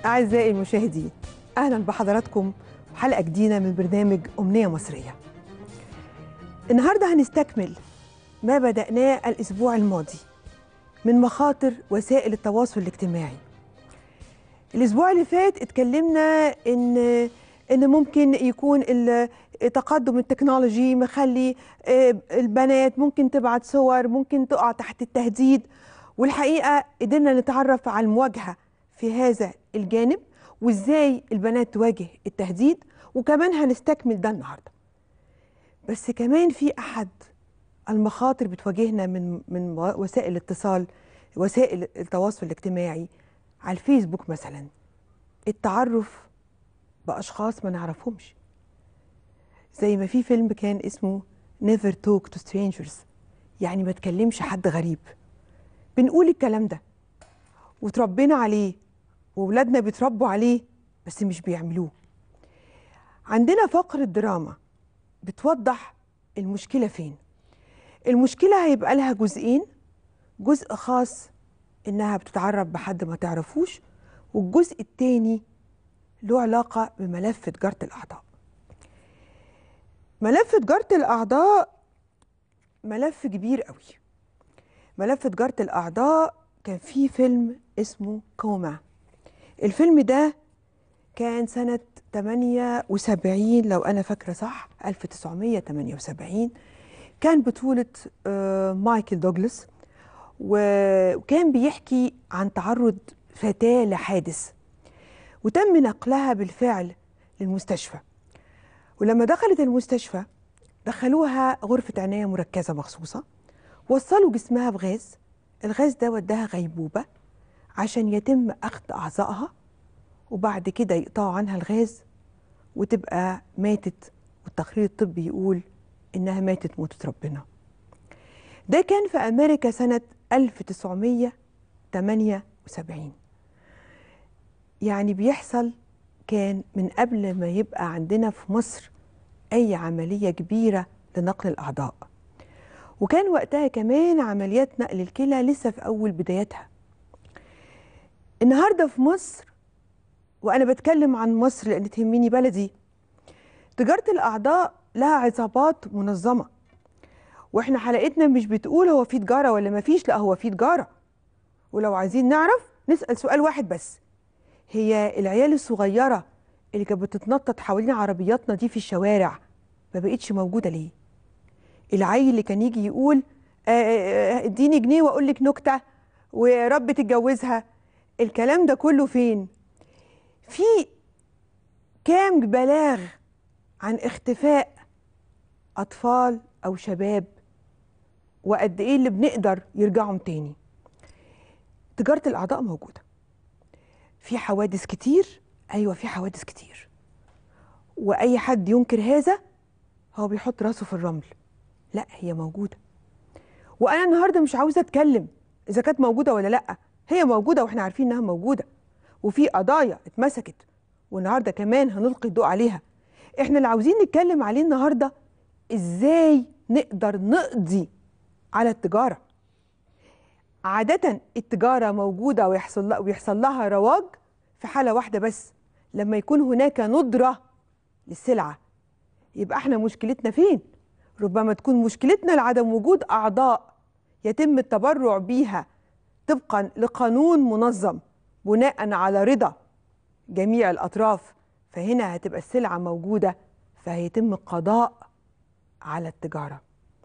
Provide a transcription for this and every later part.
أعزائي المشاهدين أهلا بحضراتكم حلقة جديدة من برنامج أمنية مصرية النهاردة هنستكمل ما بدأناه الأسبوع الماضي من مخاطر وسائل التواصل الاجتماعي الأسبوع اللي فات اتكلمنا إن إن ممكن يكون تقدم التكنولوجي مخلي البنات ممكن تبعت صور ممكن تقع تحت التهديد والحقيقة قدرنا نتعرف على المواجهة في هذا الجانب وازاي البنات تواجه التهديد وكمان هنستكمل ده النهارده بس كمان في احد المخاطر بتواجهنا من من وسائل الاتصال وسائل التواصل الاجتماعي على الفيسبوك مثلا التعرف باشخاص ما نعرفهمش زي ما في فيلم كان اسمه Never Talk to Strangers يعني ما تكلمش حد غريب بنقول الكلام ده وتربينا عليه وولادنا بيتربوا عليه بس مش بيعملوه عندنا فقرة دراما بتوضح المشكلة فين المشكلة هيبقى لها جزئين جزء خاص إنها بتتعرف بحد ما تعرفوش والجزء التاني له علاقة بملف تجارة الأعضاء ملف تجارة الأعضاء ملف كبير قوي ملف تجارة الأعضاء كان فيه فيلم اسمه كوما الفيلم ده كان سنة 78 لو أنا فاكرة صح 1978 كان بطولة مايكل دوغلاس وكان بيحكي عن تعرض فتاة لحادث وتم نقلها بالفعل للمستشفى ولما دخلت المستشفى دخلوها غرفة عناية مركزة مخصوصة وصلوا جسمها بغاز الغاز ده وداها غيبوبة عشان يتم أخذ أعضائها وبعد كده يقطعوا عنها الغاز وتبقى ماتت والتقرير الطبي يقول إنها ماتت موتة ربنا ده كان في أمريكا سنة 1978 يعني بيحصل كان من قبل ما يبقى عندنا في مصر أي عملية كبيرة لنقل الأعضاء وكان وقتها كمان عمليات نقل الكلى لسه في أول بداياتها النهارده في مصر وانا بتكلم عن مصر لان تهمني بلدي تجاره الاعضاء لها عصابات منظمه واحنا حلقتنا مش بتقول هو في تجاره ولا ما فيش لا هو في تجاره ولو عايزين نعرف نسال سؤال واحد بس هي العيال الصغيره اللي كانت بتتنطط حوالين عربياتنا دي في الشوارع ما بقتش موجوده ليه العيل اللي كان يجي يقول اديني جنيه واقول لك نكته ورب تتجوزها الكلام ده كله فين في كام بلاغ عن اختفاء اطفال او شباب وقد ايه اللي بنقدر يرجعهم تاني تجاره الاعضاء موجوده في حوادث كتير ايوه في حوادث كتير واي حد ينكر هذا هو بيحط راسه في الرمل لا هي موجوده وانا النهارده مش عاوزه اتكلم اذا كانت موجوده ولا لا هي موجوده واحنا عارفين انها موجوده وفي قضايا اتمسكت والنهارده كمان هنلقي الضوء عليها احنا اللي عاوزين نتكلم عليه النهارده ازاي نقدر نقضي على التجاره عادة التجارة موجودة ويحصل لها ويحصل لها رواج في حالة واحدة بس لما يكون هناك ندرة للسلعة يبقى احنا مشكلتنا فين؟ ربما تكون مشكلتنا لعدم وجود أعضاء يتم التبرع بيها طبقا لقانون منظم بناء على رضا جميع الاطراف فهنا هتبقى السلعه موجوده فهيتم القضاء على التجاره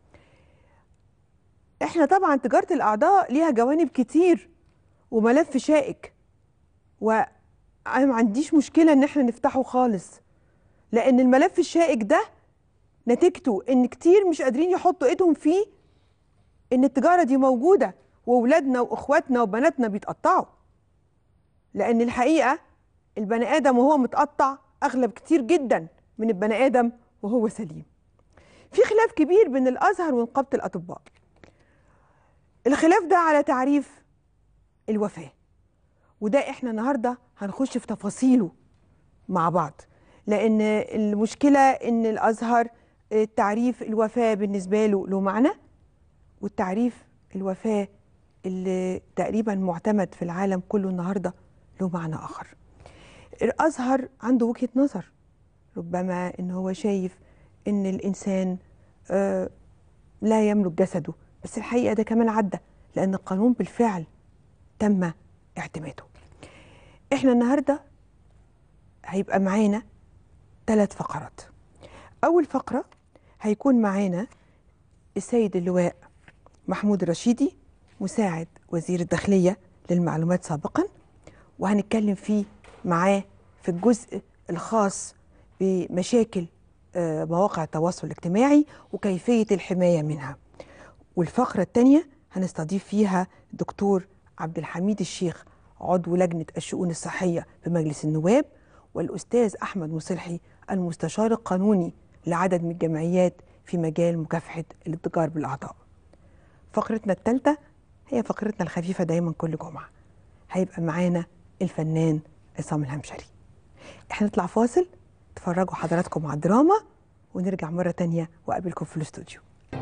احنا طبعا تجاره الاعضاء ليها جوانب كتير وملف شائك وانا ما عنديش مشكله ان احنا نفتحه خالص لان الملف الشائك ده نتيجته ان كتير مش قادرين يحطوا ايدهم فيه ان التجاره دي موجوده واولادنا واخواتنا وبناتنا بيتقطعوا لان الحقيقه البني ادم وهو متقطع اغلب كتير جدا من البني ادم وهو سليم في خلاف كبير بين الازهر ونقابه الاطباء الخلاف ده على تعريف الوفاه وده احنا النهارده هنخش في تفاصيله مع بعض لان المشكله ان الازهر تعريف الوفاه بالنسبه له له معنى والتعريف الوفاه اللي تقريبا معتمد في العالم كله النهارده له معنى اخر الازهر عنده وجهه نظر ربما ان هو شايف ان الانسان آه، لا يملك جسده بس الحقيقه ده كمان عدى لان القانون بالفعل تم اعتماده احنا النهارده هيبقى معانا ثلاث فقرات اول فقره هيكون معانا السيد اللواء محمود الرشيدي مساعد وزير الداخليه للمعلومات سابقا وهنتكلم فيه معاه في الجزء الخاص بمشاكل آه، مواقع التواصل الاجتماعي وكيفيه الحمايه منها والفقره الثانيه هنستضيف فيها الدكتور عبد الحميد الشيخ عضو لجنه الشؤون الصحيه بمجلس النواب والاستاذ احمد مصلحي المستشار القانوني لعدد من الجمعيات في مجال مكافحه الاتجار بالاعضاء. فقرتنا الثالثه هي فقرتنا الخفيفه دايما كل جمعه. هيبقى معانا الفنان عصام الهمشري. احنا نطلع فاصل تفرجوا حضراتكم على الدراما ونرجع مره تانية واقابلكم في الاستوديو.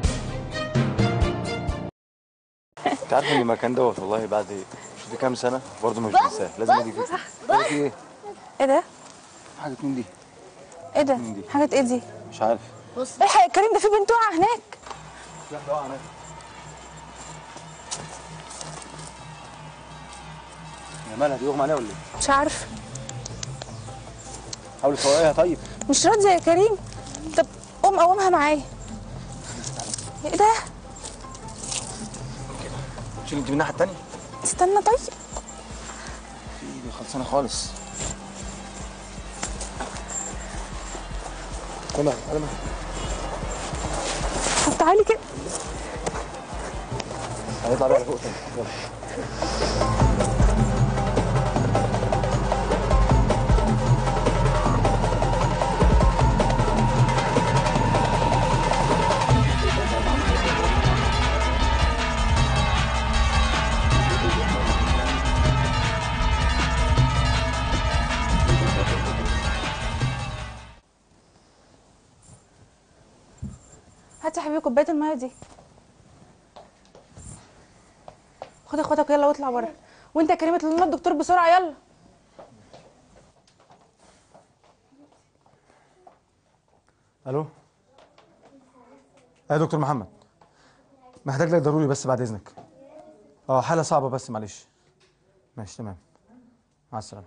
انت عارف ان المكان دوت والله بعد شوف كام سنه برضه مش بنساه لازم اجي فيه ده في ايه؟ ايه ده؟ حاجه من دي ايه ده؟ مين دي؟ حاجة ايه دي؟ مش عارف الحق يا كريم ده في بنت واقعة هناك في واحده واقعه هناك يا مالها دي اغمى عليها ولا ايه؟ مش عارفة حاولي تفوقيها طيب مش راضية يا كريم طب قوم قومها معايا ايه ده؟ شيل انت من الناحيه الثانيه استنى طيب في ايدي خلصانه خالص انا انا طب تعالي كده هنطلع بقى فوق تاني يلا هات يا حبيبي كوباية المية دي خد اخواتك يلا واطلع بره وانت يا كريم اطلع لنا الدكتور بسرعة يلا الو يا دكتور محمد محتاج لك ضروري بس بعد اذنك اه حاله صعبه بس معلش ماشي تمام مع السلامه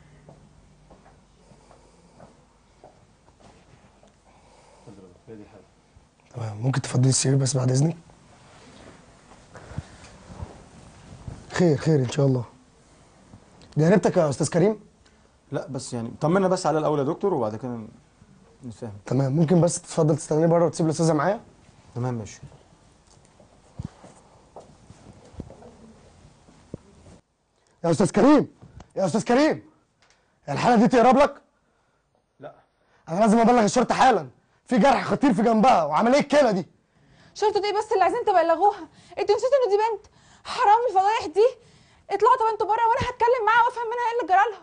تمام ممكن تفضلي السرير بس بعد اذنك خير خير ان شاء الله دي قريبتك يا استاذ كريم لا بس يعني طمنا بس على الاول يا دكتور وبعد كده نتفاهم تمام ممكن بس تتفضل تستناني بره وتسيب الاستاذه معايا تمام ماشي يا استاذ كريم يا استاذ كريم الحاله دي تقرب لك لا انا لازم ابلغ الشرطه حالا في جرح خطير في جنبها وعمليه كلى دي شرطة ايه بس اللي عايزين تبلغوها انتوا نسيتوا ان دي بنت حرام الفضايح دي اطلعوا طب انتوا بره وانا هتكلم معاها وافهم منها ايه اللي جرالها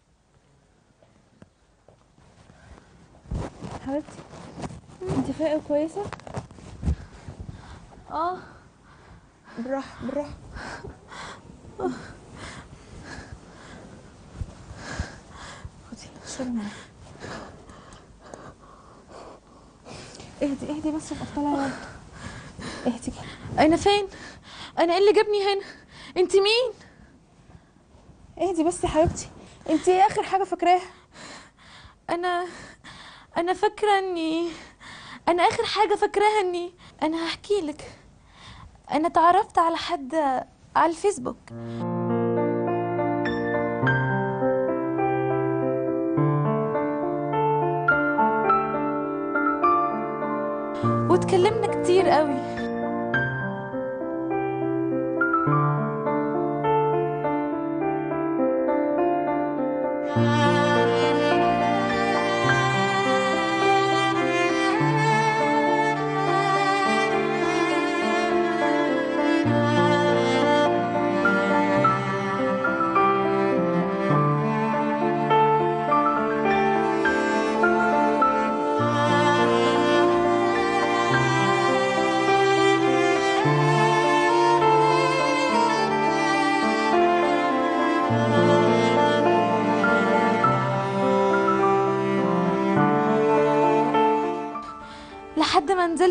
حبيبتي انت فايقه كويسه اه بالراحة بالراحة خدي اشربي معايا اهدي اهدي بس وقفلها يلا اهدي كده انا فين انا ايه اللي جابني هنا انت مين اهدي بس يا حبيبتي انت ايه اخر حاجة فاكراها انا انا فاكره اني انا اخر حاجه فاكراها اني انا هحكي لك انا اتعرفت على حد على الفيسبوك واتكلمنا كتير قوي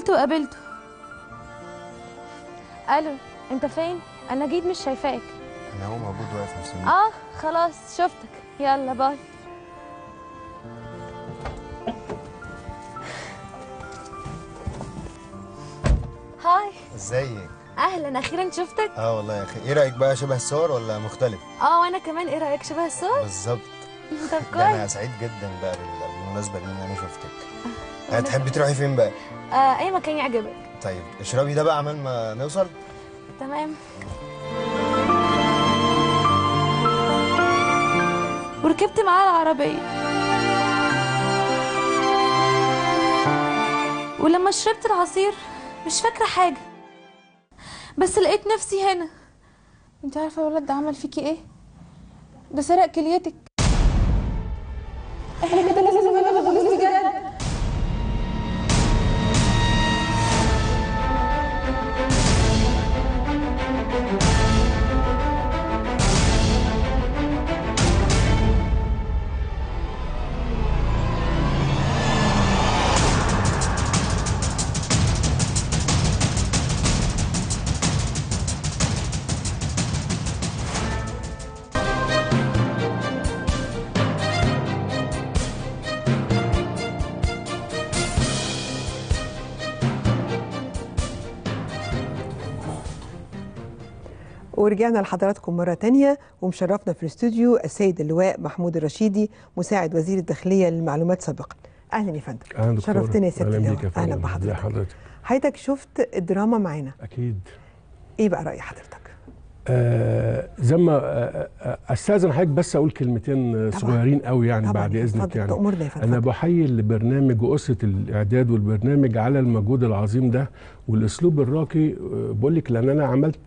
نزلت وقابلته الو انت فين انا جيت مش شايفاك انا هو موجود واقف مستني اه خلاص شفتك يلا باي هاي ازيك اهلا اخيرا شفتك اه والله يا اخي ايه رايك بقى شبه الصور ولا مختلف اه وانا كمان ايه رايك شبه الصور بالظبط طب ده انا كويس سعيد جدا بقى بال- بالمناسبه دي ان انا شفتك وأنا هتحبي تروحي فين بقى آه اي مكان يعجبك طيب اشربي ده بقى عمال ما نوصل تمام وركبت معاه العربية ولما شربت العصير مش فاكرة حاجة بس لقيت نفسي هنا انت عارفه الولد ده عمل فيكي ايه ده سرق كليتك احنا كده لازم نبلغ البوليس بجد ورجعنا لحضراتكم مرة تانية ومشرفنا في الاستوديو السيد اللواء محمود الرشيدي مساعد وزير الداخلية للمعلومات سابقا أهلا يا فندم اهلا دكتور شرفتني يا سيادة اهلا اللواء بيك يا أهلا فندم ازي بحضرتك حضرتك حضرتك شفت الدراما معانا اكيد إيه بقى رأي حضرتك؟ آه زي ما آه آه، استاذن حضرتك بس اقول كلمتين آه، طبعاً. صغيرين قوي يعني طبعاً بعد يا اذنك اتفضل، يعني تأمرنا يا فندم انا اتفضل. بحيي البرنامج واسره الاعداد والبرنامج على المجهود العظيم ده والاسلوب الراقي آه، بقول لك لان انا عملت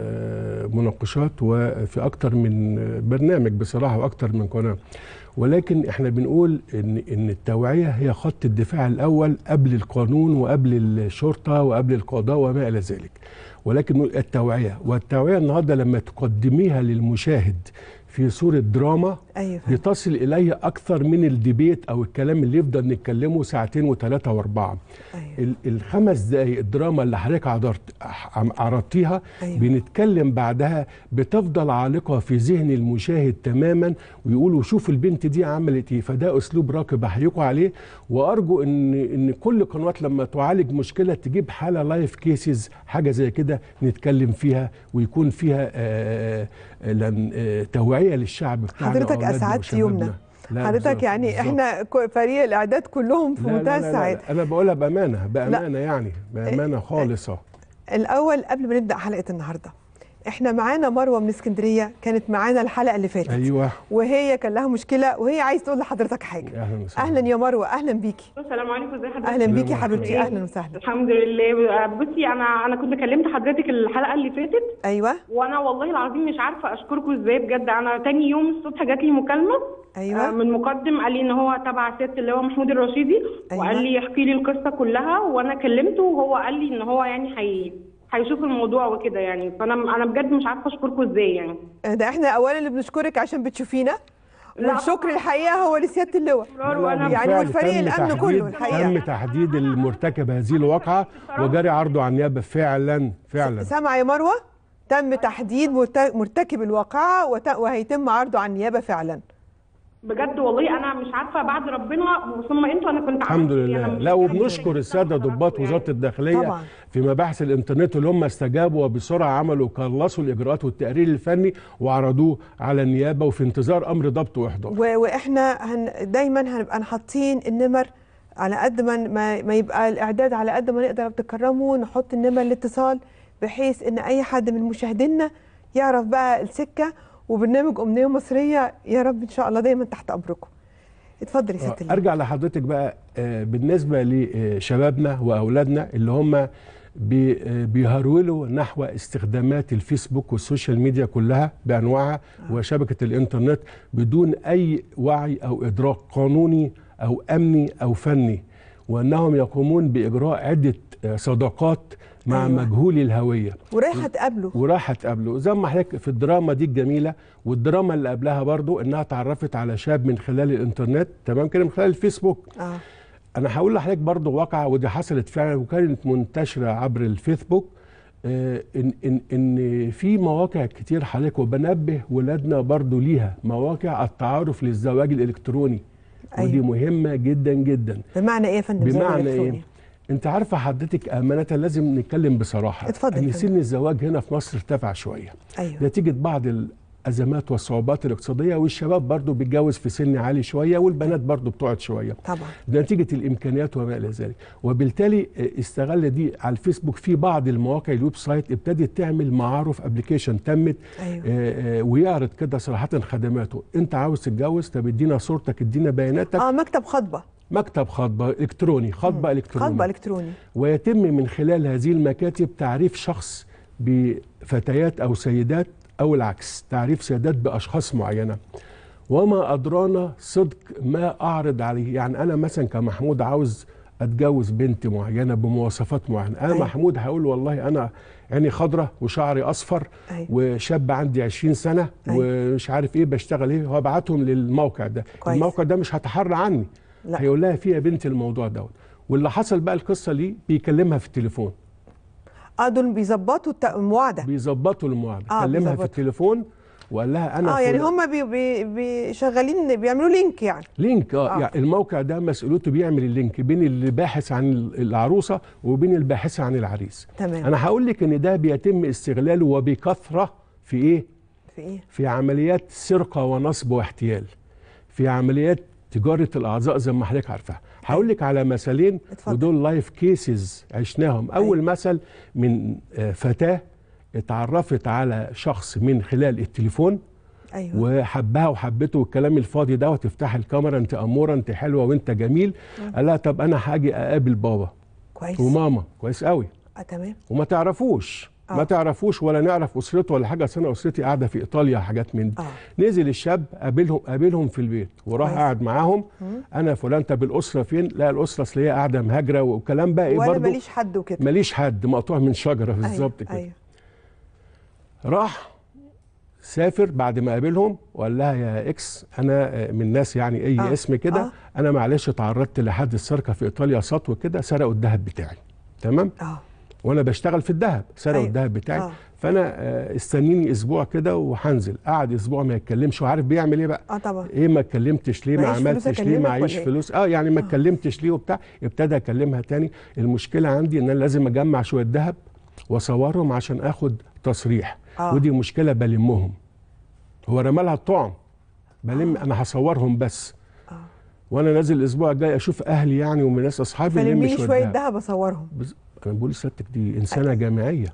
آه، مناقشات وفي اكتر من آه، برنامج بصراحه واكتر من قناه ولكن احنا بنقول ان ان التوعيه هي خط الدفاع الاول قبل القانون وقبل الشرطه وقبل القضاء وما الى ذلك ولكن التوعيه والتوعيه النهارده لما تقدميها للمشاهد في صوره دراما أيوة فندم. بتصل اليه اكثر من الديبيت او الكلام اللي يفضل نتكلمه ساعتين وثلاثه واربعه أيوة. ال- الخمس دقايق الدراما اللي حضرتك عرضت عم- عرضتيها أيوة. بنتكلم بعدها بتفضل عالقه في ذهن المشاهد تماما ويقولوا شوف البنت دي عملت ايه فده اسلوب راقي بحييكوا عليه وارجو ان ان كل قنوات لما تعالج مشكله تجيب حاله لايف كيسز حاجه زي كده نتكلم فيها ويكون فيها آه آه لن- آه توعيه للشعب بتاعنا حضرتك وأولادنا أسعدت وشبابنا. يومنا لا، حضرتك بالظبط، يعني بالظبط. احنا كو- فريق الإعداد كلهم في لا، لا، منتهى لا، لا، السعادة انا بقولها بامانه بامانه يعني بامانه خالصه الأول قبل ما نبدأ حلقة النهاردة احنا معانا مروة من اسكندرية كانت معانا الحلقة اللي فاتت ايوه وهي كان لها مشكلة وهي عايز تقول لحضرتك حاجة اهلا وسهلا أهلا يا مروة أهلا بيكي السلام عليكم ازي حضرتك أهلا بيكي مرحبا. حبيبتي أهلا وسهلا الحمد لله بصي انا انا كنت كلمت حضرتك الحلقه اللي فاتت أيوة وانا والله العظيم مش عارفه اشكركم ازاي بجد انا تاني يوم الصبح جات لي مكالمه آه، أيوة من مقدم قال لي ان هو تبع سياده اللي هو محمود الرشيدي أيوة. وقال لي يحكي لي القصه كلها وانا كلمته وهو قال لي ان هو يعني هي هيشوف الموضوع وكده يعني فانا انا بجد مش عارفه اشكركم ازاي يعني ده احنا أولا اللي بنشكرك عشان بتشوفينا لا، والشكر الحقيقة هو لسيادة اللواء وانا يعني بالفعل والفريق تم الأمن تحديد- كله الحقيقة. تم تحديد المرتكب هذه الواقعه وجري عرضه عن النيابه فعلا فعلا سامعة يا مروة تم تحديد مرت- مرتكب الواقعة وت- وهيتم عرضه على النيابة فعلا بجد والله انا مش عارفه بعد ربنا ثم انتوا انا كنت الحمد عملت إيه؟ أنا لله مش لا عارفة وبنشكر إزاي. الساده ضباط وزاره الداخليه طبعاً. في مباحث الانترنت اللي هم استجابوا وبسرعه عملوا خلصوا الاجراءات والتقرير الفني وعرضوه على النيابه وفي انتظار امر ضبط واحضار و- واحنا هن دايما هنبقى حاطين النمر على قد ما ما, ما يبقى الاعداد على قد ما نقدر تكرمه نحط النمر الاتصال بحيث ان اي حد من مشاهدينا يعرف بقى السكه وبرنامج امنيه مصريه يا رب ان شاء الله دايما تحت امركم اتفضل يا ست اللواء. ارجع لحضرتك بقى آه، بالنسبه لشبابنا واولادنا اللي هم بي- آه، بيهرولوا نحو استخدامات الفيسبوك والسوشيال ميديا كلها بانواعها وشبكه الانترنت بدون اي وعي او ادراك قانوني او امني او فني وانهم يقومون باجراء عده آه، صداقات مع أيوة. أيوة. مجهولي الهويه ورايحه تقابله وراح تقابله زي ما حضرتك في الدراما دي الجميله والدراما اللي قبلها برضو انها تعرفت على شاب من خلال الانترنت تمام كده من خلال الفيسبوك اه انا هقول لحضرتك برضه واقعه ودي حصلت فعلا وكانت منتشره عبر الفيسبوك آه، ان ان ان في مواقع كتير حضرتك وبنبه ولادنا برضه ليها مواقع التعارف للزواج الالكتروني أيوة. ودي مهمه جدا جدا بمعنى ايه يا فندم زواج بمعنى إلكتروني؟ ايه انت عارفه حضرتك امانه لازم نتكلم بصراحه اتفضل ان يا سن الزواج هنا في مصر ارتفع شويه ايوه نتيجه بعض الازمات والصعوبات الاقتصاديه والشباب برضو بيتجوز في سن عالي شويه والبنات برضو بتقعد شويه طبعا نتيجه الامكانيات وما الى ذلك وبالتالي استغل دي على الفيسبوك في بعض المواقع الويب سايت ابتدت تعمل معارف ابلكيشن تمت ايوه آه، آه، ويعرض كده صراحه خدماته انت عاوز تتجوز طب ادينا صورتك ادينا بياناتك اه مكتب خطبه مكتب خطبه الكتروني خطبه الكتروني خطبه الكتروني ويتم من خلال هذه المكاتب تعريف شخص بفتيات او سيدات او العكس تعريف سيدات باشخاص معينه وما ادرانا صدق ما اعرض عليه يعني انا مثلا كمحمود عاوز اتجوز بنت معينه بمواصفات معينه انا أيوة. محمود هقول والله انا عيني خضراء وشعري اصفر أيوة. وشاب عندي 20 سنه أيوة. ومش عارف ايه بشتغل ايه وابعتهم للموقع ده كويس. الموقع ده مش هتحرى عني لا. هيقول لها فيها بنت الموضوع دوت واللي حصل بقى القصه دي بيكلمها في التليفون اه دول بيظبطوا الت- المواعده بيظبطوا المواعده آه، كلمها بيظبطوا. في التليفون وقال لها انا اه يعني فلان. هم بي بي بي شغالين بيعملوا لينك يعني لينك اه, آه. يعني الموقع ده مسؤوليته بيعمل اللينك بين اللي باحث عن العروسه وبين الباحثه عن العريس تمام انا هقول لك ان ده بيتم استغلاله وبكثره في ايه في ايه في عمليات سرقه ونصب واحتيال في عمليات تجاره الاعضاء زي ما حضرتك عارفاها هقول لك على مثالين اتفضل. ودول لايف كيسز عشناهم اول مثل من آه، فتاه اتعرفت على شخص من خلال التليفون ايوه وحبها وحبته والكلام الفاضي ده وتفتح الكاميرا انت اموره انت حلوه وانت جميل قال لها طب انا هاجي اقابل بابا كويس وماما كويس قوي اه تمام وما تعرفوش آه. ما تعرفوش ولا نعرف اسرته ولا حاجه أصل انا اسرتي قاعده في ايطاليا حاجات من دي اه نزل الشاب قابلهم قابلهم في البيت وراح كويس. قاعد معاهم مم. انا فلان طب الاسره فين لا الاسره اصل هي قاعده مهاجره والكلام بقى ايه وانا برضه ماليش حد وكده ماليش حد مقطوع من شجره بالظبط أيوة. كده ايوه راح سافر بعد ما قابلهم وقال لها يا اكس انا آه، من ناس يعني اي آه، اسم كده آه. انا معلش تعرضت لحد سرقه في ايطاليا سطو كده سرقوا الذهب بتاعي تمام اه وانا بشتغل في الذهب سرقوا أيوة. الذهب بتاعي آه. فانا آه، استنيني اسبوع كده وهنزل قعد اسبوع ما يتكلمش وعارف بيعمل ايه بقى اه طبعا ايه ما اتكلمتش ليه ما معيش فلوس عملتش ليه أكلمك معيش ولا إيه؟ فلوس اه يعني ما اتكلمتش ليه وبتاع ابتدى اكلمها تاني المشكله عندي ان انا لازم اجمع شويه ذهب واصورهم عشان اخد تصريح آه. ودي مشكله بلمهم هو رمى لها الطعم بلم انا هصورهم بس آه. وانا نازل الاسبوع الجاي اشوف اهلي يعني ومن ناس اصحابي نلم فلمي لي شويه دهب. دهب اصورهم بز... انا بقول لسيادتك دي انسانه جامعيه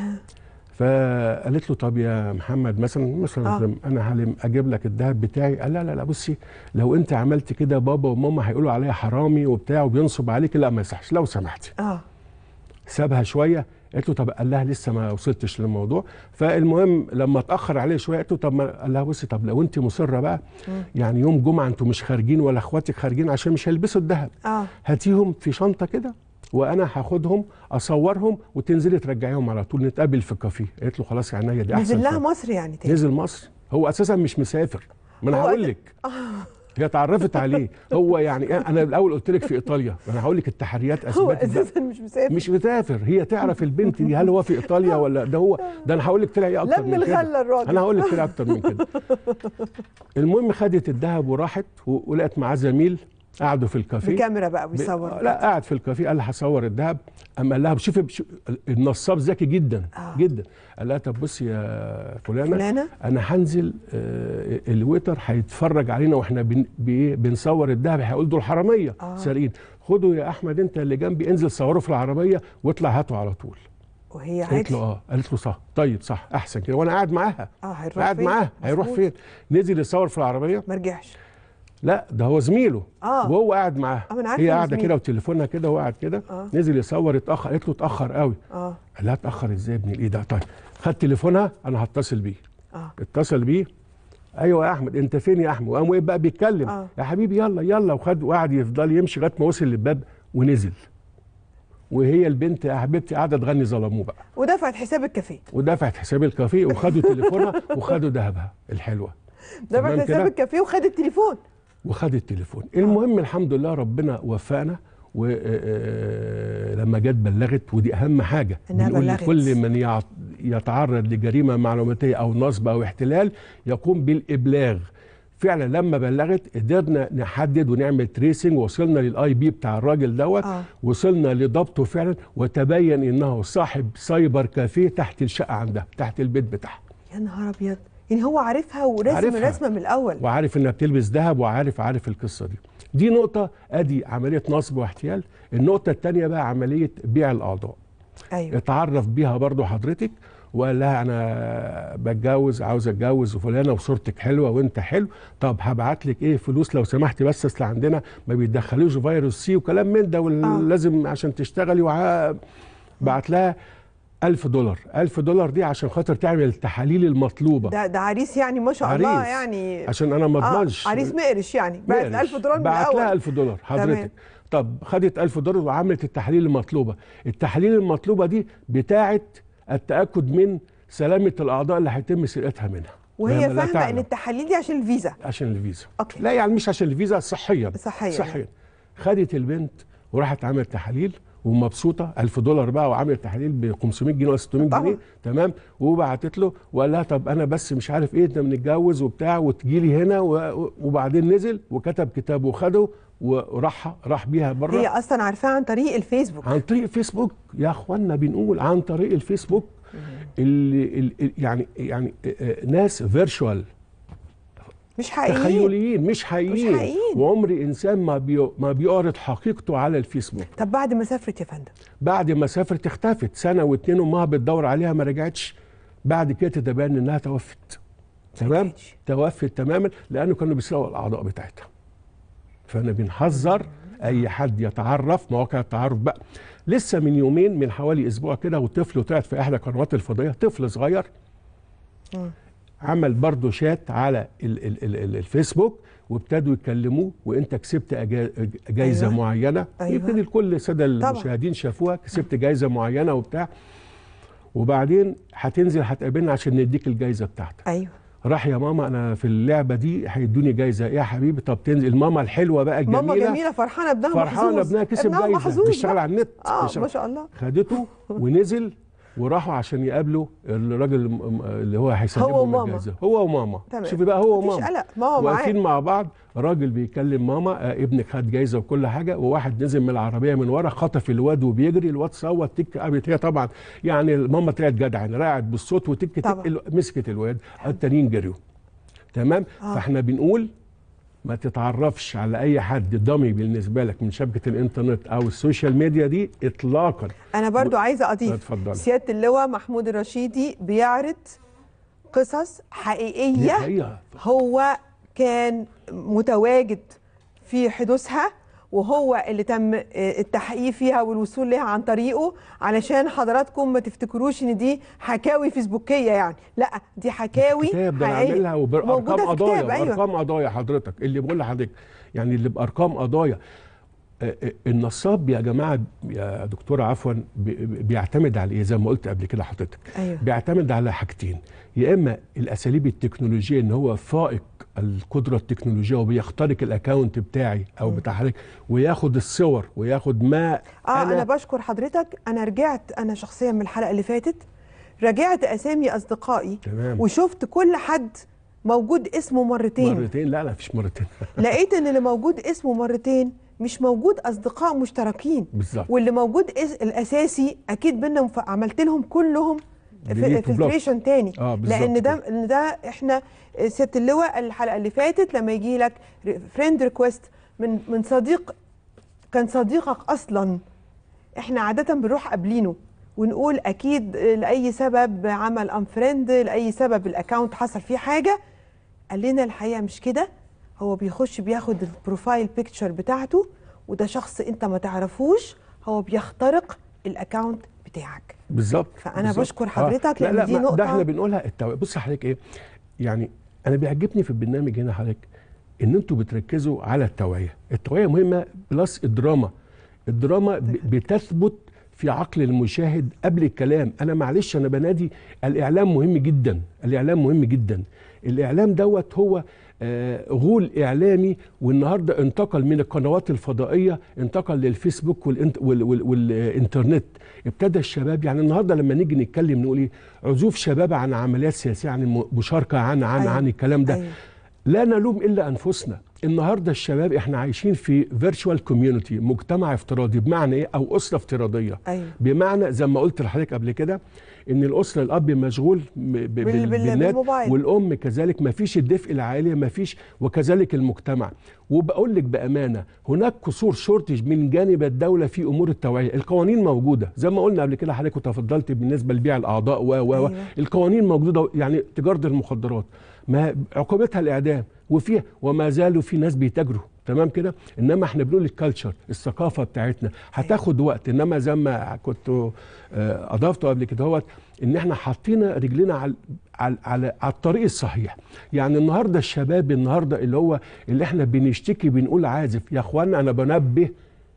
فقالت له طب يا محمد مثلا مثلا آه. آه. انا هلم اجيب لك الذهب بتاعي قال لا لا لا بصي لو انت عملت كده بابا وماما هيقولوا عليا حرامي وبتاع وبينصب عليك لا ما يصحش لو سمحتي اه سابها شويه قالت له طب قال لها لسه ما وصلتش للموضوع فالمهم لما اتاخر عليه شويه قالت له طب ما قال لها بصي طب لو انت مصره بقى يعني يوم جمعه انتوا مش خارجين ولا اخواتك خارجين عشان مش هيلبسوا الذهب اه هاتيهم في شنطه كده وانا هاخدهم اصورهم وتنزلي ترجعيهم على طول نتقابل في كافيه قالت له خلاص يا عينيا دي احسن نزل لها فعلا. مصر يعني تاني نزل مصر هو اساسا مش مسافر ما انا هو هقول أس- لك هي اتعرفت عليه هو يعني إيه، انا الاول قلت لك في ايطاليا انا هقول لك التحريات هو اثبتت بقى. اساسا مش مسافر مش مسافر هي تعرف البنت دي هل هو في ايطاليا ولا ده هو ده انا هقول لك طلع ايه اكتر لم من كده الغله الراجل انا هقول لك طلع اكتر من كده المهم خدت الذهب وراحت و- ولقت معاه زميل قعدوا في الكافيه بكاميرا بقى ب- بيصور لا قاعد في الكافيه قال لها هصور الذهب اما قال لها شوفي بش- النصاب ذكي جدا آه. جدا قال لها طب بصي يا فلانه فلانه انا هنزل آه، الويتر هيتفرج علينا واحنا بن بإيه؟ بنصور الذهب هيقول دول حراميه آه. سارقين خدوا يا احمد انت اللي جنبي انزل صوره في العربيه واطلع هاته على طول وهي قالت عادي له اه قالت له صح طيب صح احسن كده وانا قاعد معاها اه هيروح قاعد فين؟ معاها هيروح مظبوط. فين نزل يصور في العربيه ما رجعش لا ده هو زميله اه وهو قاعد معاها آه، ما أنا عارفة هي إنه قاعده زميله. كده وتليفونها كده وهو قاعد كده آه. نزل يصور اتاخر قالت له اتاخر قوي اه قال لها اتاخر ازاي يا ابن الايه ده طيب خد تليفونها انا هتصل بيه اه اتصل بيه ايوه يا احمد انت فين يا احمد وقام واقف بقى بيتكلم آه. يا حبيبي يلا يلا وخد وقعد يفضل يمشي لغايه ما وصل للباب ونزل وهي البنت يا حبيبتي قاعده تغني ظلموه بقى ودفعت حساب الكافيه ودفعت حساب الكافيه وخدوا تليفونها وخدوا ذهبها الحلوه دفعت تمام حساب كده؟ الكافيه وخد التليفون وخد التليفون المهم الحمد لله ربنا وفقنا ولما جت بلغت ودي اهم حاجه إنها بنقول بلغت. لكل من يع- يتعرض لجريمه معلوماتيه او نصب او احتلال يقوم بالابلاغ فعلا لما بلغت قدرنا نحدد ونعمل تريسنج وصلنا للاي بي بتاع الراجل دوت آه. وصلنا لضبطه فعلا وتبين انه صاحب سايبر كافيه تحت الشقه عندها تحت البيت بتاعها يا نهار ابيض يعني هو عارفها وراسم عارفها. الرسمه من الاول وعارف انها بتلبس ذهب وعارف عارف القصه دي دي نقطه ادي عمليه نصب واحتيال النقطه الثانيه بقى عمليه بيع الاعضاء ايوه اتعرف بيها برضو حضرتك وقال لها انا بتجوز عاوز اتجوز وفلانه وصورتك حلوه وانت حلو طب هبعت لك ايه فلوس لو سمحتي بس اصل عندنا ما بيدخلوش فيروس سي وكلام من ده ولازم عشان تشتغلي وع... بعت لها 1000 دولار 1000 دولار دي عشان خاطر تعمل التحاليل المطلوبه ده ده عريس يعني ما شاء الله عريس. يعني عشان انا ما آه اضمنش عريس مقرش يعني بعت مقرش. 1000 دولار من بعت الاول لها 1000 دولار تمام. حضرتك طب خدت 1000 دولار وعملت التحاليل المطلوبه التحاليل المطلوبه دي بتاعه التاكد من سلامه الاعضاء اللي هيتم سرقتها منها وهي وهي لا فاهمه ان تعلم. التحاليل دي عشان الفيزا عشان الفيزا أوكي. لا يعني مش عشان الفيزا صحيا صحيا صحيا خدت البنت وراحت عملت تحاليل ومبسوطه 1000 دولار بقى وعملت تحاليل ب 500 جنيه ولا 600 طبعا. جنيه تمام وبعتت له وقال لها طب انا بس مش عارف ايه ده بنتجوز وبتاع وتجي لي هنا و- وبعدين نزل وكتب كتاب وخده وراح راح بيها بره هي اصلا عارفاها عن طريق الفيسبوك عن طريق فيسبوك يا اخوانا بنقول عن طريق الفيسبوك اللي اللي- يعني يعني آه، آه، ناس فيرتشوال مش حقيقيين تخيليين مش حقيقيين مش حقيقيين. وعمر انسان ما بي ما بيعرض حقيقته على الفيسبوك طب بعد ما سافرت يا فندم بعد ما سافرت اختفت سنه واتنين امها بتدور عليها ما رجعتش بعد كده تبان انها توفت تمام رجعتش. توفت تماما لانه كانوا بيسرقوا الاعضاء بتاعتها فانا بنحذر اي حد يتعرف مواقع التعرف بقى لسه من يومين من حوالي اسبوع كده وطفل طلعت في احدى القنوات الفضائيه طفل صغير عمل برضه شات على ال ال ال ال الفيسبوك وابتدوا يكلموه وانت كسبت أجا- جايزه أيوة. معينه أيوة. يبتدي الكل الساده المشاهدين شافوها كسبت جايزه معينه وبتاع وبعدين هتنزل هتقابلنا عشان نديك الجايزه بتاعتك ايوه راح يا ماما انا في اللعبه دي هيدوني جايزه ايه يا حبيبي طب تنزل ماما الحلوه بقى الجميله ماما جميله فرحانه ابنها فرحانه محظوظ ابنها كسب ابنها جايزه محظوظ بيشتغل بقى. على النت اه بيشتغل. ما شاء الله خدته ونزل وراحوا عشان يقابلوا الراجل الم- اللي هو هيسلمهم هو وماما. الجايزه هو وماما تمام. شوفي بقى هو مفيش وماما قلق، ماما معاه. واقفين مع بعض راجل بيكلم ماما آه ابنك خد جايزه وكل حاجه وواحد نزل من العربيه من ورا خطف الواد وبيجري الواد صوت تك قامت هي طبعا يعني ماما طلعت جدعه رقعت بالصوت وتك طبعا. تك ال- مسكت الواد التانيين جريوا تمام آه. فاحنا بنقول ما تتعرفش على اي حد ضمي بالنسبه لك من شبكه الانترنت او السوشيال ميديا دي اطلاقا انا برضو عايزه اضيف اتفضلي. سياده اللواء محمود الرشيدي بيعرض قصص دي حقيقيه حقيقه هو كان متواجد في حدوثها وهو اللي تم التحقيق فيها والوصول لها عن طريقه علشان حضراتكم ما تفتكروش ان دي حكاوي فيسبوكيه يعني لا دي حكاوي كتاب ده انا حقيقية. عاملها وبارقام موجودة في قضايا كتاب، أيوة. بارقام قضايا حضرتك اللي بقول لحضرتك يعني اللي بارقام قضايا آه، آه، النصاب يا جماعه يا دكتوره عفوا بي- بيعتمد على ايه زي ما قلت قبل كده حضرتك أيوة. بيعتمد على حاجتين يا اما الاساليب التكنولوجيه ان هو فائق القدره التكنولوجيه وبيخترق الاكونت بتاعي او بتاع حضرتك وياخد الصور وياخد ما اه انا, أنا بشكر حضرتك انا رجعت انا شخصيا من الحلقه اللي فاتت راجعت اسامي اصدقائي تمام. وشفت كل حد موجود اسمه مرتين مرتين لا لا مفيش مرتين لقيت ان اللي موجود اسمه مرتين مش موجود اصدقاء مشتركين بالظبط. واللي موجود اس الاساسي اكيد بينا مف- عملت لهم كلهم ديليت وبلوك. فلتريشن تاني آه، بالظبط لان ده كده. ان ده احنا ست اللواء الحلقه اللي فاتت لما يجي لك فريند ريكويست من من صديق كان صديقك اصلا احنا عاده بنروح قابلينه ونقول اكيد لاي سبب عمل انفريند لاي سبب الاكونت حصل فيه حاجه قال لنا الحقيقه مش كده هو بيخش بياخد البروفايل بيكتشر بتاعته وده شخص انت ما تعرفوش هو بيخترق الاكونت بتاعك بالظبط فأنا بالظبط. بشكر حضرتك لا لأن لا دي ما نقطة- ده احنا بنقولها التو... بص حضرتك ايه يعني انا بيعجبني في البرنامج هنا حضرتك ان انتوا بتركزوا على التوعيه التوعيه مهمه بلس الدراما الدراما ب... بتثبت في عقل المشاهد قبل الكلام انا معلش انا بنادي الاعلام مهم جدا الاعلام مهم جدا الاعلام دوت هو آه، غول اعلامي والنهارده انتقل من القنوات الفضائيه انتقل للفيسبوك والإنت وال وال والانترنت ابتدى الشباب يعني النهارده لما نيجي نتكلم نقول ايه عزوف شباب عن عمليات سياسيه عن المشاركه عن عن أيوة. عن الكلام ده أيوة. لا نلوم الا انفسنا النهارده الشباب احنا عايشين في فيرتشوال كوميونتي مجتمع افتراضي بمعنى ايه او اسره افتراضيه أيوة. بمعنى زي ما قلت لحضرتك قبل كده ان الاسره الاب مشغول م- ب- بال- بال- بالنت بالموبايل. والام كذلك ما فيش الدفء العائلي ما فيش وكذلك المجتمع وبقول لك بامانه هناك قصور شورتج من جانب الدوله في امور التوعيه القوانين موجوده زي ما قلنا قبل كده حضرتك وتفضلت بالنسبه لبيع الاعضاء و و و أيوة. القوانين موجوده يعني تجاره المخدرات ما عقوبتها الاعدام وفيها وما زالوا في ناس بيتاجروا تمام كده انما احنا بنقول الكالتشر الثقافه بتاعتنا هتاخد وقت انما زي ما كنت آه، اضفته قبل كده هوت ان احنا حاطين رجلنا على على على على الطريق الصحيح يعني النهارده الشباب النهارده اللي هو اللي احنا بنشتكي بنقول عازف يا اخوانا انا بنبه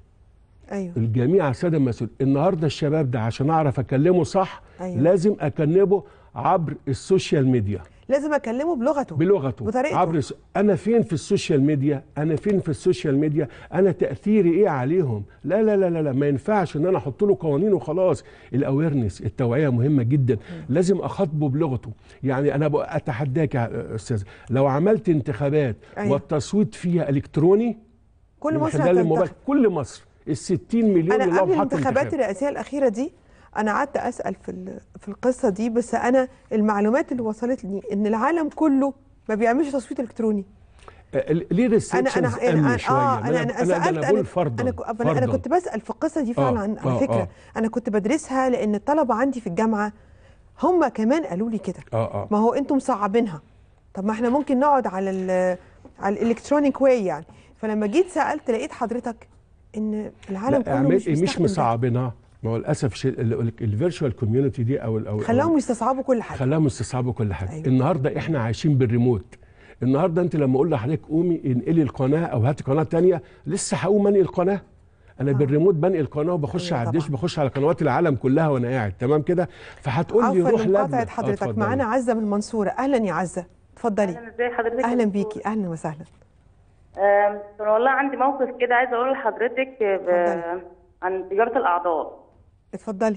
ايوه الجميع الساده المسؤول النهارده الشباب ده عشان اعرف اكلمه صح أيوة. لازم اكلمه عبر السوشيال ميديا لازم اكلمه بلغته بلغته بطريقته. عبر الس- انا فين في السوشيال ميديا انا فين في السوشيال ميديا انا تاثيري ايه عليهم لا لا لا لا, لا. ما ينفعش ان انا احط له قوانين وخلاص الاويرنس التوعيه مهمه جدا لازم اخاطبه بلغته يعني انا بق- اتحداك يا استاذ لو عملت انتخابات أيوة. والتصويت فيها الكتروني كل من مصر خلال الموبايل هتنتخب كل مصر ال 60 مليون انا اللي قبل هم حقق الانتخابات انتخاب. الرئاسيه الاخيره دي انا قعدت اسال في ال- في القصه دي بس انا المعلومات اللي وصلت لي ان العالم كله ما بيعملش تصويت الكتروني آه، ليه انا ريستريكشنز انا امن انا شويه اه ما انا انا ده سالت انا بقول فرضا انا, ك- أنا, انا فرضاً. كنت بسال في القصه دي فعلا آه، عن على آه، فكره آه. انا كنت بدرسها لان الطلبه عندي في الجامعه هم كمان قالوا لي كده اه اه ما هو انتم مصعبينها طب ما احنا ممكن نقعد على ال على الالكترونيك واي يعني فلما جيت سالت لقيت حضرتك ان العالم لا كله اعمل مش إيه مش بيستخدم ده. مصعبينها ما هو للاسف الفيرتشوال كوميونتي دي او ال- او خلاهم أو يستصعبوا كل حاجه خلاهم يستصعبوا كل حاجه أيوة. أيوة. النهارده احنا عايشين بالريموت النهارده انت لما اقول لحضرتك قومي انقلي القناه او هاتي قناه تانية لسه هقوم انقل القناه انا بالريموت بنقل القناه وبخش أيوة على الدش طبعاً. بخش على قنوات العالم كلها وانا قاعد تمام كده فهتقول لي عفوا روح لمقاطعه لجنه حضرتك آه، اتفضلي. معانا عزه من المنصوره اهلا يا عزه اتفضلي اهلا ازي حضرتك اهلا يا بيكي دكتور؟ اهلا وسهلا آم، أنا والله عندي موقف كده عايزه اقوله لحضرتك ب... اتفضلي. عن تجاره الاعضاء اتفضلي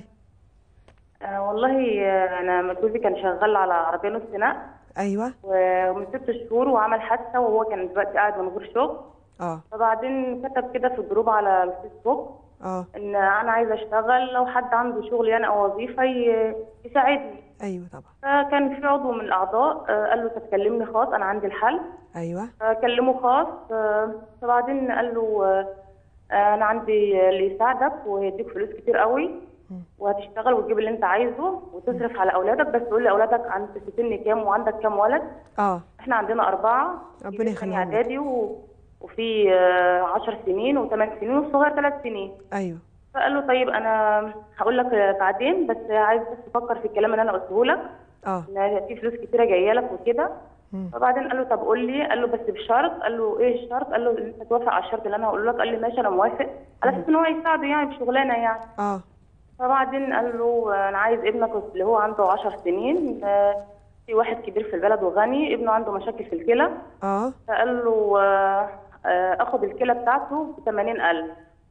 آه، والله آه، انا جوزي كان شغال على عربيه نص نقل ايوه ومن ست شهور وعمل حادثه وهو كان دلوقتي قاعد من غير شغل اه فبعدين كتب كده في الجروب على الفيسبوك اه ان انا عايزه اشتغل لو حد عنده شغل يعني او وظيفه ي- يساعدني ايوه طبعا فكان في عضو من الاعضاء آه، قال له طب كلمني خاص انا عندي الحل ايوه كلمه خاص آه، فبعدين قال له آه، آه، انا عندي اللي يساعدك وهيديك فلوس كتير قوي وهتشتغل وتجيب اللي انت عايزه وتصرف على اولادك بس قول لي اولادك عند سن كام وعندك كام ولد اه احنا عندنا اربعه ربنا في يخليهم تانية لك. اعدادي و... وفي آه، عشر سنين وثمان سنين والصغير ثلاث سنين ايوه فقال له طيب انا هقول لك آه، بعدين بس عايز بس تفكر في الكلام اللي انا قلته لك اه ان في فلوس كتيره جايه لك وكده مم. فبعدين قال له طب قول لي قال له بس بشرط قال له ايه الشرط قال له ان انت توافق على الشرط اللي انا هقوله لك قال لي ماشي انا موافق على اساس ان هو يساعده يعني بشغلانه يعني اه فبعدين قال له آه، انا عايز ابنك اللي هو عنده 10 سنين آه، في واحد كبير في البلد وغني ابنه عنده مشاكل في الكلى اه فقال له آه، آه، اخد الكلى بتاعته ب 80000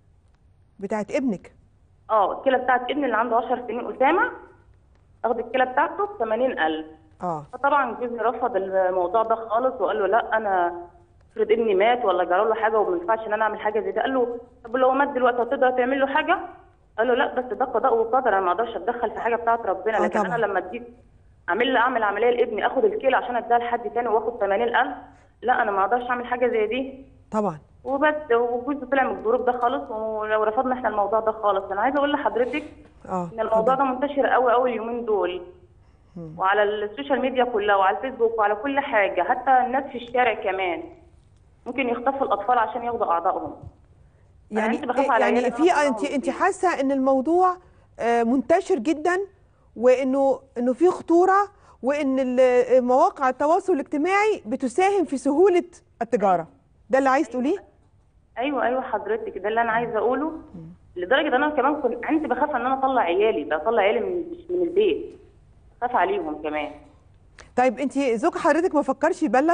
بتاعت ابنك اه الكلى بتاعت ابني اللي عنده 10 سنين اسامه اخد الكلى بتاعته ب 80000 اه فطبعا جوزي رفض الموضوع ده خالص وقال له لا انا افرض ابني مات ولا جرى له حاجه وما ينفعش ان انا اعمل حاجه زي ده قال له طب لو مات دلوقتي هتقدر تعمل له حاجه؟ قال له لا بس ده قضاء وقدر انا ما اقدرش اتدخل في حاجه بتاعت ربنا آه لكن طبعا. انا لما اديك اعمل له اعمل عمليه لابني اخد الكلى عشان اديها لحد تاني واخد 80000 لا انا ما اقدرش اعمل حاجه زي دي طبعا وبس وجوزي طلع من الجروب ده خالص ولو رفضنا احنا الموضوع ده خالص انا عايزه اقول لحضرتك اه ان الموضوع ده منتشر قوي قوي اليومين دول وعلى السوشيال ميديا كلها وعلى الفيسبوك وعلى كل حاجه حتى الناس في الشارع كمان ممكن يخطفوا الاطفال عشان ياخدوا اعضائهم يعني أنت بخاف على يعني عيالي في أنا انت بخاف انت عليهم. حاسه ان الموضوع آه، منتشر جدا وانه انه في خطوره وان ال- مواقع التواصل الاجتماعي بتساهم في سهوله التجاره ده اللي عايز تقوليه ايوه ايوه حضرتك ده اللي انا عايزه اقوله لدرجه ان انا كمان كنت عندي بخاف ان انا اطلع عيالي ده اطلع عيالي من من البيت خاف عليهم كمان طيب انت زوج حضرتك ما فكرش يبلغ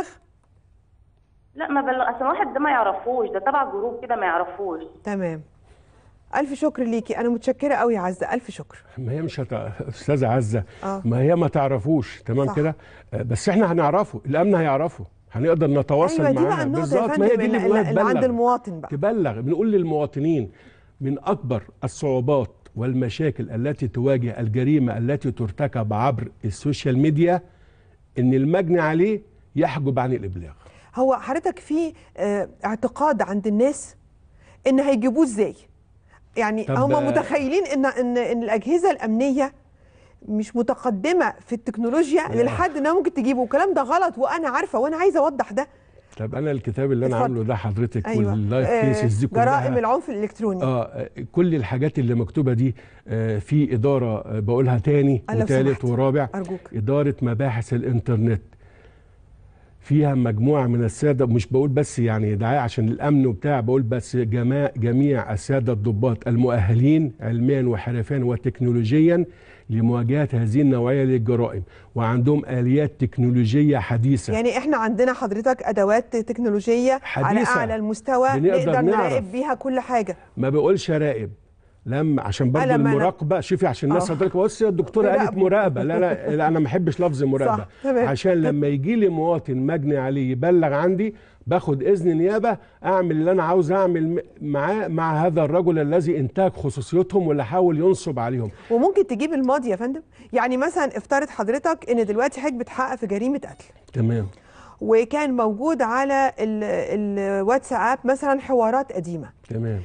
لا ما بلغ اصل واحد ده ما يعرفوش ده تبع جروب كده ما يعرفوش تمام الف شكر ليكي انا متشكره قوي يا عزه الف شكر ما هي مش هت... استاذه عزه آه. ما هي ما تعرفوش تمام صح. كده آه، بس احنا هنعرفه الامن هيعرفه هنقدر نتواصل ايوه دي معاها بقى النقطه يا بالظبط ما هي فندم دي اللي اللي, بنقولها اللي عند تبلغ المواطن بقى تبلغ بنقول للمواطنين من اكبر الصعوبات والمشاكل التي تواجه الجريمه التي ترتكب عبر السوشيال ميديا ان المجني عليه يحجب عن الابلاغ هو حضرتك في آه، اعتقاد عند الناس ان هيجيبوه ازاي يعني طب، هم آه، متخيلين ان ان ان الاجهزه الامنيه مش متقدمه في التكنولوجيا لا. للحد انها ممكن تجيبه والكلام ده غلط وانا عارفه وانا عايزه اوضح ده طب انا الكتاب اللي انا اتفضل. عامله ده حضرتك ايوه واللايف آه، كيسز دي كلها جرائم العنف الالكتروني اه كل الحاجات اللي مكتوبه دي آه، في اداره آه، بقولها تاني لو وثالث سمحت. ورابع ارجوك اداره مباحث الانترنت فيها مجموعه من الساده مش بقول بس يعني دعايه عشان الامن وبتاع بقول بس جماع جميع الساده الضباط المؤهلين علميا وحرفيا وتكنولوجيا لمواجهه هذه النوعيه للجرائم وعندهم اليات تكنولوجيه حديثه يعني احنا عندنا حضرتك ادوات تكنولوجيه على حديثة. اعلى المستوى بنقدر نقدر نعرف. نراقب بيها كل حاجه ما بقولش راقب لما عشان برضه لما أنا- المراقبه شوفي عشان الناس آه. حضرتك بص يا الدكتوره قالت يراقبوا. مراقبه لا لا, لا انا ما احبش لفظ مراقبه صح، تمام. عشان لما يجي لي مواطن مجني عليه يبلغ عندي باخد اذن نيابه اعمل اللي انا عاوز اعمل م- معاه مع هذا الرجل الذي انتهك خصوصيتهم واللي حاول ينصب عليهم وممكن تجيب الماضي يا فندم يعني مثلا افترض حضرتك ان دلوقتي حضرتك بتحقق في جريمه قتل تمام وكان موجود على ال- الواتساب مثلا حوارات قديمه تمام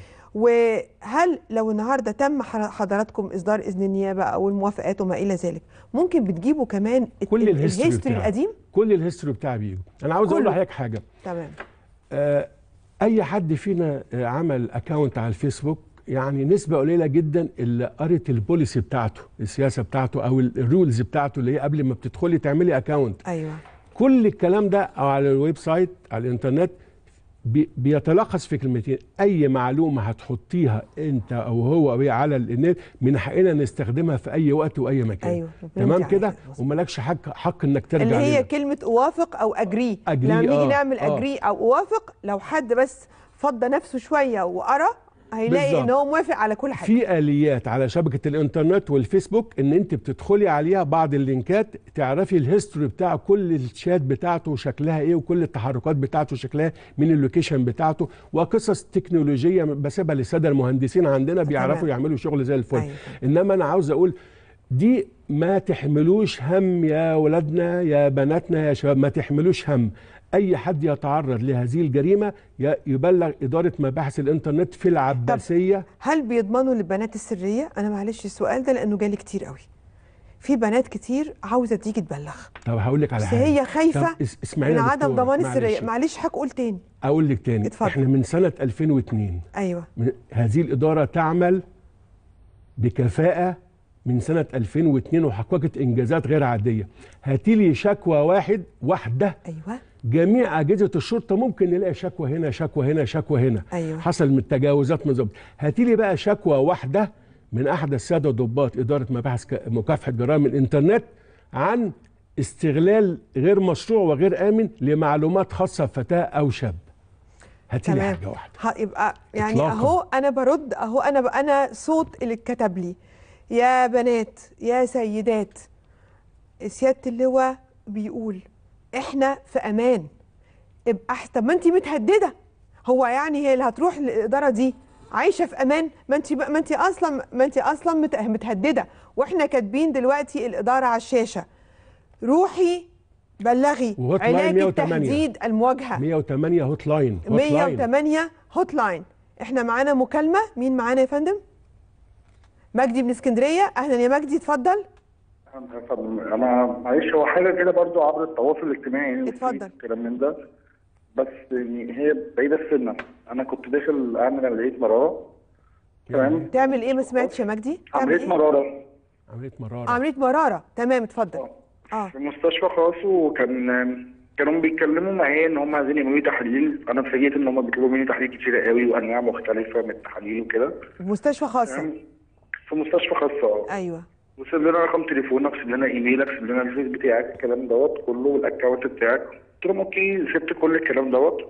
وهل لو النهارده تم ح- حضراتكم اصدار اذن النيابه او الموافقات وما الى ذلك ممكن بتجيبوا كمان ال- كل ال- الهيستوري الهيستوري بتاعه. القديم كل الهيستوري بتاعي بيجوا انا عاوز اقول كله. لحضرتك حاجه تمام آه، اي حد فينا آه، عمل اكونت على الفيسبوك يعني نسبة قليلة جدا اللي قرت البوليسي بتاعته السياسة بتاعته او ال- الرولز بتاعته اللي هي قبل ما بتدخلي تعملي اكونت ايوه كل الكلام ده او على الويب سايت على الانترنت بي- بيتلخص في كلمتين اي معلومه هتحطيها انت او هو او هي على النت من حقنا نستخدمها في اي وقت واي مكان أيوة، ربنا تمام يديك كده عليك. وملكش حق حق انك ترجع اللي هي لنا. كلمه اوافق او اجري Agree، لما نيجي آه، نعمل آه. اجري او اوافق لو حد بس فضى نفسه شويه وقرا هيلاقي بالظبط. ان هو موافق على كل حاجه في اليات على شبكه الانترنت والفيسبوك ان انت بتدخلي عليها بعض اللينكات تعرفي الهيستوري بتاع كل الشات بتاعته وشكلها ايه وكل التحركات بتاعته شكلها من اللوكيشن بتاعته وقصص تكنولوجيه بسيبها للساده المهندسين عندنا بيعرفوا تمام. يعملوا شغل زي الفل أيوة. انما انا عاوز اقول دي ما تحملوش هم يا ولادنا يا بناتنا يا شباب ما تحملوش هم اي حد يتعرض لهذه الجريمه ي- يبلغ اداره مباحث الانترنت في العباسيه هل بيضمنوا للبنات السريه انا معلش السؤال ده لانه جالي كتير قوي في بنات كتير عاوزه تيجي تبلغ طب هقول لك على بس حاجه هي خايفه طب اس- اسمعيني من يا عدم دكتورة، ضمان معلش. السريه معلش حضرتك قول تاني اقول لك تاني اتفضل. احنا من سنه 2002 ايوه من هذه الاداره تعمل بكفاءه من سنه 2002 وحققت انجازات غير عاديه هاتي لي شكوى واحد واحده ايوه جميع اجهزه الشرطه ممكن نلاقي شكوى هنا شكوى هنا شكوى هنا أيوة. حصل من تجاوزات من ضبط هاتي لي بقى شكوى واحده من احد الساده ضباط اداره مباحث ك- مكافحه جرائم الانترنت عن استغلال غير مشروع وغير امن لمعلومات خاصه بفتاه او شاب هاتي لي تمام حاجه واحده هيبقى يعني إطلاقاً. اهو انا برد اهو انا انا صوت اللي اتكتب لي يا بنات يا سيدات سياده اللواء بيقول احنا في امان ابقى أحسن طب ما انت متهدده هو يعني هي اللي هتروح الاداره دي عايشه في امان ما انت ما انت اصلا ما انت اصلا مت- متهدده واحنا كاتبين دلوقتي الاداره على الشاشه روحي بلغي وهوت لاين علاج 108. التهديد المواجهه 108 هوت لاين هوت لاين 108 هوت لاين احنا معانا مكالمه مين معانا يا فندم مجدي من اسكندريه اهلا يا مجدي اتفضل انا معلش هو حاجه كده برضو عبر التواصل الاجتماعي يعني اتفضل. الكلام من ده بس يعني هي بعيده السنه انا كنت داخل اعمل عمليه مراره تمام تعمل ايه ما سمعتش يا مجدي تعمل عمليه إيه؟ مراره عمليه مراره عمليه مراره تمام اتفضل اه في مستشفى خاص وكان كانوا بيتكلموا معايا ان هم عايزين يعملوا لي تحاليل انا اتفاجئت ان هم بيطلبوا مني تحاليل كتيره قوي وانواع مختلفه من التحاليل وكده في مستشفى خاصه تمام؟ في مستشفى خاصه اه ايوه وسيب لنا رقم تليفونك سيب لنا ايميلك سيب لنا الفيس بتاعك الكلام دوت كله والاكونت بتاعك قلت لهم اوكي سبت كل الكلام دوت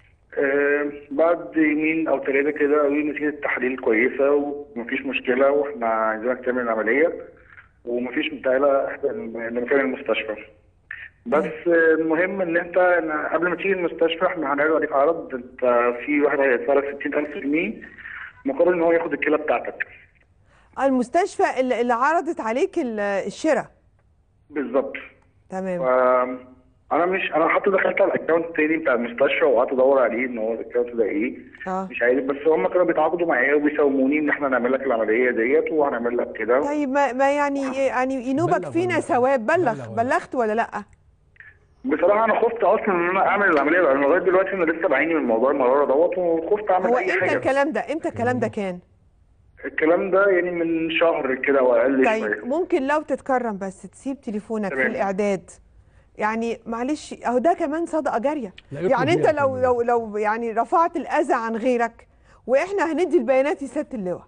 آه بعد يومين او ثلاثه كده قالوا لي نتيجه التحاليل كويسه ومفيش مشكله واحنا عايزينك تعمل العمليه ومفيش تعالى احنا لمكان المستشفى بس آه، المهم ان انت أنا قبل ما تيجي المستشفى احنا هنعرض عليك عرض انت في واحد هيدفع لك 60000 جنيه مقابل ان هو ياخد الكلى بتاعتك المستشفى اللي, اللي عرضت عليك ال- الشراء بالظبط تمام ف- انا مش انا حتى دخلت على الاكونت التاني بتاع المستشفى وقعدت ادور عليه ان هو الاكونت ده ايه اه مش عارف بس هم كانوا بيتعاقدوا معايا وبيساوموني ان احنا نعمل لك العمليه ديت وهنعمل لك كده طيب ما, ما يعني يعني ينوبك بلغ فينا ولا- ثواب بلغ بلغ ولا- بلغت ولا لا بصراحه انا خفت اصلا ان انا اعمل العمليه لان لغايه دلوقتي انا لسه بعاني من موضوع المراره دوت وخفت اعمل هو اي امتى حاجه الكلام ده امتى الكلام ده كان الكلام ده يعني من شهر كده او اقل طيب شويه ممكن لو تتكرم بس تسيب تليفونك في تمام. الاعداد يعني معلش اهو ده كمان صدقه جاريه لا، يطلب يعني انت بيها لو كمان. لو لو يعني رفعت الاذى عن غيرك واحنا هندي البيانات لسياده اللواء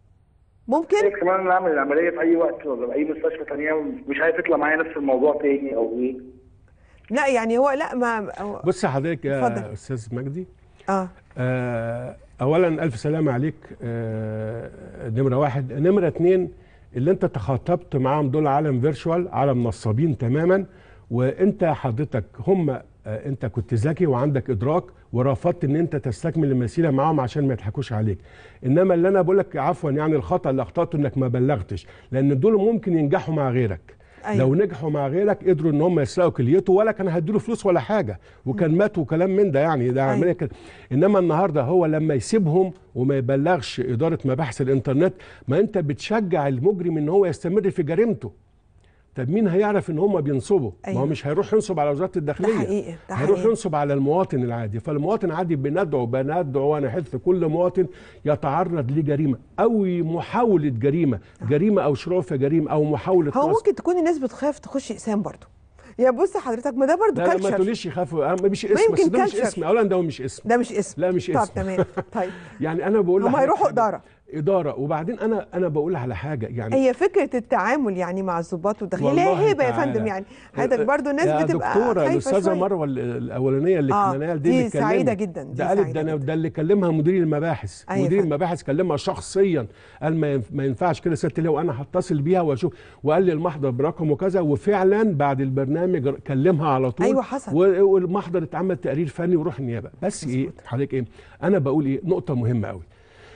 ممكن كمان نعمل العمليه في اي وقت ولا في اي مستشفى تانية مش عايز يطلع معايا نفس الموضوع تاني او ايه لا يعني هو لا ما هو- بص حضرتك يا اتفضل. استاذ مجدي اه آه، اولا الف سلامه عليك آه، نمره واحد نمره اتنين اللي انت تخاطبت معاهم دول عالم فيرتشوال عالم نصابين تماما وانت حضرتك هم آه، انت كنت ذكي وعندك ادراك ورفضت ان انت تستكمل المسيره معاهم عشان ما يضحكوش عليك انما اللي انا بقول لك عفوا يعني الخطا اللي اخطاته انك ما بلغتش لان دول ممكن ينجحوا مع غيرك أيوة. لو نجحوا مع غيرك قدروا ان هم يسرقوا كليته ولا كان هيديله فلوس ولا حاجه وكان مات وكلام من ده يعني ده أيوة. عمليه كده انما النهارده هو لما يسيبهم وما يبلغش اداره مباحث الانترنت ما انت بتشجع المجرم ان هو يستمر في جريمته طب مين هيعرف ان هم بينصبوا ما أيوة. هو مش هيروح ينصب على وزاره الداخليه ده حقيقي ده هيروح حقيقي ينصب على المواطن العادي فالمواطن العادي بندعو بندعو وانا حلف كل مواطن يتعرض لجريمه او محاوله جريمه جريمه او شروع في جريمه او محاوله هو نصب. ممكن تكون الناس بتخاف تخش اقسام برضو يا بص حضرتك ما ده برضو لا لا ما كلتشر تقوليش يخافوا أه، مش اسم بس يمكن ده مش كلتشر. اسم اولا ده مش اسم ده مش اسم لا مش طب اسم تمام طيب يعني انا بقول هم لحضرتك هيروحوا حاجة. إدارة. اداره وبعدين انا انا بقول على حاجه يعني هي فكره التعامل يعني مع الضباط والداخليه لا والله هبه يا تعالى. فندم يعني حضرتك برضو الناس يا بتبقى دكتوره خايفه الاستاذه شويه مروه ال- الاولانيه اللي آه، كنا دي دي اللي سعيدة اتكلمت. جدا، دي ده قالت سعيدة ده, أنا- جدا. ده اللي كلمها مدير المباحث أيوة مدير فندم. المباحث كلمها شخصيا قال ما ينف- ما ينفعش كده ست ليه وانا هتصل بيها واشوف وقال لي المحضر برقم وكذا وفعلا بعد البرنامج كلمها على طول أيوة حصل. و- والمحضر اتعمل تقرير فني وروح النيابه بس ايه حضرتك ايه انا بقول ايه نقطه مهمه قوي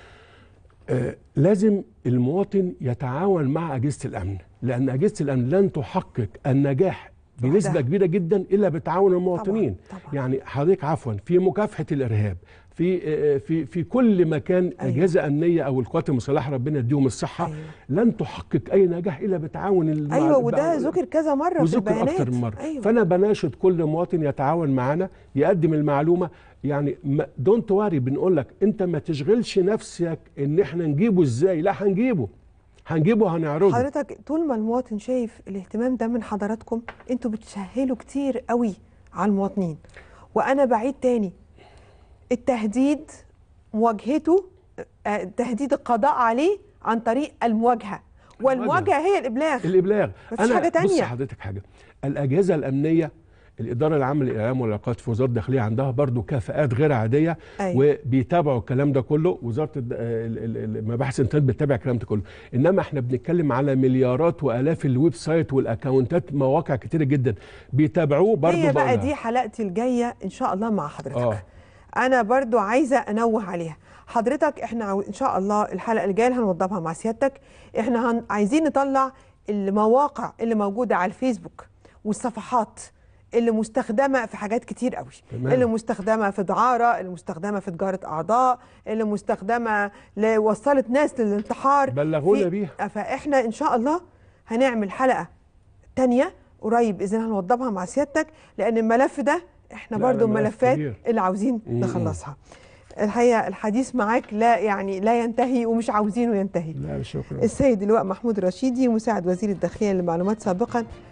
آه، لازم المواطن يتعاون مع أجهزة الأمن لأن أجهزة الأمن لن تحقق النجاح بنسبة لوحدها. كبيرة جدا إلا بتعاون المواطنين طبعاً. يعني حضرتك عفوا في مكافحة الإرهاب في آه، في في كل مكان أيوة. أجهزة أمنية أو القوات المسلحة ربنا يديهم الصحة أيوة. لن تحقق أي نجاح إلا بتعاون المع- ايوه وده بع- ذكر كذا مره في وذكر البيانات اكتر من مره ايوه فانا بناشد كل مواطن يتعاون معنا يقدم المعلومه يعني دونت واري بنقول لك انت ما تشغلش نفسك ان احنا نجيبه ازاي لا هنجيبه هنجيبه هنعرضه حضرتك طول ما المواطن شايف الاهتمام ده من حضراتكم انتوا بتسهلوا كتير قوي على المواطنين وانا بعيد تاني التهديد مواجهته آه، تهديد القضاء عليه عن طريق المواجهه والمواجهه هي الابلاغ الابلاغ مفيش حاجة بص تانية. حضرتك حاجه الاجهزه الامنيه الاداره العامه للاعلام والعلاقات في وزاره الداخليه عندها برضو كفاءات غير عاديه أيوة. وبيتابعوا الكلام ده كله وزاره الد- ال- ال- ال- مباحث الانترنت بتتابع الكلام ده كله انما احنا بنتكلم على مليارات والاف الويب سايت والاكونتات مواقع كتيره جدا بيتابعوه برضو هي بقى بقولها. دي حلقتي الجايه ان شاء الله مع حضرتك آه. انا برضو عايزه انوه عليها حضرتك احنا عاو- ان شاء الله الحلقه الجايه اللي هنوضبها مع سيادتك احنا هن... عايزين نطلع المواقع اللي موجوده على الفيسبوك والصفحات اللي مستخدمه في حاجات كتير قوي تمام. اللي مستخدمه في دعاره اللي مستخدمه في تجاره اعضاء اللي مستخدمه ل- وصلت ناس للانتحار بلغونا في- بيها. فاحنا ان شاء الله هنعمل حلقه تانية قريب باذن الله هنوضبها مع سيادتك لان الملف ده احنا لا، برضو لا، ملف الملفات كبير. اللي عاوزين مم. نخلصها الحقيقه الحديث معاك لا يعني لا ينتهي ومش عاوزينه ينتهي لا شكرا السيد اللواء محمود رشيدي مساعد وزير الداخليه للمعلومات سابقا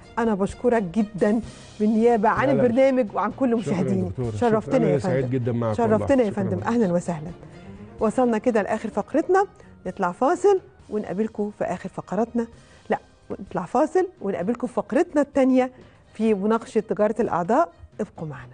انا بشكرك جدا بالنيابه عن لا لا. البرنامج وعن كل شكراً يا مشاهديني دكتورة. شرفتنا شكراً. يا أنا فندم سعيد جدا معك والله. شرفتنا يا شكراً فندم والله. اهلا وسهلا وصلنا كده لاخر فقرتنا نطلع فاصل ونقابلكم في اخر فقراتنا لا نطلع فاصل ونقابلكم في فقرتنا الثانيه في مناقشه تجاره الاعضاء ابقوا معنا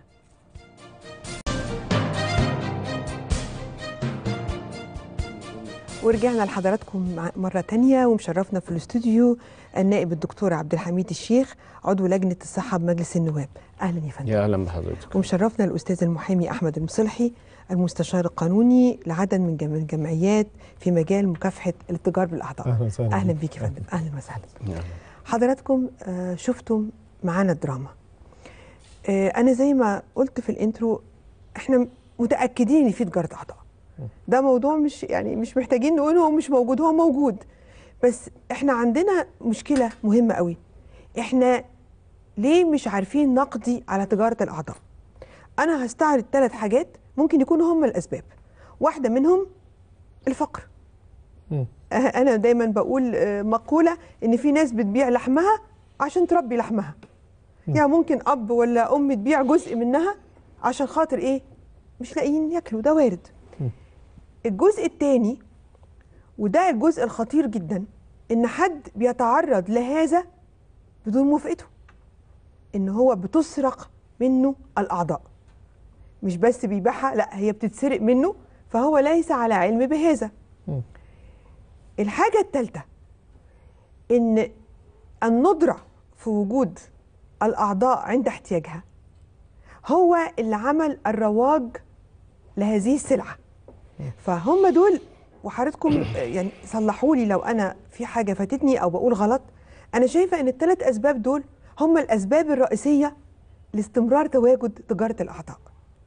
ورجعنا لحضراتكم مع- مرة تانية ومشرفنا في الاستوديو النائب الدكتور عبد الحميد الشيخ عضو لجنة الصحة بمجلس النواب أهلا يا فندم يا اهلا بحضرتك ومشرفنا الأستاذ المحامي أحمد المصلحي المستشار القانوني لعدد من جم- الجمعيات في مجال مكافحة الاتجار بالأعضاء أهلا وسهلا أهلا بك. بيك يا فندم أهلا وسهلا يا أهلا. حضراتكم آه، شفتم معانا الدراما آه، أنا زي ما قلت في الانترو احنا متأكدين إن في تجارة أعضاء ده موضوع مش يعني مش محتاجين نقول هو مش موجود هو موجود بس احنا عندنا مشكلة مهمة قوي احنا ليه مش عارفين نقضي على تجارة الأعضاء أنا هستعرض ثلاث حاجات ممكن يكونوا هم الأسباب واحدة منهم الفقر مم. أه، أنا دايما بقول آه، مقولة إن في ناس بتبيع لحمها عشان تربي لحمها يعني ممكن أب ولا أم تبيع جزء منها عشان خاطر إيه مش لاقيين ياكلوا ده وارد الجزء الثاني وده الجزء الخطير جدا ان حد بيتعرض لهذا بدون موافقته ان هو بتسرق منه الاعضاء مش بس بيبيعها لا هي بتتسرق منه فهو ليس على علم بهذا مم. الحاجه الثالثه ان الندره في وجود الاعضاء عند احتياجها هو اللي عمل الرواج لهذه السلعه فهم دول وحضرتكم يعني صلحوا لي لو انا في حاجه فاتتني او بقول غلط انا شايفه ان الثلاث اسباب دول هم الاسباب الرئيسيه لاستمرار تواجد تجاره الاعضاء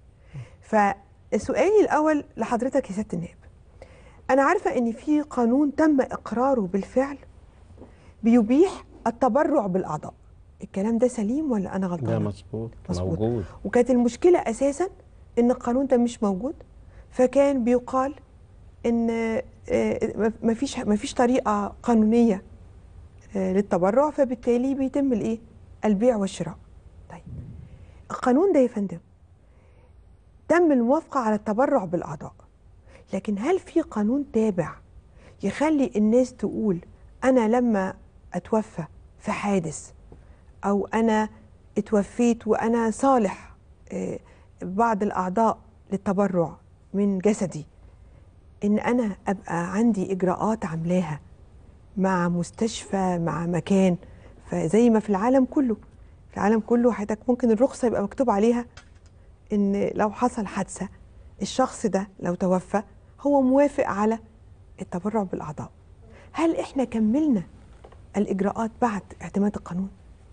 فسؤالي الاول لحضرتك يا سياده النائب انا عارفه ان في قانون تم اقراره بالفعل بيبيح التبرع بالاعضاء الكلام ده سليم ولا انا ده غلطانه مظبوط مظبوط. موجود وكانت المشكله اساسا ان القانون ده مش موجود فكان بيقال ان آه، ما فيش ما فيش طريقه قانونيه آه، للتبرع فبالتالي بيتم الايه البيع والشراء طيب القانون ده يا فندم تم الموافقه على التبرع بالاعضاء لكن هل في قانون تابع يخلي الناس تقول انا لما اتوفى في حادث او انا اتوفيت وانا صالح آه، بعض الاعضاء للتبرع من جسدي ان انا ابقى عندي اجراءات عاملاها مع مستشفى مع مكان فزي ما في العالم كله في العالم كله حضرتك ممكن الرخصه يبقى مكتوب عليها ان لو حصل حادثه الشخص ده لو توفى هو موافق على التبرع بالاعضاء هل احنا كملنا الاجراءات بعد اعتماد القانون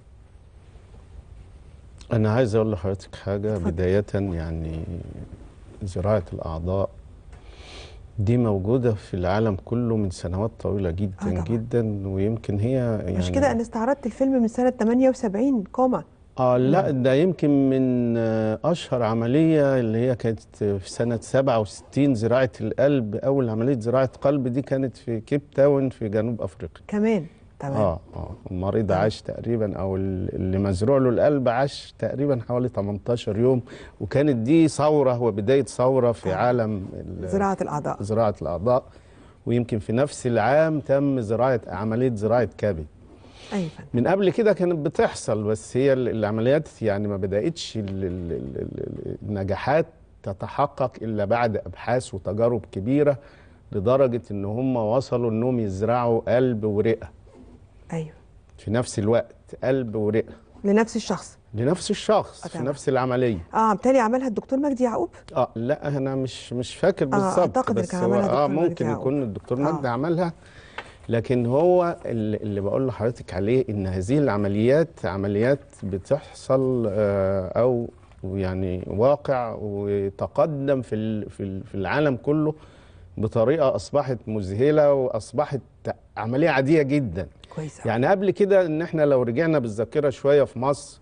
انا عايز اقول لحضرتك حاجه اتفضل. بدايه يعني زراعه الاعضاء دي موجوده في العالم كله من سنوات طويله جدا آه طبعاً. جدا ويمكن هي يعني مش كده انا استعرضت الفيلم من سنه 78 كوما اه لا ده يمكن من آه، اشهر عمليه اللي هي كانت في سنه 67 زراعه القلب اول عمليه زراعه قلب دي كانت في كيب تاون في جنوب افريقيا كمان تمام اه اه المريض عاش تقريبا او ال- اللي مزروع له القلب عاش تقريبا حوالي 18 يوم وكانت دي ثوره وبدايه ثوره في طبعاً. عالم ال- زراعه الاعضاء زراعه الاعضاء ويمكن في نفس العام تم زراعه عمليه زراعه كبد ايوه فندم. من قبل كده كانت بتحصل بس هي ال- العمليات يعني ما بدأتش ال- ال- ال- ال- النجاحات تتحقق إلا بعد أبحاث وتجارب كبيرة لدرجة إن هم وصلوا إنهم يزرعوا قلب ورئة ايوه في نفس الوقت قلب ورئة لنفس الشخص لنفس الشخص آه، في طبعا. نفس العملية اه بالتالي عملها الدكتور مجدي يعقوب اه لا انا مش مش فاكر بالظبط أعتقد إن بس كان هو عملها اه دكتور مجدي ممكن يعقوب. يكون الدكتور آه. مجدي عملها لكن هو اللي, اللي بقول لحضرتك عليه ان هذه العمليات عمليات بتحصل آه او يعني واقع وتقدم في ال- في ال- في العالم كله بطريقه اصبحت مذهله واصبحت عمليه عاديه جدا كويس أوي. يعني قبل كده ان احنا لو رجعنا بالذاكره شويه في مصر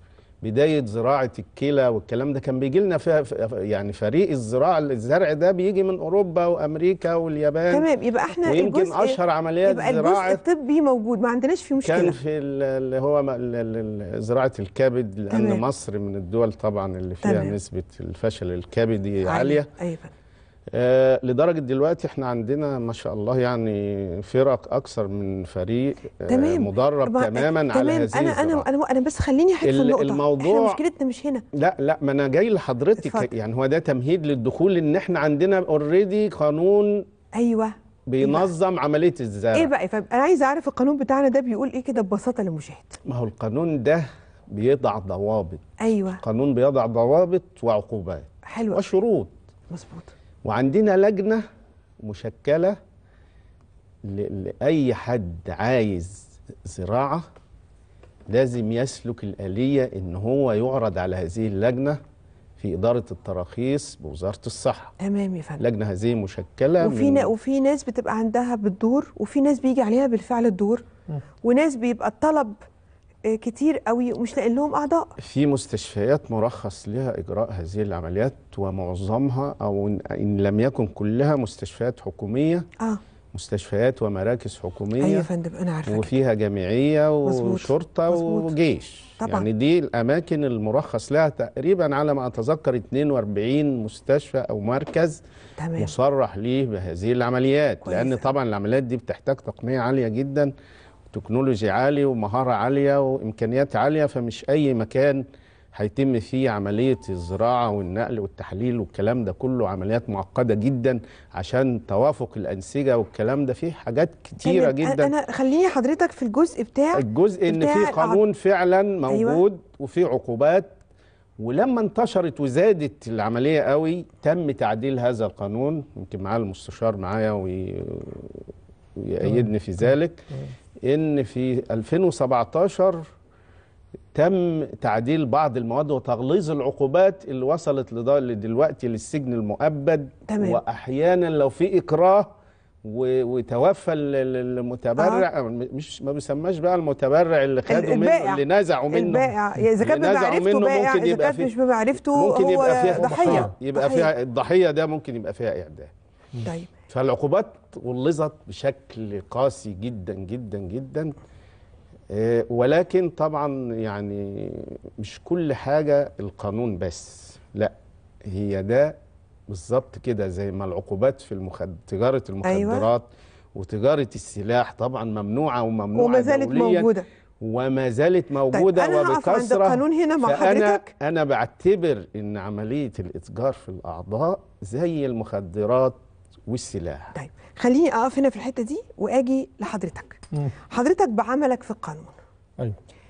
بدايه زراعه الكلى والكلام ده كان بيجي لنا فيها يعني فريق الزراعه الزرع ده بيجي من اوروبا وامريكا واليابان تمام يبقى احنا ويمكن الجزء- اشهر عمليات يبقى زراعه الجزء الطبي موجود ما عندناش فيه مشكله كان في ال- اللي هو م- ال- ال- ال- زراعه الكبد لان تمام. مصر من الدول طبعا اللي فيها تمام. نسبه الفشل الكبدي عاليه ايوه آه لدرجه دلوقتي احنا عندنا ما شاء الله يعني فرق اكثر من فريق آه تمام مدرب طب- تماما على تمام هذه انا انا الزراعة. انا انا بس خليني احكي في ال- النقطه الموضوع- احنا مشكلتنا مش هنا لا لا ما انا جاي لحضرتك اتفضل. يعني هو ده تمهيد للدخول ان احنا عندنا اوريدي قانون ايوه بينظم عمليه الزرع ايه بقى يا فندم انا عايزه اعرف القانون بتاعنا ده بيقول ايه كده ببساطه للمشاهد ما هو القانون ده بيضع ضوابط ايوه قانون بيضع ضوابط وعقوبات حلو وشروط مظبوط وعندنا لجنة مشكلة ل- لأي حد عايز زراعة لازم يسلك الآلية إن هو يعرض على هذه اللجنة في إدارة التراخيص بوزارة الصحة تمام يا فندم لجنة هذه مشكلة وفي نا وفي ناس بتبقى عندها بالدور وفي ناس بيجي عليها بالفعل الدور وناس بيبقى الطلب آه، كتير قوي ومش لاقي لهم اعضاء في مستشفيات مرخص لها إجراء هذه العمليات ومعظمها أو إن- إن لم يكن كلها مستشفيات حكومية اه مستشفيات ومراكز حكومية ايوه يا فندم انا عارفه كده. وفيها جمعية مظبوط. وشرطة مظبوط. وجيش طبعا. يعني دي الأماكن المرخص لها تقريبا على ما أتذكر 42 مستشفى أو مركز تمام مصرح ليه بهذه العمليات كويس لأن أوي. طبعا العمليات دي بتحتاج تقنية عالية جدا وتكنولوجي عالي ومهارة عالية وإمكانيات عالية فمش أي مكان هيتم فيه عملية الزراعة والنقل والتحليل والكلام ده كله عمليات معقدة جدا عشان توافق الأنسجة والكلام ده فيه حاجات كتيرة تمام. جدا انا خليني حضرتك في الجزء بتاع الجزء ان بتاع في قانون فعلا أيوة. موجود وفي عقوبات ولما انتشرت وزادت العمليه قوي تم تعديل هذا القانون يمكن معاه المستشار معايا وي... ويأيدني في ذلك ان في 2017 تم تعديل بعض المواد وتغليظ العقوبات اللي وصلت لض- دلوقتي للسجن المؤبد تمام. واحيانا لو في اكراه و- وتوفى ال- ال- المتبرع م- مش ما بيسماش بقى المتبرع اللي خدوا منه البائع. اللي نزعوا منه البائع يا اذا كان اللي نزعوا بمعرفته منه بائع ممكن اذا يبقى كان فيه- مش بمعرفته ممكن هو يبقى فيها ضحيه يبقى ضحية. فيها الضحيه ده ممكن يبقى فيها اعدام طيب فالعقوبات غلظت بشكل قاسي جدا جدا جدا آه، ولكن طبعا يعني مش كل حاجة القانون بس لا هي ده بالظبط كده زي ما العقوبات في المخد... تجارة المخدرات وتجارة السلاح طبعا ممنوعة وممنوعة وما زالت دولياً موجوده وما زالت موجودة أنا هقف عند وبكثرة القانون هنا مع فأنا حضرتك. أنا بعتبر إن عملية الإتجار في الأعضاء زي المخدرات والسلاح طيب خليني اقف هنا في الحته دي واجي لحضرتك حضرتك بعملك في القانون أيوة.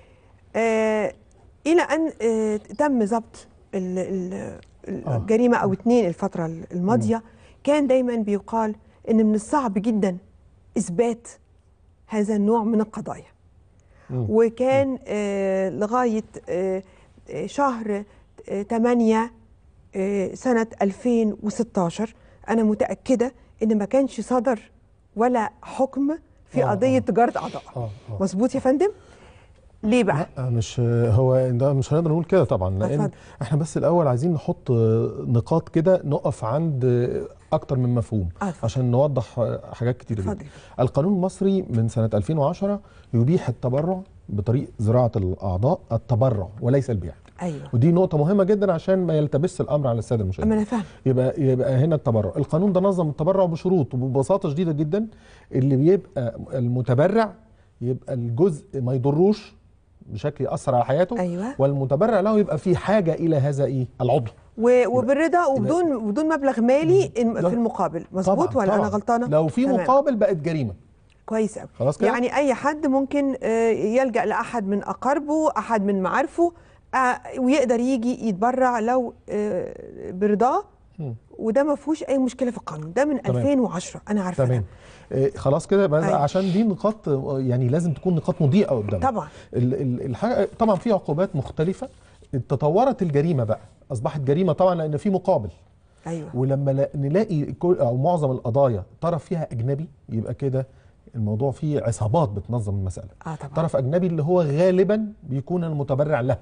آه الى ان آه تم ضبط ال- ال- آه. الجريمه او اتنين الفتره الماضيه كان دايما بيقال ان من الصعب جدا اثبات هذا النوع من القضايا مم. وكان آه لغايه آه آه، شهر 8 سنه 2016 انا متاكده ان ما كانش صدر ولا حكم في آه، قضيه تجاره اعضاء اه اه مظبوط يا فندم ليه بقى لا مش هو ده مش هنقدر نقول كده طبعا لان اتفضل. احنا بس الاول عايزين نحط نقاط كده نقف عند اكتر من مفهوم آه، اتفضل. عشان نوضح حاجات كتير جدا اتفضل القانون المصري من سنه 2010 يبيح التبرع بطريق زراعه الاعضاء التبرع وليس البيع ايوه ودي نقطة مهمة جدا عشان ما يلتبس الأمر على السادة اما المشاهدين. انا فاهم يبقى يبقى هنا التبرع، القانون ده نظم التبرع بشروط وببساطة شديدة جدا اللي بيبقى المتبرع يبقى الجزء ما يضروش بشكل يأثر على حياته ايوه والمتبرع له يبقى في حاجة إلى هذا إيه؟ العضو. و- وبالرضا وبدون بدون مبلغ مالي إن- لا. في المقابل مظبوط طبعاً، ولا انا طبعاً. غلطانه لو في تمام. مقابل بقت جريمة. كويس قوي خلاص كده؟ يعني اي حد ممكن آه، يلجا لاحد من اقاربه احد من معارفه آه، ويقدر يجي يتبرع لو آه، برضاه مم. وده ما فيهوش اي مشكله في القانون ده من تمام. 2010 انا عارفه تمام. ده. إيه خلاص كده بقى أيوة. عشان دي نقاط آه، يعني لازم تكون نقاط مضيئة قدامنا. طبعا ال- ال- الحاجة طبعا في عقوبات مختلفة تطورت الجريمة بقى أصبحت جريمة طبعا لأن في مقابل ايوه ولما لا- نلاقي كل أو معظم القضايا طرف فيها أجنبي يبقى كده الموضوع فيه عصابات بتنظم المسألة اه طبعا طرف أجنبي اللي هو غالبا بيكون المتبرع له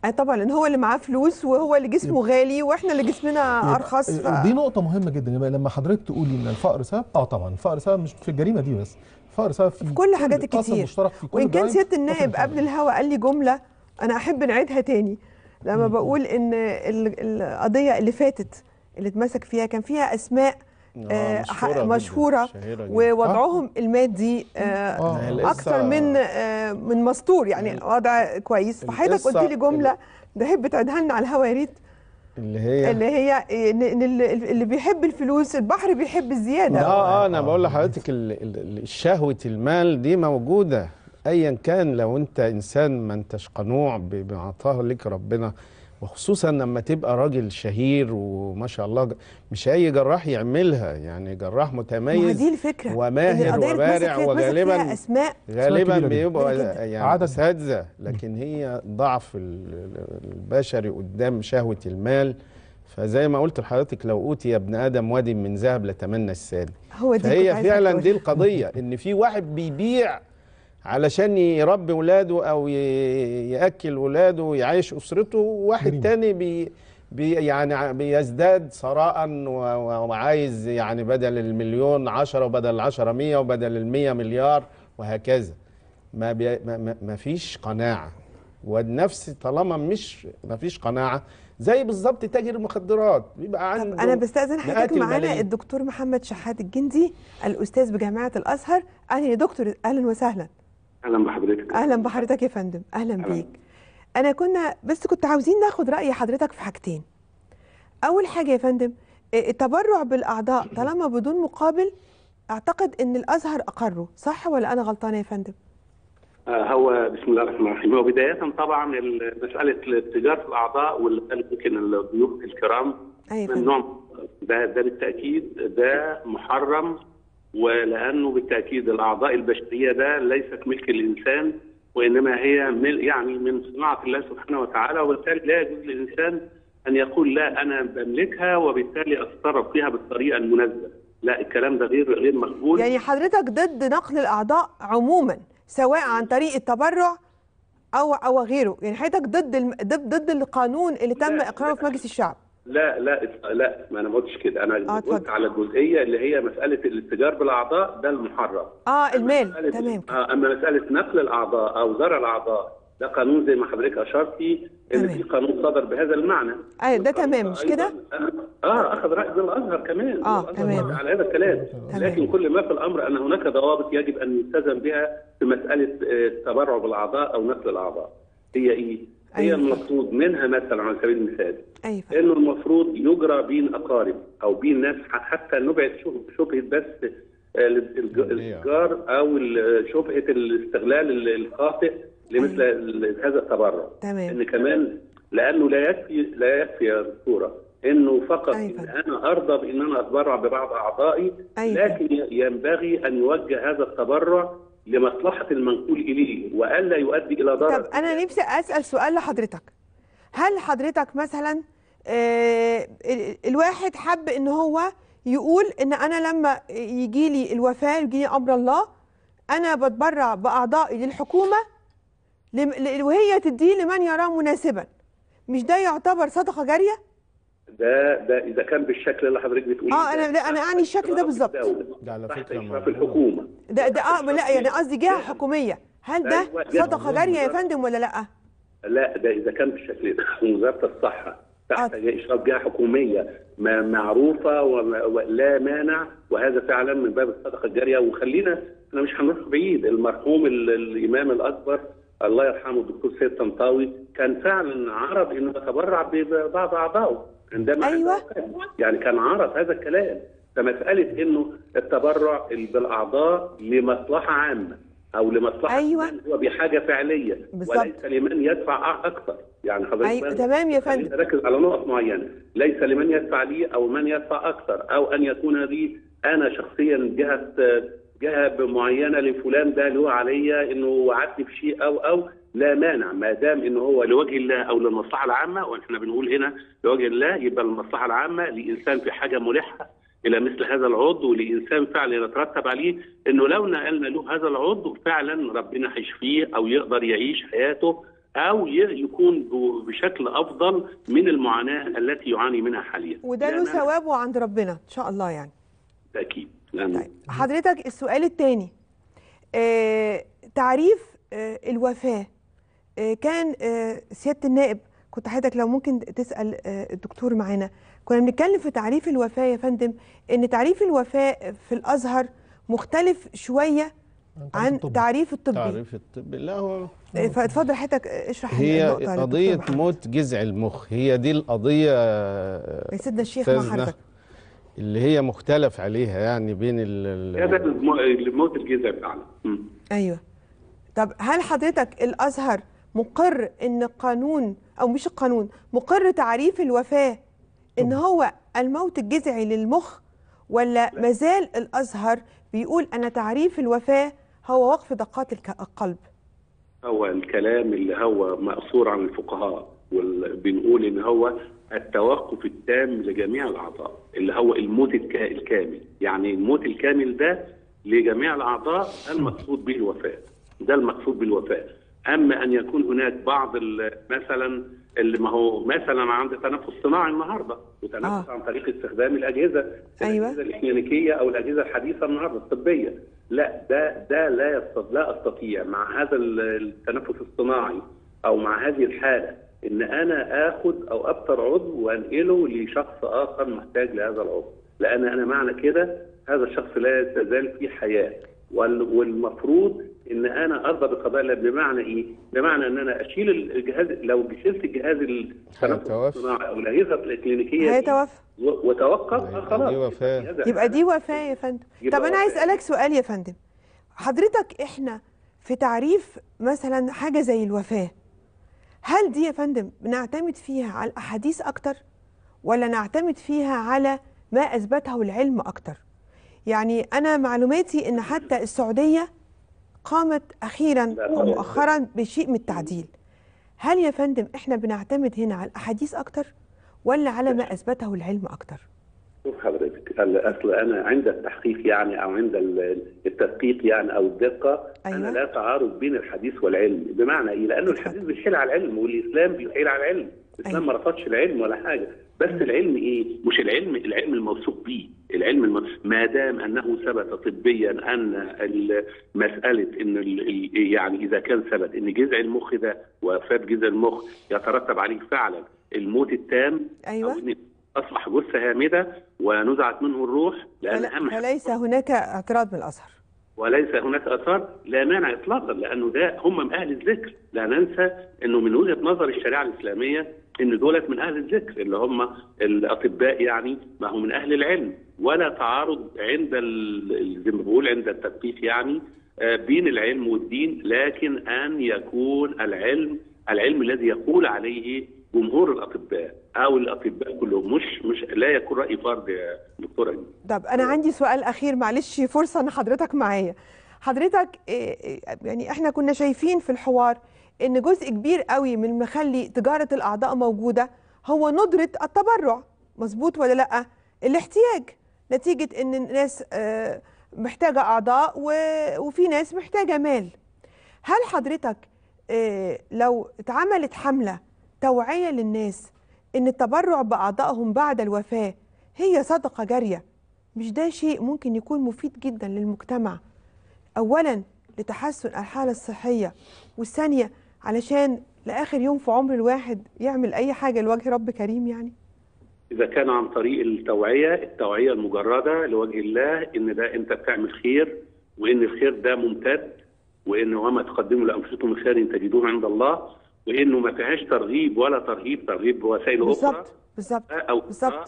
اي طبعا لان هو اللي معاه فلوس وهو اللي جسمه غالي واحنا اللي جسمنا ارخص ف... دي نقطة مهمة جدا يبقى لما حضرتك تقولي ان الفقر سبب اه طبعا الفقر سبب مش في الجريمة دي بس الفقر سبب في, في كل حاجات قسم كتير مشترك في كل وان كان الجرائم سياده النائب قسم قبل الهوا قال لي جمله انا احب نعيدها تاني لما بقول ان ال- القضيه اللي فاتت اللي اتمسك فيها كان فيها اسماء آه، مشهورة ح- جداً، مشهوره شهيرة جداً. ووضعهم المادي آه، آه. القصة- اكثر من آه، من مستور يعني وضع كويس فحضرتك القصة قلت لي جمله تحب تعيدها لنا على الهوا يا ريت اللي هي اللي هي ان إن اللي اللي بيحب الفلوس البحر بيحب الزياده اه اه انا بقول لحضرتك ال- ال- ال- شهوه المال دي موجوده ايا كان لو انت انسان ما انتش قنوع ب- بما اعطاه لك ربنا وخصوصا لما تبقى راجل شهير وما شاء الله ج- مش اي جراح يعملها يعني جراح ما هي متميز دي الفكره إن وماهر القضية اللي اتمسك وبارع فيها اتمسك فيها وغالبا اسماء غالبا كبيرة جداً. بيبقوا كبيرة جداً. يعني عدد. اساتذه لكن هي ضعف ال- ال- البشري قدام شهوه المال فزي ما قلت لحضرتك لو اوتي ابن ادم واد من ذهب لتمنى الساد هو دي كنت فهي عايزة فعلا أقول. دي القضيه ان في واحد بيبيع علشان يربي ولاده او ي- ياكل ولاده ويعيش اسرته وواحد جريمة. تاني بي بي يعني ع- بيزداد ثراء و- و- وعايز يعني بدل المليون عشرة وبدل العشرة مية وبدل المية مليار وهكذا ما, بي ما, ما, ما فيش قناعة والنفس طالما مش ما فيش قناعة زي بالظبط تاجر المخدرات بيبقى طب عنده انا بستاذن مئات حضرتك معانا الملايين. الدكتور محمد شحات الجندي الاستاذ بجامعه الازهر اهلا يا دكتور اهلا وسهلا اهلا بحضرتك اهلا بحضرتك يا فندم اهلا بيك انا كنا بس كنت عاوزين ناخد راي حضرتك في حاجتين اول حاجه يا فندم إيه، التبرع بالاعضاء طالما بدون مقابل اعتقد ان الازهر اقره صح ولا انا غلطانه يا فندم آه، هو بسم الله الرحمن الرحيم هو بداية طبعا ال- مسألة تجارة الأعضاء واللي قال يمكن الضيوف الكرام ايوه يا فندم ممنوع ده ده بالتأكيد ده محرم ولأنه بالتأكيد الأعضاء البشرية ده ليست ملك الإنسان وإنما هي مل يعني من صناعة الله سبحانه وتعالى وبالتالي لا يجوز للإنسان أن يقول لا أنا بملكها وبالتالي أتصرف فيها بالطريقة المناسبة لا الكلام ده غير غير مقبول يعني حضرتك ضد نقل الاعضاء عموما سواء عن طريق التبرع او او غيره يعني حضرتك ضد الم... ضد ضد القانون اللي تم لا، اقراره في مجلس الشعب لا لا لا ما انا ما قلتش كده انا آه، قلت اتفضل. على الجزئيه اللي هي مساله الاتجار بالاعضاء ده المحرم اه المال مسألة تمام آه اما مساله نقل الاعضاء او زرع الاعضاء ده قانون زي ما حضرتك اشرتي ان تمام. في قانون صدر بهذا المعنى ايوه ده تمام مش كده اه اخذ راي من الازهر كمان آه، الأزهر تمام. وافق على هذا الكلام تمام. لكن كل ما في الامر ان هناك ضوابط يجب ان يلتزم بها في مساله آه، التبرع بالاعضاء او نقل الاعضاء هي ايه؟ هي أيوة. المفروض منها مثلا على سبيل المثال ايوه انه المفروض يجرى بين اقارب او بين ناس حتى نبعد شب- شبهه بس الج- الاتجار او ال- شبهه الاستغلال ال- الخاطئ لمثل ال- هذا التبرع تمام ان كمان لانه لا يكفي لا يكفي يا دكتوره انه فقط أيوة. إن انا ارضى بان انا اتبرع ببعض اعضائي أيوة. لكن ي- ينبغي ان يوجه هذا التبرع لمصلحه المنقول اليه والا يؤدي الى ضرر طب انا نفسي اسال سؤال لحضرتك هل حضرتك مثلا آه ال- الواحد حب ان هو يقول ان انا لما يجي لي الوفاه يجي لي امر الله انا بتبرع باعضائي للحكومه لم- ل- وهي تديه لمن يراه مناسبا مش ده يعتبر صدقه جاريه ده ده اذا كان بالشكل اللي حضرتك بتقوليه اه انا ده لا انا اعني الشكل ده بالظبط ده على تحت فكره اشراف موضوع. الحكومه ده ده اه لا يعني قصدي جهه حكوميه هل ده أيوة، جهة صدقه جاريه يا فندم ولا لا لا ده اذا كان بالشكل ده وزاره الصحه تحت آه. اشراف جهه حكوميه ما- معروفه وما- ولا مانع وهذا فعلا من باب الصدقه الجاريه وخلينا احنا مش هنروح بعيد المرحوم ال- الامام الاكبر الله يرحمه الدكتور سيد طنطاوي كان فعلا عرض انه يتبرع ببعض اعضائه عندما أيوة. يعني كان عرض هذا الكلام فمساله انه التبرع بالاعضاء لمصلحه عامه او لمصلحه أيوة. من هو بحاجه فعليه بالظبط. وليس لمن يدفع اكثر يعني حضرتك ايوه بس تمام يا خلينا فندم نركز على نقط معينه ليس لمن يدفع لي او من يدفع اكثر او ان يكون لي انا شخصيا جهه جهه معينه لفلان ده له عليا انه وعدني بشيء او او لا مانع ما دام انه هو لوجه الله او للمصلحه العامه واحنا بنقول هنا لوجه الله يبقى المصلحه العامه لانسان في حاجه ملحه الى مثل هذا العضو لانسان فعلا يترتب عليه انه لو نقلنا له هذا العضو فعلا ربنا هيشفيه او يقدر يعيش حياته او ي- يكون ب- بشكل افضل من المعاناه التي يعاني منها حاليا وده له ثوابه عند ربنا ان شاء الله يعني بالتاكيد لأنه حضرتك السؤال الثاني آه تعريف آه الوفاة آه كان آه سيادة النائب كنت حضرتك لو ممكن تسأل آه الدكتور معانا كنا بنتكلم في تعريف الوفاة يا فندم ان تعريف الوفاة في الأزهر مختلف شوية عن تعريف الطبي تعريف الطب لا هو آه، فاتفضل حضرتك آه، اشرح هي النقطة للدكتور قضية محمد. موت جذع المخ هي دي القضية يا سيدنا الشيخ مع أستاذنا، حضرتك اللي هي مختلف عليها يعني بين ال ال- هذا الم- الموت الجذع بتاعنا مم. ايوه طب هل حضرتك الازهر مقر ان القانون او مش القانون مقر تعريف الوفاه ان هو الموت الجذعي للمخ ولا مازال الازهر بيقول ان تعريف الوفاه هو وقف دقات الك- القلب هو الكلام اللي هو مأثور عن الفقهاء وبنقول ان هو التوقف التام لجميع الاعضاء اللي هو الموت الك- الكامل يعني الموت الكامل ده لجميع الاعضاء المقصود به الوفاه ده المقصود بالوفاه اما ان يكون هناك بعض ال- مثلا اللي ما هو مثلا عند تنفس صناعي النهارده وتنفس آه. عن طريق استخدام الاجهزه أيوة. الاجهزه الاكلينيكيه او الاجهزه الحديثه النهارده الطبيه لا ده ده لا يستطيع لا استطيع مع هذا ال- التنفس الصناعي او مع هذه الحاله ان انا اخد او ابتر عضو وانقله لشخص اخر محتاج لهذا العضو لان انا معنى كده هذا الشخص لا تزال في حياه وال- والمفروض ان انا ارضى بقضاء الله بمعنى ايه؟ بمعنى ان انا اشيل الجهاز لو شلت الجهاز التنفس الصناعي او الاجهزه الكلينيكيه دي هيتوفى و- وتوقف آه خلاص دي وفاة يبقى دي وفاه يا فندم يبقى طب انا عايز وفاة. اسالك سؤال يا فندم حضرتك احنا في تعريف مثلا حاجه زي الوفاه هل دي يا فندم بنعتمد فيها على الاحاديث اكتر ولا نعتمد فيها على ما اثبته العلم اكتر يعني انا معلوماتي ان حتى السعوديه قامت اخيرا ومؤخرا بشيء من التعديل هل يا فندم احنا بنعتمد هنا على الاحاديث اكتر ولا على ما اثبته العلم اكتر شوف حضرتك ال- اصل انا عند التحقيق يعني او عند ال- التدقيق يعني او الدقه أيوة. انا لا تعارض بين الحديث والعلم بمعنى ايه؟ لانه الحديث بيحيل على العلم والاسلام بيحيل على العلم، الاسلام أيوة. ما رفضش العلم ولا حاجه، بس العلم ايه؟ مش العلم العلم الموثوق به، العلم الم... ما دام انه ثبت طبيا ان ال- مساله ان ال... ال- يعني اذا كان ثبت ان جذع المخ ده وفاه جذع المخ يترتب عليه فعلا الموت التام ايوه أو إن اصبح جثه هامده ونزعت منه الروح لان فلا- اهم حاجة فليس هناك اعتراض من الازهر وليس هناك اثار لا مانع اطلاقا لانه ده هم من اهل الذكر لا ننسى انه من وجهه نظر الشريعه الاسلاميه ان دولت من اهل الذكر اللي هم الاطباء يعني ما هم من اهل العلم ولا تعارض عند ال- زي ما بقول عند التدقيق يعني آه، بين العلم والدين لكن ان يكون العلم العلم الذي يقول عليه جمهور الاطباء او الاطباء كلهم مش مش لا يكون راي فرد يا دكتوره دي. طب انا عندي سؤال اخير معلش فرصه ان حضرتك معايا حضرتك إيه إيه يعني احنا كنا شايفين في الحوار ان جزء كبير قوي من مخلي تجاره الاعضاء موجوده هو ندره التبرع مظبوط ولا لا الاحتياج نتيجه ان الناس آه، محتاجه اعضاء و- وفي ناس محتاجه مال هل حضرتك آه، لو اتعملت حمله توعيه للناس ان التبرع باعضائهم بعد الوفاه هي صدقه جاريه مش ده شيء ممكن يكون مفيد جدا للمجتمع اولا لتحسن الحاله الصحيه والثانيه علشان لاخر يوم في عمر الواحد يعمل اي حاجه لوجه رب كريم يعني إذا كان عن طريق التوعية التوعية المجردة لوجه الله إن ده أنت بتعمل خير وإن الخير ده ممتد وإن وما تقدموا لأنفسكم من خير تجدوه عند الله وإنه ما فيهاش ترغيب ولا ترهيب ترغيب بوسائل أخرى بالظبط بالظبط أو بالظبط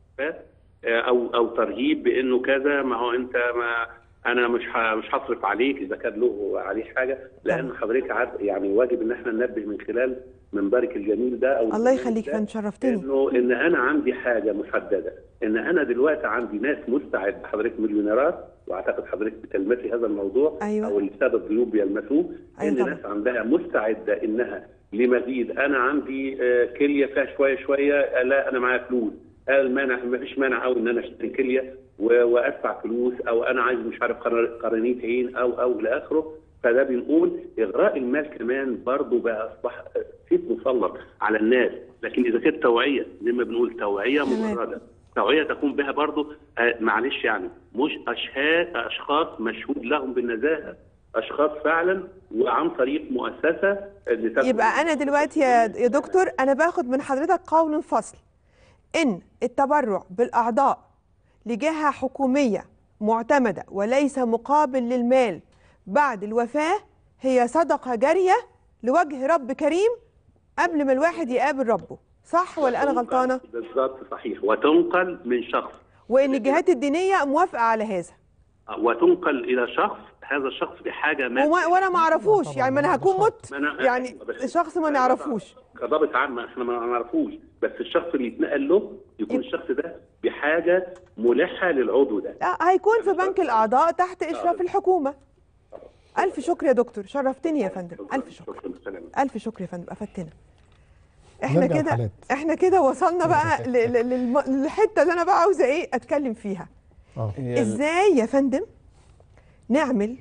أو أو ترهيب بإنه كذا ما هو أنت ما أنا مش ه- مش هصرف عليك إذا كان له عليه حاجة لأن حضرتك عارف يعني واجب إن إحنا ننبه من خلال منبرك الجميل ده أو الله يخليك فندم شرفتني انه ان انا عندي حاجه محدده ان انا دلوقتي عندي ناس مستعد حضرتك مليونيرات واعتقد حضرتك بتلمسي هذا الموضوع أيوة. او الساده الضيوف بيلمسوه أيوة ان طبعا. ناس عندها مستعده انها لمزيد انا عندي آه، كليه فيها شويه شويه آه، لا انا معايا فلوس قال مانع ما فيش مانع قوي ان انا اشتري كليه و- وادفع فلوس او انا عايز مش عارف قرن- قرنيه عين او او الى اخره فده بنقول اغراء المال كمان برضه بقى اصبح سيف مسلط على الناس لكن اذا كانت توعيه زي ما بنقول توعيه تمام. مجرده توعيه تقوم بها برضه آه معلش يعني مش اشهاد اشخاص مشهود لهم بالنزاهه اشخاص فعلا وعن طريق مؤسسه اللي تكون- يبقى انا دلوقتي يا يا دكتور انا باخد من حضرتك قول فصل ان التبرع بالاعضاء لجهه حكوميه معتمده وليس مقابل للمال بعد الوفاه هي صدقه جاريه لوجه رب كريم قبل ما الواحد يقابل ربه صح ولا انا غلطانه بالظبط صحيح وتنقل من شخص وان الجهات الدينيه موافقه على هذا وتنقل الى شخص هذا الشخص بحاجه ما وما وانا ما اعرفوش يعني ما انا هكون مت ما أنا- يعني بس- شخص ما نعرفوش كضابط عام احنا ما نعرفوش بس الشخص اللي يتنقل له يكون الشخص ده بحاجه ملحه للعضو ده لا هيكون في بنك الاعضاء تحت اشراف الحكومه الف شكر يا دكتور شرفتني يا فندم الف شكر شكرا سلام الف شكر يا فندم افدتنا احنا نرجع كده للحالات. احنا كده وصلنا بقى ل- ل- للم- للحته اللي انا بقى عاوزه ايه اتكلم فيها اه ازاي يا فندم نعمل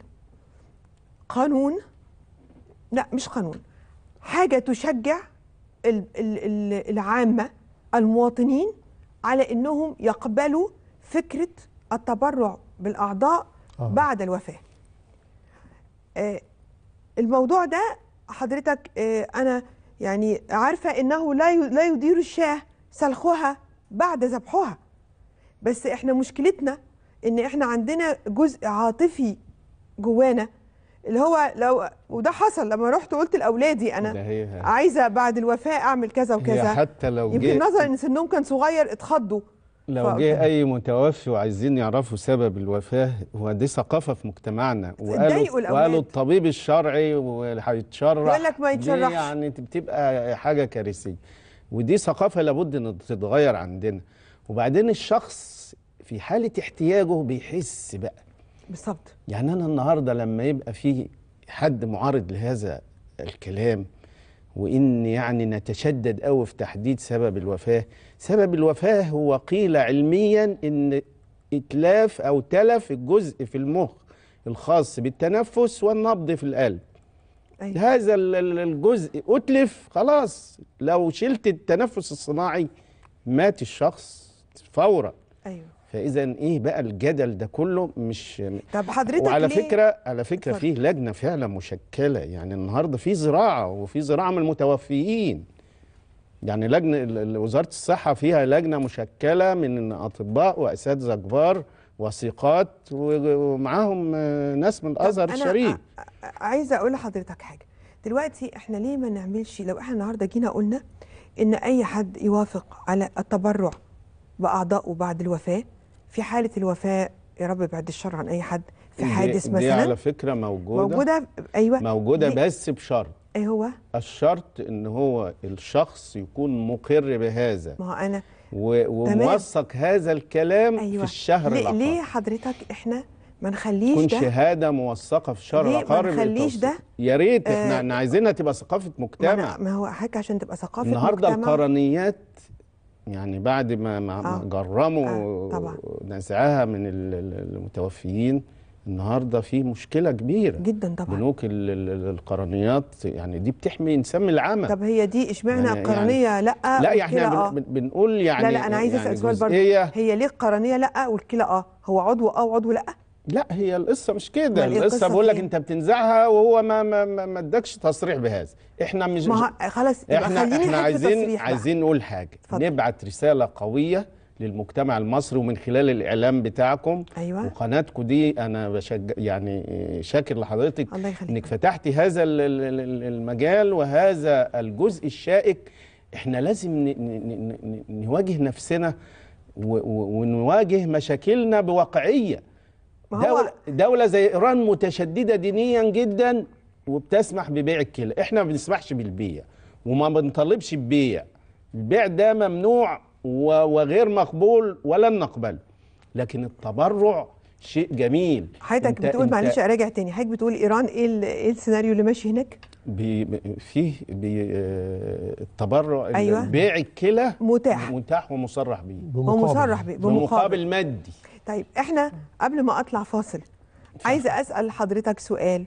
قانون لا مش قانون حاجه تشجع ال- ال- ال- العامه المواطنين على انهم يقبلوا فكره التبرع بالاعضاء آه. بعد الوفاه آه، الموضوع ده حضرتك آه، انا يعني عارفه انه لا ي- لا يدير الشاه سلخها بعد ذبحها بس احنا مشكلتنا ان احنا عندنا جزء عاطفي جوانا اللي هو لو وده حصل لما رحت قلت لاولادي ده انا هي عايزه بعد الوفاه اعمل كذا هي وكذا حتى لو يمكن جه نظرا ان سنهم كان صغير اتخضوا لو ف- جه اي متوفي وعايزين يعرفوا سبب الوفاه هو دي ثقافه في مجتمعنا اتضايقوا وقالوا الأولاد. وقالوا الطبيب الشرعي واللي هيتشرح يقول لك ما دي يتشرحش. يعني بتبقى حاجه كارثيه ودي ثقافه لابد ان تتغير عندنا وبعدين الشخص في حاله احتياجه بيحس بقى بالظبط يعني انا النهارده لما يبقى في حد معارض لهذا الكلام وان يعني نتشدد قوي في تحديد سبب الوفاه سبب الوفاه هو قيل علميا ان اتلاف او تلف الجزء في المخ الخاص بالتنفس والنبض في القلب أيوة. هذا ال- ال- الجزء اتلف خلاص لو شلت التنفس الصناعي مات الشخص فورا ايوه فاذا ايه بقى الجدل ده كله مش طب حضرتك وعلى ليه؟ فكره على فكره اتفضل. فيه لجنه فعلا مشكله يعني النهارده في زراعه وفي زراعه من المتوفيين يعني لجنه ال- ال- وزاره الصحه فيها لجنه مشكله من اطباء واساتذه كبار وثيقات و- ومعاهم آه، ناس من الازهر أنا الشريف ع- عايزه اقول لحضرتك حاجه دلوقتي احنا ليه ما نعملش لو احنا النهارده جينا قلنا ان اي حد يوافق على التبرع باعضائه بعد الوفاه في حاله الوفاه يا رب بعد الشر عن اي حد في دي- حادث دي مثلا على فكره موجوده موجوده ايوه موجوده دي- بس بشرط ايه هو الشرط ان هو الشخص يكون مقر بهذا ما هو انا و- تمام. وموثق هذا الكلام ايوه في الشهر ليه, العقاري ليه حضرتك احنا ما نخليش تكون ده شهاده موثقه في الشهر ليه ما العقاري نخليش بالتوثيق. ده؟ يا ريت آه، احنا احنا عايزينها تبقى ثقافه ما, مجتمع أنا ما هو حاجه عشان تبقى ثقافه النهارده مجتمع القرنيات يعني بعد ما ما ما آه. جرموا آه، طبعا. نزعها من ال- ال- المتوفيين النهارده في مشكله كبيره جدا طبعا بنوك ال- ال- القرنيات يعني دي بتحمي انسان من العمى طب هي دي اشمعنى يعني- القرنيه لا لا والكلى احنا اه بن- بن- بنقول يعني لا لا انا عايزه يعني اسال سؤال برضه جزئية هي ليه القرنيه لا والكلى اه هو عضو اه وعضو لا لا هي القصه مش كده أمال إيه القصه القصة بقول لك فين؟ انت بتنزعها وهو ما ما ما ما ادكش تصريح بهذا احنا مش ما ه- خلاص يبقى احنا خليني احنا حته عايزين تصريح بقى. عايزين نقول حاجه اتفضل. نبعت رساله قويه للمجتمع المصري ومن خلال الاعلام بتاعكم ايوه وقناتكم دي انا بشجع يعني شاكر لحضرتك الله يخليك انك فتحتي هذا ال- ال- ال- المجال وهذا الجزء الشائك احنا لازم ن- ن- ن- ن- نواجه نفسنا و- و- ونواجه مشاكلنا بواقعيه ما هو دولة, دولة زي إيران متشددة دينيا جدا وبتسمح ببيع الكلى احنا ما بنسمحش بالبيع وما بنطالبش ببيع البيع ده ممنوع و- وغير مقبول ولن نقبله لكن التبرع شيء جميل حضرتك أنت- بتقول أنت معلش اراجع تاني حضرتك بتقول ايران ايه ال- ايه السيناريو اللي ماشي هناك بي ب- فيه بي آه، التبرع أيوة. بيع الكلى متاح متاح ومصرح بيه هو مصرح بيه بمقابل بمقابل مادي طيب احنا قبل ما اطلع فاصل عايزه اسال حضرتك سؤال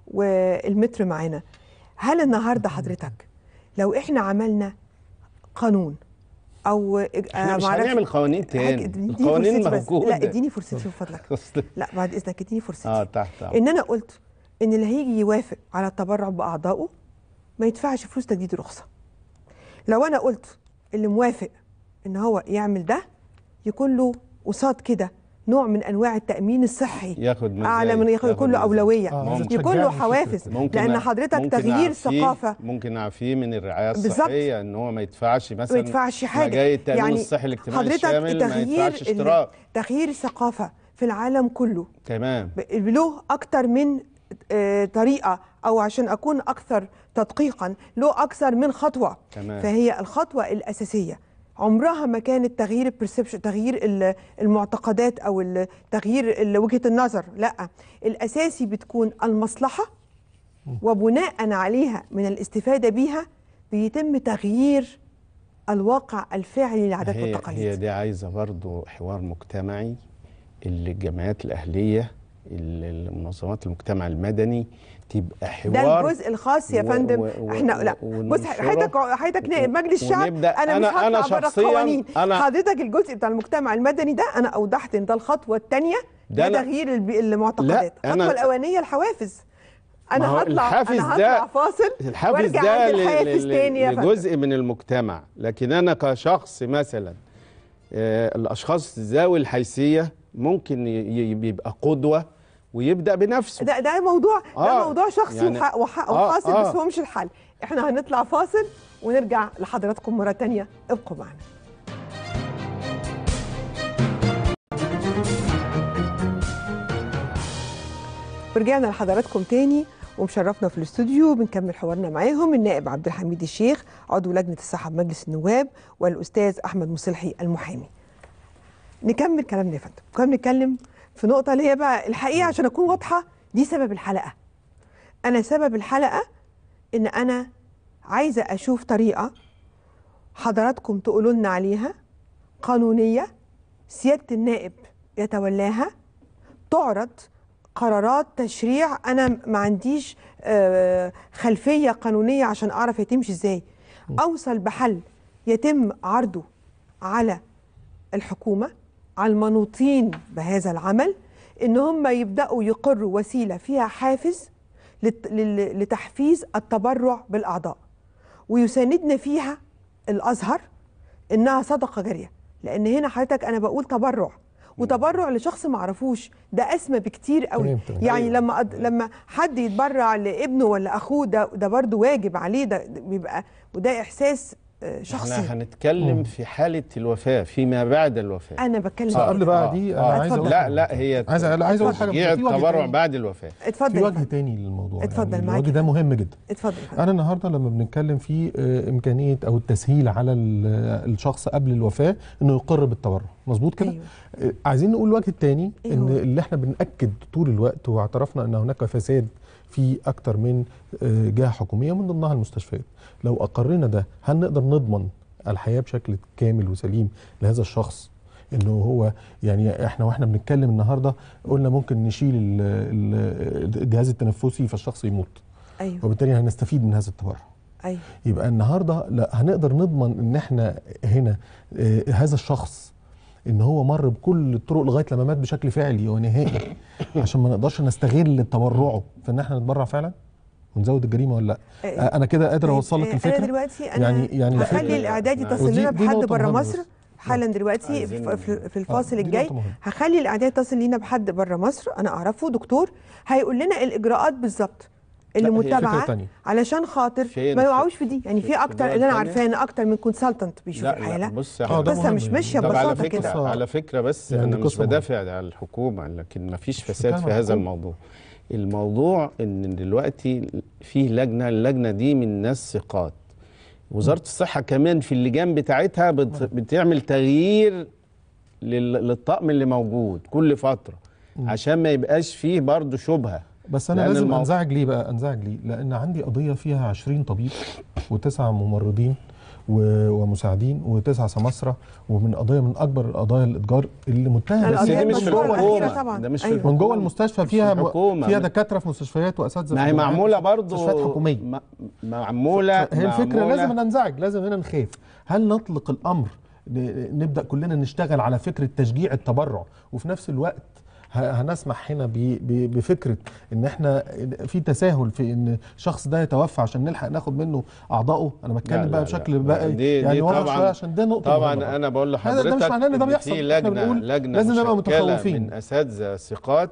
والمتر معانا هل النهارده حضرتك لو احنا عملنا قانون او احنا مش معرفش- هنعمل قوانين تاني اديني القوانين فرصتي بس. موجوده لا اديني فرصتي من فضلك أصل- لا بعد اذنك اديني فرصتي اه تحت أمرك. ان انا قلت ان اللي هيجي يوافق على التبرع باعضائه ما يدفعش فلوس تجديد رخصه لو انا قلت اللي موافق ان هو يعمل ده يكون له قصاد كده نوع من انواع التامين الصحي ياخد مزايا اعلى من ياخد يكون له مزايا. اولويه آه، يكون له ممكن. حوافز ممكن لان أ- حضرتك ممكن تغيير أعفيه- ثقافه ممكن اعفيه من الرعايه بالظبط. الصحيه ان هو ما يدفعش مثلا ما يدفعش حاجه مجاي التامين الصحي الاجتماعي حضرتك الشامل ما تغيير يدفعش ال- اشتراك تغيير الثقافه في العالم كله تمام ب- له اكتر من آه، طريقه او عشان اكون اكثر تدقيقا له اكثر من خطوه تمام. فهي الخطوه الاساسيه عمرها ما كانت تغيير البرسبشن تغيير ال- المعتقدات او ال- تغيير ال- وجهه النظر لا الاساسي بتكون المصلحه وبناء عليها من الاستفاده بيها بيتم تغيير الواقع الفعلي للعادات هي, والتقاليد هي دي عايزه برضو حوار مجتمعي اللي الجمعيات الاهليه اللي المنظمات المجتمع المدني تبقى حوار ده الجزء الخاص يا و- فندم و- و- احنا لا و- بص وننشره. حضرتك حضرتك نائب مجلس الشعب ونبدأ. انا مش أنا- أنا هطلع بره شخصياً- القوانين أنا- حضرتك الجزء بتاع المجتمع المدني ده انا اوضحت ان ده الخطوه الثانيه ده ده أنا- تغيير الب- المعتقدات لا، أنا- الخطوه الاولانيه الحوافز ما انا هو هطلع الحافز انا ده- هطلع فاصل الحافز وارجع ده عند ل- الحافز ل- تاني يا فندم لجزء من المجتمع لكن انا كشخص مثلا آه، الاشخاص ذوي الحيثيه ممكن ي- ي- يبقى قدوه ويبدا بنفسه ده ده موضوع ده آه، موضوع شخصي يعني- وح- وح- آه، وحاصل آه. بس هو مش الحل احنا هنطلع فاصل ونرجع لحضراتكم مره تانية ابقوا معنا ورجعنا لحضراتكم تاني ومشرفنا في الاستوديو بنكمل حوارنا معاهم النائب عبد الحميد الشيخ عضو لجنه الصحه بمجلس النواب والاستاذ احمد مصلحي المحامي. نكمل كلامنا يا فندم، كنا بنتكلم في نقطه اللي هي بقى الحقيقه عشان اكون واضحه دي سبب الحلقه. انا سبب الحلقه ان انا عايزه اشوف طريقه حضراتكم تقولوا لنا عليها قانونيه سياده النائب يتولاها تعرض قرارات تشريع انا ما عنديش آه، خلفيه قانونيه عشان اعرف هتمشي ازاي اوصل بحل يتم عرضه على الحكومه على المنوطين بهذا العمل ان هم يبداوا يقروا وسيله فيها حافز لت- لل- لتحفيز التبرع بالاعضاء ويساندنا فيها الازهر انها صدقه جاريه لان هنا حضرتك انا بقول تبرع وتبرع لشخص ما اعرفوش ده اسمى بكتير قوي تمام، تمام. يعني لما أد... لما حد يتبرع لابنه ولا اخوه ده ده برضه واجب عليه ده ده بيبقى وده احساس آه، شخصي احنا هنتكلم في حاله الوفاه فيما بعد الوفاه انا بتكلم بس قبل بقى دي انا عايز اتفضل. لا لا هي عايز عايز اقول حاجه تشجيع في وجه التبرع تاني. بعد الوفاه اتفضل في وجه تاني للموضوع اتفضل يعني معاك. الوجه ده مهم جدا اتفضل انا النهارده لما بنتكلم في آه، امكانيه او التسهيل على ال- الشخص قبل الوفاه انه يقر بالتبرع مظبوط كده أيوة. آه، عايزين نقول الوجه الثاني إيه ان هو؟ اللي احنا بناكد طول الوقت واعترفنا ان هناك فساد في اكتر من آه، جهه حكوميه من ضمنها المستشفيات لو اقرينا ده هل نقدر نضمن الحياه بشكل كامل وسليم لهذا الشخص انه هو يعني احنا واحنا بنتكلم النهارده قلنا ممكن نشيل ال- ال- الجهاز التنفسي فالشخص يموت ايوه وبالتالي هنستفيد من هذا التبرع ايوه يبقى النهارده لا هنقدر نضمن ان احنا هنا آه هذا الشخص ان هو مر بكل الطرق لغايه لما مات بشكل فعلي ونهائي عشان ما نقدرش نستغل تبرعه في ان احنا نتبرع فعلا ونزود الجريمه ولا لا آه، آه انا كده قادر طيب، اوصل لك آه، الفكره انا دلوقتي انا يعني يعني هخلي الفكرة- الاعداد يتصل ودي- لنا دي بحد نقطة بره مهمة مصر بس. حالا دلوقتي عايزين- في في- في الفاصل آه، دي الجاي نقطة مهمة. هخلي الاعداد يتصل لينا بحد بره مصر انا اعرفه دكتور هيقول لنا الاجراءات بالظبط اللي لا، هي فكرة متبعه تانية. علشان خاطر فين؟ ما يقعوش في دي يعني في- في في اكتر دول اللي انا تانية؟ عارفاه ان اكتر من كونسلتنت بيشوف لا لا الحاله بص يا آه، ده حضرتك القصه مهم مش يعني. ماشيه طب على ببساطه فكره كده على فكره بس يعني انا مش قصة بدافع على الحكومه لكن ما فيش فساد بتكلم في عن هذا الحكومة. الموضوع الموضوع ان دلوقتي فيه لجنه اللجنه دي من ناس ثقات وزاره الصحه كمان في اللجان بتاعتها بت بتعمل تغيير لل- للطقم اللي موجود كل فتره عشان ما يبقاش فيه برضه شبهه بس انا لأن لازم الموضوع- انزعج ليه بقى انزعج ليه لان عندي قضيه فيها 20 طبيب وتسعة ممرضين و- ومساعدين وتسعة سماسرة ومن قضية من أكبر القضايا الإتجار اللي متهم بس دي مش في الحكومه ده مش في من جوه المستشفى مش في فيها الحكومة. فيها دكاترة في مستشفيات وأساتذة ما في هي جامعات، معموله برضه مستشفيات حكومية م- معموله هي الفكرة معمولة- لازم ننزعج لازم هنا نخاف هل نطلق الأمر ن- نبدأ كلنا نشتغل على فكرة تشجيع التبرع وفي نفس الوقت ه- هنسمح هنا ب- ب- بفكره ان احنا في تساهل في ان الشخص ده يتوفى عشان نلحق ناخد منه اعضائه انا بتكلم لا، بقى لا، بشكل لا. بقى دي يعني دي واضح طبعا شويه عشان ده نقطه طبعا مهمة. انا بقول هذا ده مش لحضرتك معناه ان ده إن بيحصل في احنا لجنه بنقول لجنه لازم نبقى مشكلة متخوفين من اساتذه ثقات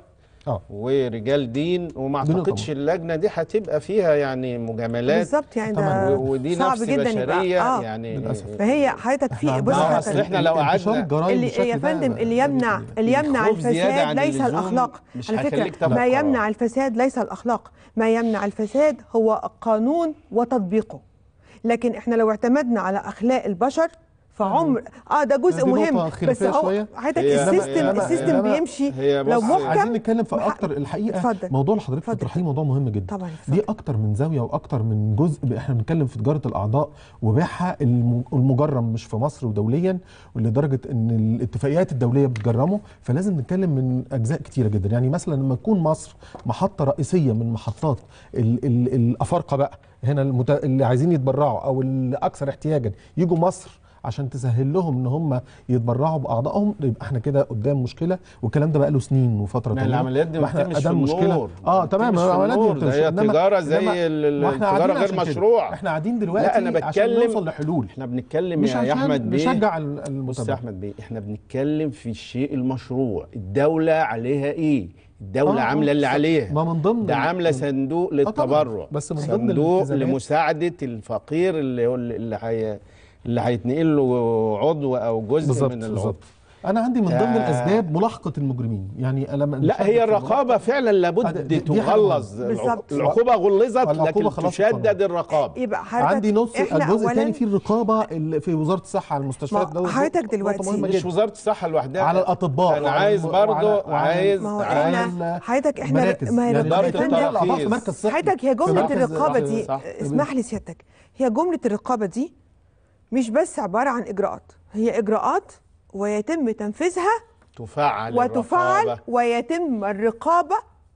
ورجال دين وما دي نقطة اعتقدش اللجنه دي هتبقى فيها يعني مجاملات بالظبط يعني طبعاً. ده و- ودي صعب نفس جدا يبقى بشريه آه. يعني للأسف. فهي حضرتك في بص آه، حضرتك أصل إحنا لو انتشار قعدنا الجرائم اللي بالشكل يا ده فندم اللي يمنع اللي يمنع الخوف زيادة الفساد عن ليس اللزوم الاخلاق مش على هيخليك فكره تاخد ما قرار. يمنع الفساد ليس الاخلاق ما يمنع الفساد هو القانون وتطبيقه لكن احنا لو اعتمدنا على اخلاق البشر فعمر اه ده جزء دي نقطة مهم بس خلافية هو شوية. حضرتك هي- السيستم هي- السيستم هي- بيمشي هي لو بص- محكم عايزين نتكلم في مح- اكتر الحقيقه اتفضل. موضوع اللي حضرتك بتطرحيه موضوع مهم جدا طبعا دي اكتر من زاويه واكتر من جزء احنا بنتكلم في تجاره الاعضاء وبيعها الم- المجرم مش في مصر ودوليا ولدرجه ان الاتفاقيات الدوليه بتجرمه فلازم نتكلم من اجزاء كتيره جدا يعني مثلا لما تكون مصر محطه رئيسيه من محطات ال ال الافارقه بقى هنا المت... اللي عايزين يتبرعوا او الاكثر احتياجا يجوا مصر عشان تسهل لهم ان هم يتبرعوا باعضائهم يبقى احنا كده قدام مشكله والكلام ده بقى له سنين وفتره ما طويله العمليات دي ما واحنا بتتمش في قدام النور اه ما تمام بتتمش في العمليات دي النور، ده بتمشي. هي إنما- تجارة زي إنما- ال- ال- وإحنا التجارة قاعدين غير عشان كده. مشروعة. احنا قاعدين دلوقتي لا انا عشان بتكلم نوصل لحلول احنا بنتكلم مش يا عشان احمد بيه نشجع ال- بص يا المتابعة. احمد بيه احنا بنتكلم في الشيء المشروع الدوله عليها ايه الدوله آه، عامله آه، اللي صح. عليها ما من ضمن ده عامله ال- صندوق طبعاً. للتبرع بس من ضمن صندوق الالتزامات- لمساعده الفقير اللي هو اللي هي اللي هيتنقل له عضو او جزء بالظبط من العضو بالظبط انا عندي من ضمن آه. الاسباب ملاحقه المجرمين يعني لما لا هي الرقابه فعلا هذا- لابد دي- دي حاجة تغلظ مهمة. بالظبط. العقوبه غلظت العقوبة لكن خلاص تشدد الرقابه يبقى حضرتك عندي نص احنا الجزء أولاً- الثاني فيه الرقابه اللي في وزاره الصحه على المستشفيات ما ده حضرتك نقطة دلوقتي مهمة مش جدا. وزاره الصحه لوحدها على الاطباء انا وعلى عايز الم- برضو وعلى- وعلى عايز ما هو عايز احنا حضرتك احنا المراكز. ما هي يعني إدارة الرقابة التراخيص. الثانية- في مركز صحي حضرتك هي في جملة مركز- الرقابة صح. دي صح. اسمح لي سيادتك هي جملة الرقابة دي مش بس عبارة عن إجراءات هي إجراءات ويتم تنفيذها تفعل وتفعل الرقابة. ويتم الرقابة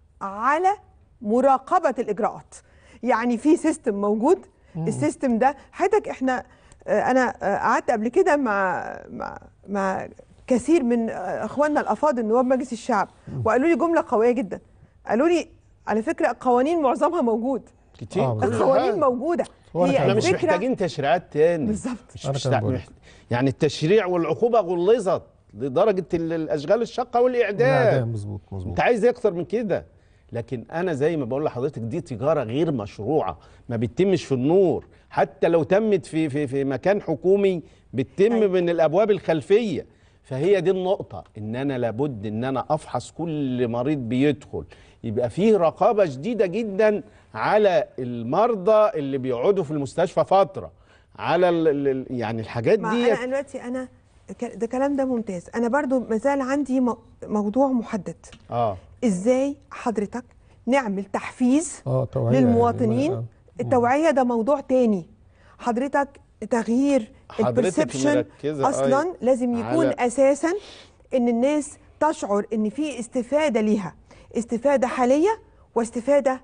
على مراقبة الإجراءات يعني في سيستم موجود السيستم ده حضرتك احنا آه، انا آه، قعدت قبل كده مع مع مع كثير من آه، اخواننا الافاضل نواب مجلس الشعب وقالوا لي جمله قويه جدا قالوا لي على فكره القوانين معظمها موجود كتير آه، كل القوانين حاجة. موجوده هو أنا هي احنا مش الفكرة- محتاجين تشريعات تاني بالظبط مش أنا مش كمان تع- بقول مح- يعني التشريع والعقوبه غلظت لدرجه ال- الاشغال الشاقه والاعدام الاعدام مظبوط مظبوط انت عايز إيه اكتر من كده لكن انا زي ما بقول لحضرتك دي تجاره غير مشروعه ما بتتمش في النور حتى لو تمت في في في مكان حكومي بتتم أيوة. من الابواب الخلفيه فهي دي النقطه ان انا لابد ان انا افحص كل مريض بيدخل يبقى فيه رقابه شديده جدا على المرضى اللي بيقعدوا في المستشفى فتره على ال ال يعني الحاجات ما دي انا دلوقتي انا ك- ده كلام ده ممتاز انا برضو مازال عندي مو- موضوع محدد اه ازاي حضرتك نعمل تحفيز اه توعية للمواطنين يعني. التوعيه ده موضوع تاني حضرتك تغيير حضرتك البرسبشن مركزة اصلا أي لازم يكون على- اساسا ان الناس تشعر ان في استفاده ليها استفاده حاليه واستفاده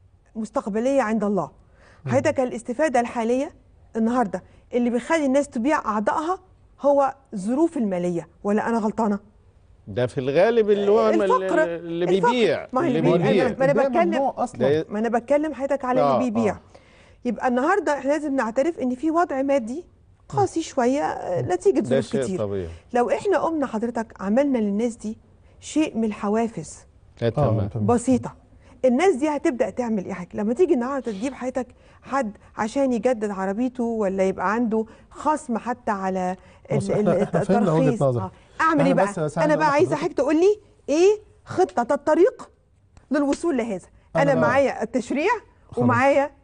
مستقبليه عند الله حضرتك الاستفاده الحاليه النهارده اللي بيخلي الناس تبيع اعضائها هو الظروف الماليه ولا انا غلطانه ده في الغالب اللي هو الفقر اللي الفقر. بيبيع ما هي اللي اللي بيبيع. بيبيع ما انا ده بتكلم ممنوع اصلا ده- ما انا بتكلم حضرتك على آه، اللي بيبيع آه. يبقى النهارده احنا لازم نعترف ان في وضع مادي قاسي شويه آه، نتيجه ده ظروف شيء كتير طبيعي لو احنا قمنا حضرتك عملنا للناس دي شيء من الحوافز آه، آه، تمام تمام. بسيطه الناس دي هتبدا تعمل ايه حاجه لما تيجي النهارده تجيب حضرتك حد عشان يجدد عربيته ولا يبقى عنده خصم حتى على بص، ال- إحنا- ال- إحنا فهمنا وجهة الترخيص نظرك. آه. اعمل إحنا ايه بقى بس- بس انا عايز بقى أقول عايزه لحضرتك- حضرتك تقول لي ايه خطه الطريق للوصول لهذا انا أنا- معايا التشريع خلاص. ومعايا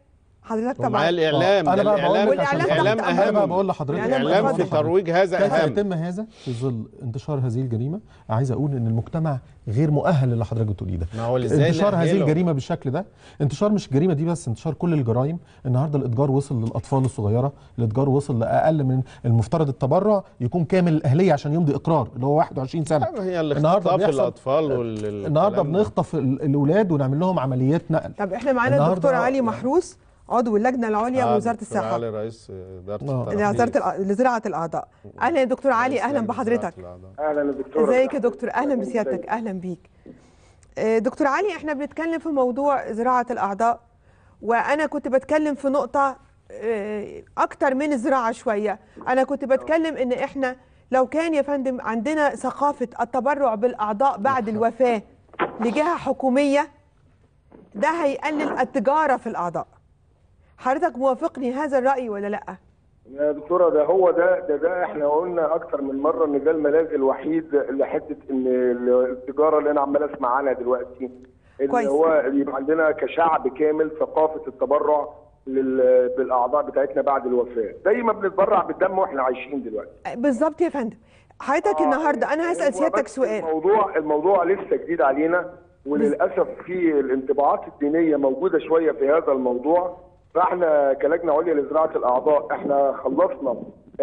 حضرتك ومعاه طبعا الاعلام أنا ده بقى بقول الاعلام لك عشان الاعلام تحت انا بقى اهم بقول لحضرتك الإعلام الاعلام أهم. في ترويج هذا كيف اهم يتم هذا في ظل انتشار هذه الجريمه عايز اقول ان المجتمع غير مؤهل اللي حضرتك بتقوليه ده ما هو اللي ازاي انتشار هذه نأهله؟ الجريمه بالشكل ده انتشار مش الجريمه دي بس انتشار كل الجرائم النهارده الاتجار وصل للاطفال الصغيره الاتجار وصل لاقل من المفترض التبرع يكون كامل الاهليه عشان يمضي اقرار اللي هو 21 سنه هي النهارده الاختطاف بيحصل- الاطفال وال النهارده الكلام ده. بنخطف ال- الاولاد ونعمل لهم عمليات نقل طب احنا معانا النهاردة- الدكتور علي محروس عضو اللجنه العليا آه، بوزاره دكتور الصحه علي رئيس اداره آه. الترفيه. لوزاره الأ- لزراعه الاعضاء اهلا يا دكتور علي رئيس اهلا لجنة بحضرتك زراعة الأعضاء. اهلا يا دكتور ازيك يا دكتور اهلا بسيادتك اهلا بيك آه، دكتور علي احنا بنتكلم في موضوع زراعه الاعضاء وانا كنت بتكلم في نقطه آه، اكتر من الزراعه شويه انا كنت بتكلم ان احنا لو كان يا فندم عندنا ثقافه التبرع بالاعضاء بعد الوفاه لجهه حكوميه ده هيقلل التجاره في الاعضاء حضرتك موافقني هذا الراي ولا لا يا دكتوره ده هو ده ده ده احنا قلنا اكتر من مره ان ده الملاذ الوحيد اللي حته ان التجاره اللي انا عمال اسمع عنها دلوقتي ان كويس. هو يبقى عندنا كشعب كامل ثقافه التبرع لل- بالاعضاء بتاعتنا بعد الوفاه زي ما بنتبرع بالدم واحنا عايشين دلوقتي بالظبط يا فندم حضرتك النهارده انا هسال هو سيادتك بس سؤال الموضوع الموضوع لسه جديد علينا وللاسف في الانطباعات الدينيه موجوده شويه في هذا الموضوع فاحنا كلجنه عليا لزراعه الاعضاء احنا خلصنا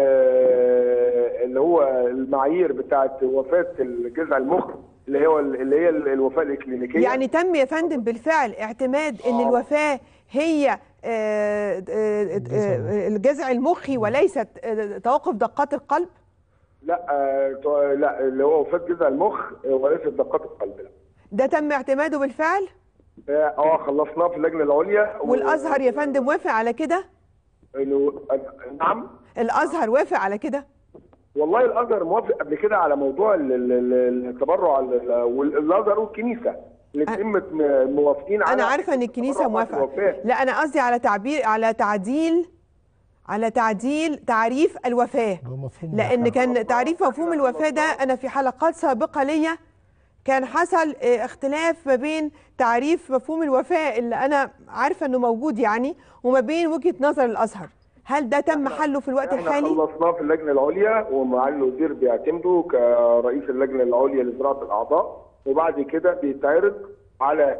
آه اللي هو المعايير بتاعه وفاه الجذع المخ اللي هو اللي هي الوفاه الاكلينيكيه يعني تم يا فندم بالفعل اعتماد ان الوفاه هي آه، آه، آه، الجذع المخي وليست آه، توقف دقات القلب لا آه تو- لا اللي هو وفاه جذع المخ آه، وليست دقات القلب لا ده تم اعتماده بالفعل اه آه، خلصناه في اللجنه العليا و- والازهر يا فندم وافق على كده إنه- نعم الازهر وافق على كده والله الازهر موافق قبل كده على موضوع ال- ال- ال- التبرع ال- والازهر والكنيسه الاثنين مت- موافقين على انا عارفه ان الكنيسه التبرع بعد موافقه الوفاة. لا انا قصدي على تعبير على تعديل على تعديل تعريف الوفاه هو مفهوم لان كان تعريف مفهوم الوفاه ده انا في حلقات سابقه ليا كان حصل آه، اختلاف ما بين تعريف مفهوم الوفاه اللي انا عارفه انه موجود يعني وما بين وجهه نظر الازهر هل ده تم حله في الوقت احنا الحالي خلصناه في اللجنه العليا ومعالي الوزير بيعتمده كرئيس اللجنه العليا لزراعه الاعضاء وبعد كده بيتعرض على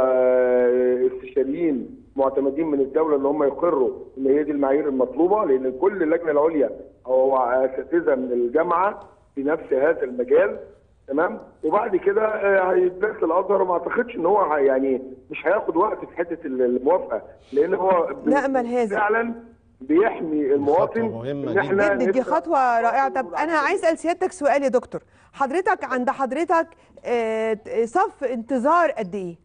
الاستشاريين معتمدين من الدوله ان هم يقروا ان هي دي المعايير المطلوبه لان كل اللجنه العليا او اساتذه من الجامعه في نفس هذا المجال تمام وبعد كده آه، هيتدرس الازهر وما اعتقدش ان هو ه- يعني مش هياخد وقت في حته الموافقه لان هو ب- نأمل هذا. فعلا بيحمي المواطن مهمة ان احنا جدا دي نبدأ خطوه رائعه طب انا عايز اسال سيادتك سؤال يا دكتور حضرتك عند حضرتك آه، صف انتظار قد ايه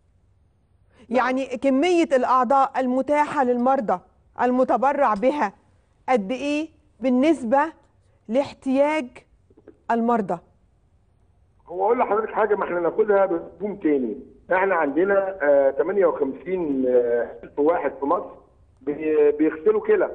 يعني كميه الاعضاء المتاحه للمرضى المتبرع بها قد ايه بالنسبه لاحتياج المرضى هو اقول لحضرتك حاجه ما احنا ناخدها بمفهوم تاني احنا عندنا آه 58 آه، الف واحد في مصر بي- بيغسلوا كلى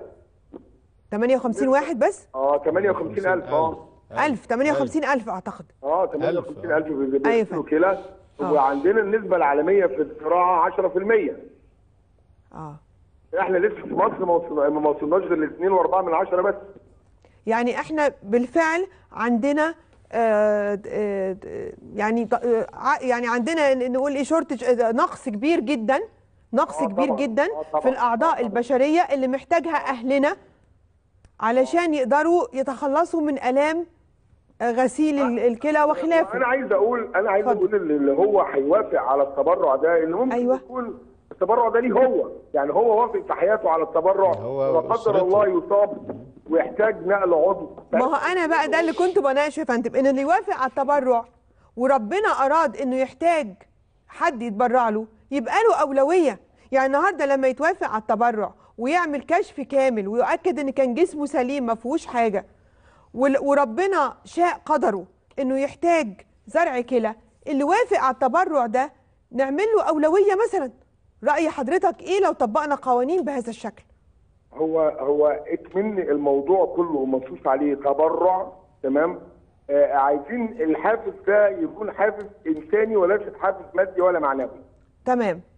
58 واحد بس اه 58000 اه 1000 58000 اعتقد اه 58000 بي- أيوة بيغسلوا فندم. كلى آه. وعندنا النسبه العالميه في الزراعه 10% اه احنا لسه في مصر ما وصلنا- ما وصلناش غير ل 2.4 من 10 بس يعني احنا بالفعل عندنا آه، آه، آه، يعني ط- آه، ع- يعني عندنا ن- نقول ايه شورتج آه، نقص كبير جدا نقص آه كبير طبعاً، جدا آه طبعاً، في الاعضاء البشريه اللي محتاجها اهلنا علشان يقدروا يتخلصوا من الام آه، غسيل ال- الكلى وخلافه انا عايز اقول انا عايز اتفضل. اقول اللي هو هيوافق على التبرع ده ان ممكن أيوة. يكون التبرع ده ليه هو يعني هو وافق في حياته على التبرع هو ولا قدر وأسرته. الله يصاب ويحتاج نقل عضو ما هو انا بقى ده اللي كنت بناقشه يا فندم ان اللي يوافق على التبرع وربنا اراد انه يحتاج حد يتبرع له يبقى له اولويه يعني النهارده لما يتوافق على التبرع ويعمل كشف كامل ويؤكد ان كان جسمه سليم ما فيهوش حاجه ول- وربنا شاء قدره انه يحتاج زرع كلى اللي وافق على التبرع ده نعمل له اولويه مثلا راي حضرتك ايه لو طبقنا قوانين بهذا الشكل هو هو اكمن الموضوع كله منصوص عليه تبرع تمام آه عايزين الحافز ده يكون حافز انساني وليس حافز مادي ولا معنوي تمام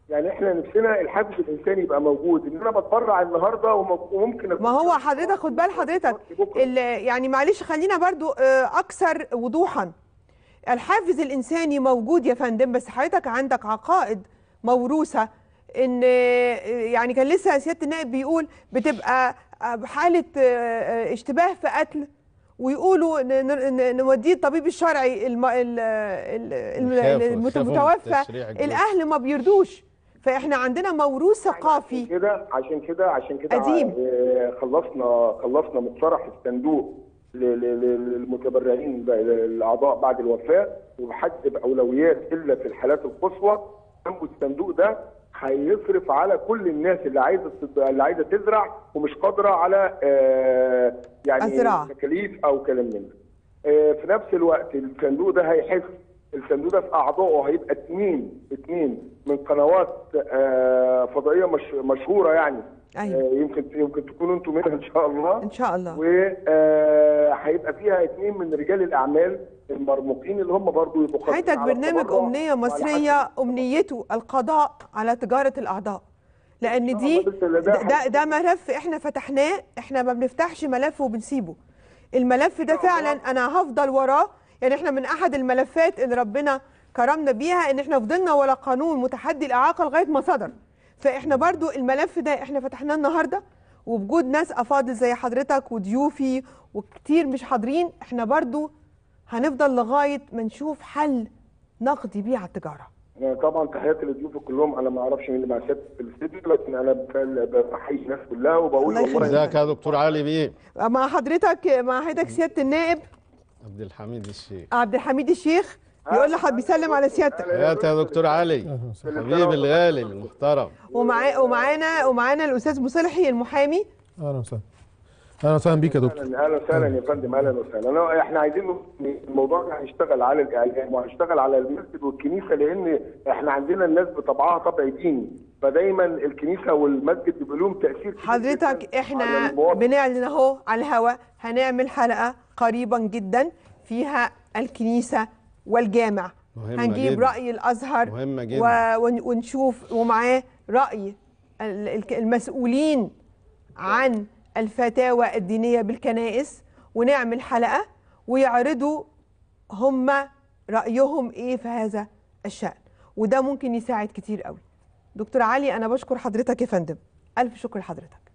يعني احنا نفسنا الحافز الانساني يبقى موجود ان انا بتبرع النهارده وم- وممكن ما هو حضرتك خد بال حضرتك ال- يعني معلش خلينا برضو آه، اكثر وضوحا الحافز الانساني موجود يا فندم بس حضرتك عندك عقائد موروثه ان آه، يعني كان لسه سياده النائب بيقول بتبقى آه، حاله آه، آه، اشتباه في قتل ويقولوا ن- ن- ن- نوديه الطبيب الشرعي الم- ال- ال- ال- يخافوا- المت- يخافوا من المتوفى التشريع الجديد. الاهل ما بيرضوش فاحنا عندنا موروث ثقافي كده عشان كده عشان كده قديم. آه، خلصنا خلصنا مقترح الصندوق ل- ل- ل- للمتبرعين ب- الاعضاء بعد الوفاه وبحد باولويات الا في الحالات القصوى جنب الصندوق ده هيصرف على كل الناس اللي عايزه تز- اللي عايزه تزرع ومش قادره على آه، يعني الزراعة. تكاليف او كلام من ده. آه، في نفس الوقت الصندوق ده هيحس الصندوق ده في اعضائه هيبقى اثنين اثنين من قنوات آه، فضائيه مش مشهوره يعني أيوة. آه، يمكن يمكن تكونوا انتم منها ان شاء الله ان شاء الله وهيبقى فيها اثنين من رجال الاعمال المرموقين اللي هم برضو يبقوا قادرين حضرتك على برنامج التبرع أمنية وعلى مصرية أمنيته القضاء على تجارة الأعضاء لأن دي ده, ده, ده ملف إحنا فتحناه إحنا ما بنفتحش ملف وبنسيبه الملف ده فعلا أنا هفضل وراه يعني إحنا من أحد الملفات اللي ربنا كرمنا بيها إن إحنا فضلنا ورا قانون متحدي الإعاقة لغاية ما صدر فإحنا برضو الملف ده إحنا فتحناه النهاردة وبوجود ناس أفاضل زي حضرتك وضيوفي وكتير مش حاضرين إحنا برضو هنفضل لغاية ما نشوف حل نقضي بيه على التجارة أنا طبعا تحياتي لضيوفي كلهم انا ما اعرفش مين اللي مع سيادة في الاستديو لكن انا بف- بحيي الناس كلها وبقول الله والله ازيك يا دكتور علي بيه مع حضرتك مع حضرتك سيادة النائب عبد الحميد الشيخ عبد الحميد الشيخ بيقول لحد بيسلم على سيادتك حياتي يا دكتور علي حبيبي الغالي المحترم ومعا ومعانا ومعانا الأستاذ مصلحي المحامي اهلا وسهلا اهلا وسهلا بيك يا دكتور اهلا اهلا وسهلا يا فندم اهلا وسهلا أنا احنا عايزين ن- الموضوع ده هنشتغل على الاعلام وهنشتغل على المسجد والكنيسه لان احنا عندنا الناس بطبعها طبع ديني فدايما الكنيسه والمسجد بيبقى لهم تاثير كبير حضرتك جداً احنا على المواطن. بنعلن اهو على الهوا هنعمل حلقة قريبا جدا فيها الكنيسة والجامع مهمة هنجيب جداً. رأي الأزهر مهمة جداً. و- ون- ونشوف ومعاه رأي ال- ال- المسؤولين عن الفتاوى الدينية بالكنائس ونعمل حلقة ويعرضوا هم رأيهم ايه في هذا الشأن وده ممكن يساعد كتير قوي دكتور علي انا بشكر حضرتك يا فندم الف شكر لحضرتك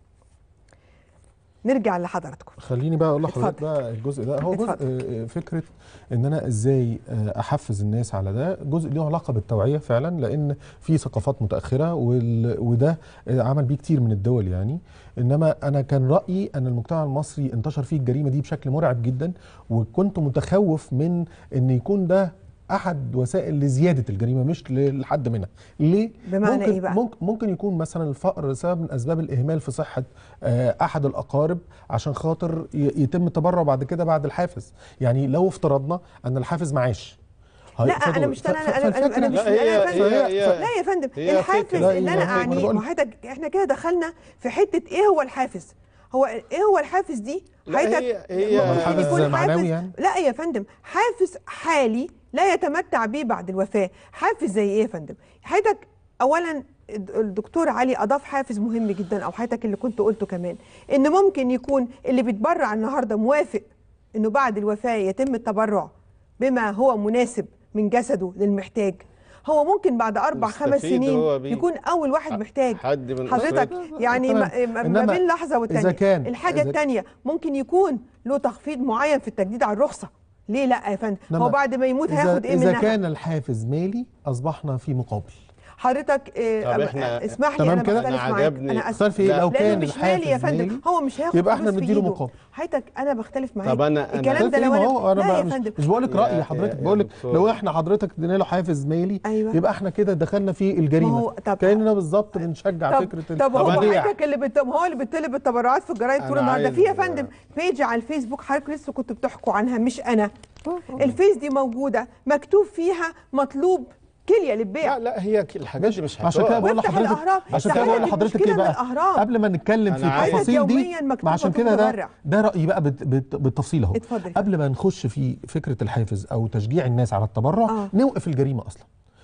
نرجع لحضراتكم خليني بقى اقول لحضرتك اتفضل. بقى الجزء ده هو جزء اتفضل. آه، فكره ان انا ازاي آه، احفز الناس على ده جزء له علاقه بالتوعيه فعلا لان في ثقافات متاخره وال- وده آه، عمل بيه كتير من الدول يعني انما انا كان رايي ان المجتمع المصري انتشر فيه الجريمه دي بشكل مرعب جدا وكنت متخوف من ان يكون ده احد وسائل لزياده الجريمه مش للحد منها ليه بمعنى ممكن إيه بقى؟ ممكن ممكن يكون مثلا الفقر سبب من اسباب الاهمال في صحه آه، احد الاقارب عشان خاطر ي- يتم التبرع بعد كده بعد الحافز يعني لو افترضنا ان الحافز معاش هاي- لا فضل- انا مش ف- انا انا انا, فالفكرة- أنا مش لا، هي- أنا يا فندم- هي- هي- لا يا فندم هي الحافز فكرة. اللي لا، انا ما هو- ما أنا اعنيه بقول- ما حضرتك احنا كده دخلنا في حته ايه هو الحافز هو ايه هو الحافز دي لا، حضرتك هي- هي- ممكن حافز يكون معنوي حافز يعني؟ لا يا فندم حافز حالي لا يتمتع به بعد الوفاه حافز زي ايه يا فندم حضرتك اولا الد- الدكتور علي اضاف حافز مهم جدا او حضرتك اللي كنت قلته كمان ان ممكن يكون اللي بيتبرع النهارده موافق انه بعد الوفاه يتم التبرع بما هو مناسب من جسده للمحتاج هو ممكن بعد اربع خمس يستفيد سنين هو بيه. يكون اول واحد محتاج حد من حضرتك أسرته. يعني ما, تمام. ما- ما إنما بين لحظه والتانيه إذا كان- الحاجه إذا- التانيه ممكن يكون له تخفيض معين في التجديد على الرخصه ليه لا يا فندم إنما هو بعد ما يموت إذا- هياخد ايه اذا منها كان الحافز مالي اصبحنا في مقابل حضرتك إيه طب أم- إحنا- اسمح لي تمام انا كده؟ بختلف أنا معاك عجبني. انا اختار اسف في إيه؟ لو لانه كان مش مالي يا الحافز فندم مالي هو مش هياخد يبقى احنا فلوس في بنديله إيده. مقابل. حضرتك انا بختلف معاك طب أنا- أنا- الكلام ده ده لو ما انا هو انا لا بقى يا مش, فندم مش بقول لك يا- رايي يا- حضرتك يا بقول لك دكتور. لو احنا حضرتك ادينا له حافز مالي أيوة. يبقى احنا كده دخلنا في الجريمه ما هو- طب- كاننا بالظبط بنشجع طب فكره طب هو طب أنا- حضرتك اللي بت... هو اللي بيطلب التبرعات في الجرايد طول أنا النهار ده عايز- في يا فندم بيج على الفيسبوك حضرتك لسه كنتوا بتحكوا عنها مش انا الفيس دي موجوده مكتوب فيها مطلوب كليه للبيع لا لا هي ك- الحاجات دي مش عشان كده هتقف. بقول وافتح لحضرتك الأهرام. عشان افتح كده بقول لك لحضرتك المشكلة ايه بقى من الأهرام. قبل ما نتكلم في أنا عايز- التفاصيل دي يومياً مكتوب ما عشان مطلوب كده ده متبرع. ده رايي بقى بت- بت- بالتفصيل اهو اتفضل. قبل ما نخش في فكره الحافز او تشجيع الناس على التبرع آه. نوقف الجريمه اصلا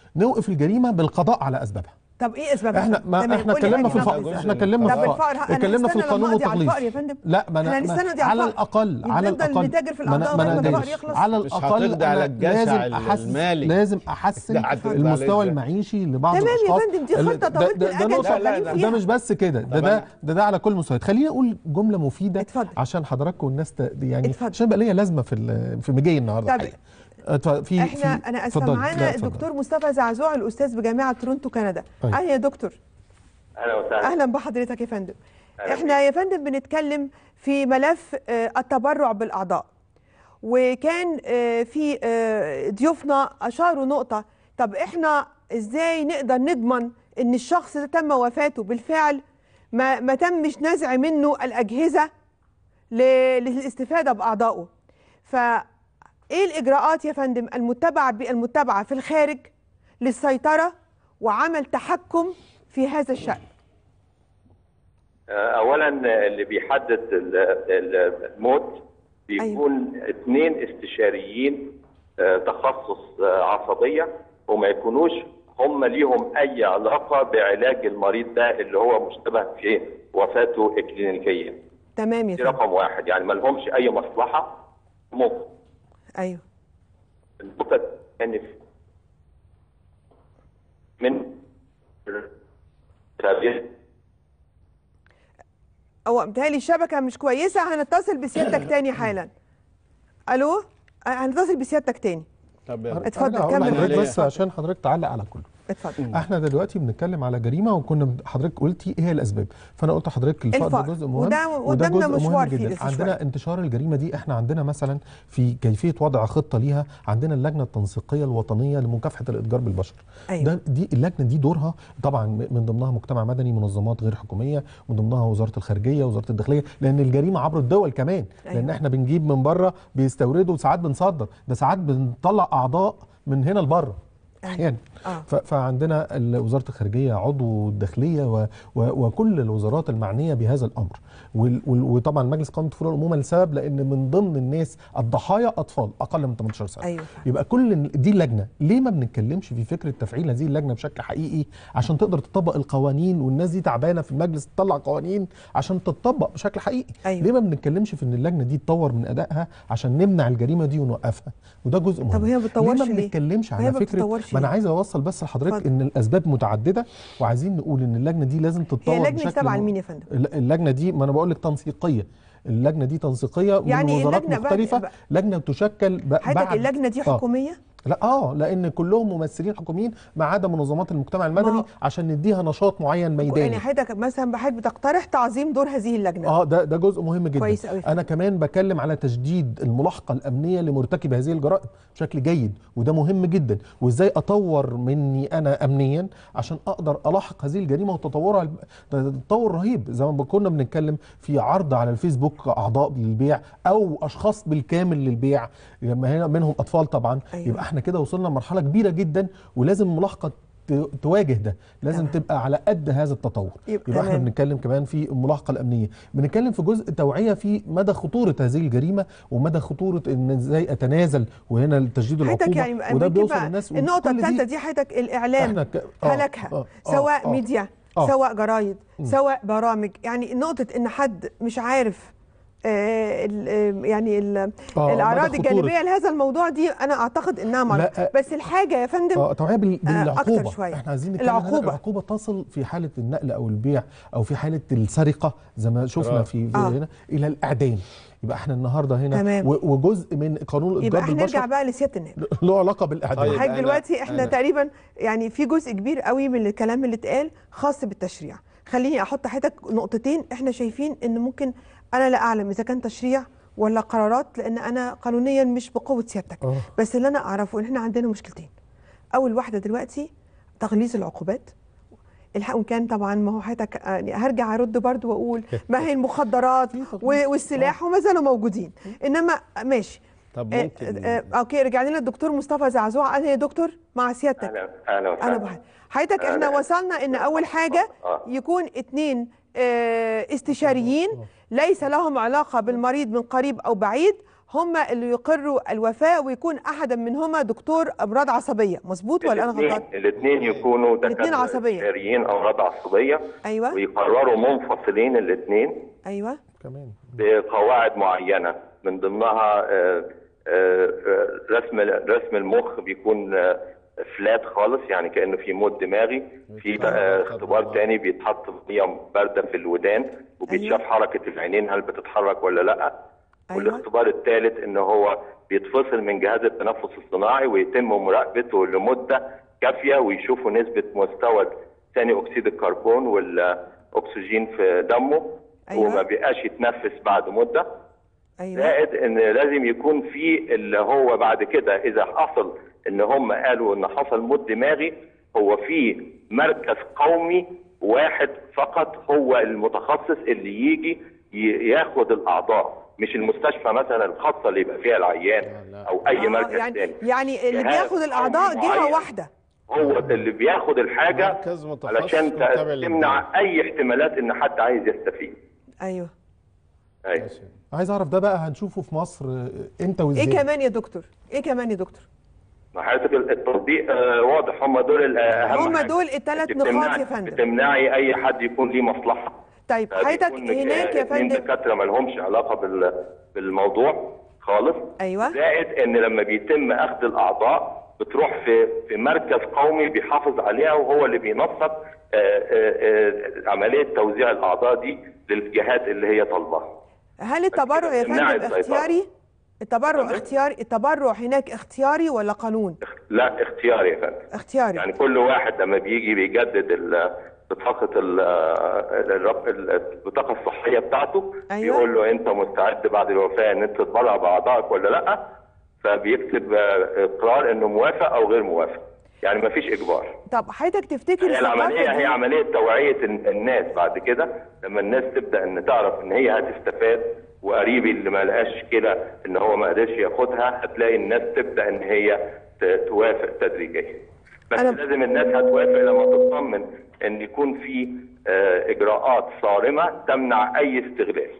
نوقف الجريمه بالقضاء على اسبابها طب ايه اسبابها احنا ما تمام، احنا قولي اتكلمنا حاجة في الفقر نقضي احنا إزاي؟ اتكلمنا طب في الفقر الفقر أنا اتكلمنا في هستنى لما القانون أقضي على والتغليظ الفقر يا فندم. لا ما انا إحنا ما- هنستنى على على الفقر. الاقل على نفضل الاقل نتاجر في ما أنا- الأعضاء ما أنا لغاية ما الفقر دايس. يخلص. على مش الاقل هتقضي على أنا الجشع لازم ال- احسن المالي. لازم احسن ده هتقضي عليه المستوى إزاي؟ المعيشي لبعض تمام يا الاشخاص فندم، دي اللي- خطة ده- طويلة ده- ده الأجل نقطة- شغالين ده فيها. مش بس كده ده طب ده أنا- ده ده على كل المستويات خليني اقول جمله مفيده اتفضل. عشان حضراتكم والناس ت- يعني اتفضل. عشان يبقى ليا لازمه في ال- في مجي النهارده طب الحقيقة. اتفضل، في احنا في- انا اسفه اتفضلي. لا، معانا اتفضلي. الدكتور مصطفى زعزوع الاستاذ بجامعه تورونتو كندا أيوة. اهلا يا دكتور اهلا وسهلا اهلا بحضرتك يا فندم أهلا احنا يا فندم بنتكلم في ملف آه، التبرع بالاعضاء وكان آه، في آه، ضيوفنا اشاروا نقطه طب احنا ازاي نقدر نضمن ان الشخص ده تم وفاته بالفعل ما ما تمش نزع منه الاجهزه ل- للاستفاده باعضائه فايه الاجراءات يا فندم المتبعه المتبعه في الخارج للسيطره وعمل تحكم في هذا الشان اولا اللي بيحدد ال- ال- الموت بيكون اثنين استشاريين آه، تخصص آه، عصبيه وما يكونوش هم ليهم اي علاقه بعلاج المريض ده اللي هو مشتبه في وفاته اكلينيكيا تمام يا دي فندم رقم واحد يعني ما لهمش اي مصلحه ممكن ايوه النقطه الثانيه من هو متهيألي الشبكة مش كويسة هنتصل بسيادتك تاني حالا ألو آه، هنتصل بسيادتك تاني طب اتفضل، أنا هقول كمل لحضرتك حضرتك. بس عشان حضرتك تعلق على كله اتفضل احنا دلوقتي بنتكلم على جريمه وكنا حضرتك قلتي ايه هي الاسباب فانا قلت لحضرتك الفقر الفقر. ده جزء مهم وده قدامنا مشوار فيه لسه عندنا شوية. انتشار الجريمه دي احنا عندنا مثلا في كيفيه وضع خطه ليها عندنا اللجنه التنسيقيه الوطنيه لمكافحه الاتجار بالبشر أيوة. ده دي اللجنه دي دورها طبعا من ضمنها مجتمع مدني منظمات غير حكوميه من ضمنها وزاره الخارجيه وزاره الداخليه لان الجريمه عبر الدول كمان أيوة. لان احنا بنجيب من بره بيستوردوا وساعات بنصدر ده ساعات بنطلع اعضاء من هنا لبره احيانا آه. ف- فعندنا ال- وزاره الخارجيه عضو الداخليه و و وكل الوزارات المعنيه بهذا الامر وال- وال- وطبعا مجلس قانون الطفوله والامومه لسبب لان من ضمن الناس الضحايا اطفال اقل من 18 سنه أيوة. يبقى كل ال- دي اللجنه ليه ما بنتكلمش في فكره تفعيل هذه اللجنه بشكل حقيقي عشان تقدر تطبق القوانين والناس دي تعبانه في المجلس تطلع قوانين عشان تطبق بشكل حقيقي أيوة. ليه ما بنتكلمش في ان اللجنه دي تطور من ادائها عشان نمنع الجريمه دي ونوقفها وده جزء مهم طب هي ما بتطورش ليه ما ليه؟ بنتكلمش هي على ما فكره بتطورش ما انا ليه؟ عايز اوصل بس لحضرتك اتفضل. ان الاسباب متعدده وعايزين نقول ان اللجنه دي لازم تتطور هي لجنة بشكل تابعة م- لمين يا فندم؟ الل- اللجنه دي ما انا بقول لك تنسيقيه اللجنه دي تنسيقيه يعني من وزارات اللجنة بعد- مختلفه بعد- لجنه تشكل ب- حضرتك بعد اللجنة دي آه. حكومية لا اه لان كلهم ممثلين حكوميين ما عدا منظمات المجتمع المدني عشان نديها نشاط معين ميداني يعني حضرتك مثلا بحب بتقترح تعظيم دور هذه اللجنة اه ده ده جزء مهم جدا كويس أوي. انا كمان بكلم على تشديد الملاحقه الامنيه لمرتكب هذه الجرائم بشكل جيد وده مهم جدا وازاي اطور مني انا امنيا عشان اقدر الاحق هذه الجريمه وتطورها الب- ده تطور رهيب زي ما كنا بنتكلم في عرض على الفيسبوك اعضاء للبيع او اشخاص بالكامل للبيع لما هنا منهم اطفال طبعا أيوة. يبقى احنا كده وصلنا لمرحله كبيره جدا ولازم ملاحقه ت- تواجه ده لازم تبقى على قد هذا التطور يبقى يبقى احنا تمام. بنتكلم كمان في الملاحقه الامنيه بنتكلم في جزء توعيه في مدى خطوره هذه الجريمه ومدى خطوره ان ازاي اتنازل وهنا تشديد حضرتك العقوبه يعني وده بنجيب بيوصل للناس النقطة وكل دي الثالثة دي حضرتك الإعلام احنا ك... آه، هلكها آه، آه، سواء آه. ميديا آه. سواء جرايد مم. سواء برامج يعني نقطة إن حد مش عارف آه ال- آه، يعني ال- آه، الأعراض مدى خطورة. الجانبية لهذا الموضوع دي أنا أعتقد إنها مرض لا، بس الحاجة يا فندم اه توعيه بال- آه، بالعقوبه أكتر شوية. احنا عايزين نتكلم هنا العقوبة. العقوبه تصل في حاله النقل او البيع او في حاله السرقه زي ما شفنا آه. في, في آه. هنا الى الاعدام يبقى احنا النهارده هنا تمام. و- وجزء من قانون يبقى الاتجار احنا بالبشر نرجع بقى لسيادة النائب له علاقه بالاعدام طيب. حضرتك أنا- دلوقتي احنا أنا- تقريبا يعني في جزء كبير قوي من الكلام اللي اتقال خاص بالتشريع خليني احط حضرتك نقطتين احنا شايفين ان ممكن انا لا اعلم اذا كان تشريع ولا قرارات لان انا قانونيا مش بقوه سيادتك آه. بس اللي انا اعرفه ان احنا عندنا مشكلتين اول واحده دلوقتي تغليظ العقوبات الحق وإن كان طبعا ما هو حضرتك يعني هرجع ارد برضو واقول ما هي المخدرات و- والسلاح وما زالوا موجودين انما ماشي طب آه، ممكن آه، اوكي رجع لنا الدكتور مصطفى زعزوع انا يا دكتور مع سيادتك اهلا اهلا انا وسهلا بحب حضرتك احنا أهلا. وصلنا ان اول حاجه آه. يكون اتنين آه، استشاريين ليس لهم علاقه بالمريض من قريب او بعيد هم اللي يقروا الوفاه ويكون احدا منهما دكتور امراض عصبيه مظبوط ولا انا غلطان الاثنين يكونوا الاتنين دكاتره عصبية. استشاريين امراض عصبيه ايوه ويقرروا منفصلين الاثنين ايوه كمان بقواعد معينه من ضمنها آه، آه، آه، رسم رسم المخ بيكون آه، فلات خالص يعني كانه في موت دماغي في آه، اختبار تاني بيتحط ميه بارده في الودان وبيتشاف حركه العينين هل بتتحرك ولا لا والاختبار الثالث ان هو بيتفصل من جهاز التنفس الصناعي ويتم مراقبته لمده كافيه ويشوفوا نسبه مستوى ثاني اكسيد الكربون والاكسجين في دمه أيوة. وما بيبقاش يتنفس بعد مده ايوه زائد ان لازم يكون في اللي هو بعد كده اذا حصل ان هم قالوا ان حصل موت دماغي هو في مركز قومي واحد فقط هو المتخصص اللي يجي ي- ياخد الاعضاء مش المستشفى مثلا الخاصه اللي يبقى فيها العيان او اي آه، مركز يعني تاني يعني اللي جهاز بياخد الاعضاء قومي جهه معين. واحده هو اللي بياخد الحاجه علشان ت- تمنع اي احتمالات ان حد عايز يستفيد ايوه ايوه عايز اعرف ده بقى هنشوفه في مصر آه، امتى وازاي ايه كمان يا دكتور ايه كمان يا دكتور ما حضرتك التطبيق آه، واضح هم دول الاهم هم حاجة. دول الثلاث بتمنعي- نقاط يا فندم بتمنعي اي حد يكون ليه مصلحه طيب حضرتك بيكون هناك يا اتنين فندم دكاتره ما لهمش علاقه بال... بالموضوع خالص ايوه زائد ان لما بيتم اخذ الاعضاء بتروح في في مركز قومي بيحافظ عليها وهو اللي بينسق آه، آه، آه، عمليه توزيع الاعضاء دي للجهات اللي هي طالباها هل التبرع يا تمنعي فندم السيطرة. اختياري التبرع اختياري التبرع هناك اختياري ولا قانون لا اختياري يا فندم اختياري يعني كل واحد لما بيجي بيجدد ال- بطاقة ال- الرب- البطاقة الصحية بتاعته أيوة. بيقول له أنت مستعد بعد الوفاة إن أنت تتبرع بأعضائك ولا لأ فبيكتب آه، إقرار إنه موافق أو غير موافق يعني مفيش إجبار طب حضرتك تفتكر هي العملية الثقافه هي دي عملية توعية ال- الناس بعد كده لما الناس تبدأ إن تعرف إن هي هتستفاد وقريبي اللي ما لقاش كده إن هو ما قدرش ياخدها هتلاقي الناس تبدأ إن هي ت- توافق تدريجيا بس لازم الناس هتوافق لما تطمن إن يكون في آه، إجراءات صارمة تمنع أي استغلال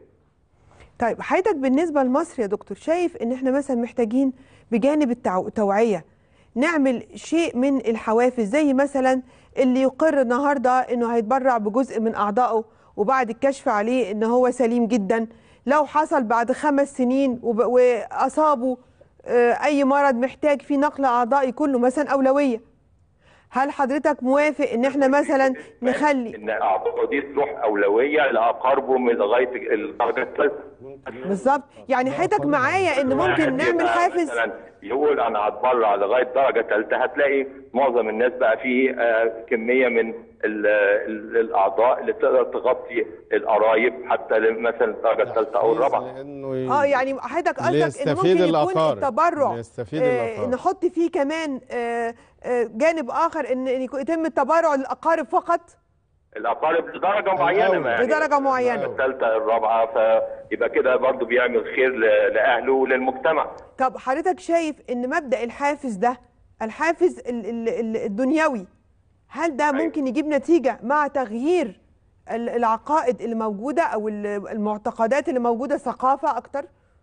طيب حضرتك بالنسبه لمصر يا دكتور شايف ان احنا مثلا محتاجين بجانب التع- التوعيه نعمل شيء من الحوافز زي مثلا اللي يقر النهارده انه هيتبرع بجزء من اعضائه وبعد الكشف عليه ان هو سليم جدا لو حصل بعد خمس سنين وب- واصابه آه، اي مرض محتاج فيه نقل اعضاء يكون له مثلا اولويه هل حضرتك موافق ان احنا مثلا نخلي إن أعضائه دي تروح أولوية لأقاربه من لغاية الدرجة الثالثة بالظبط يعني حضرتك معايا ان ممكن واحد نعمل يبقى حافز مثلا يقول انا هتبرع لغايه درجه ثالثه هتلاقي معظم الناس بقى فيه آه، كميه من ال ال الاعضاء اللي تقدر تغطي القرايب حتى مثلا الدرجه الثالثه او الرابعه اه يعني حضرتك قصدك ان ليستفيد ممكن يكون الأقارب. التبرع ليستفيد آه الأقارب. نحط فيه كمان آه آه جانب اخر ان إن يكون- يتم التبرع للاقارب فقط الاقارب لدرجه معينه ما يعني لدرجة معينة. الثالثه الرابعه فيبقى كده برضو بيعمل خير ل- لاهله وللمجتمع طب حضرتك شايف ان مبدا الحافز ده الحافز ال- ال- ال- الدنيوي هل ده ممكن يجيب نتيجه مع تغيير ال- العقائد اللي موجوده او ال- المعتقدات اللي موجوده ثقافه اكتر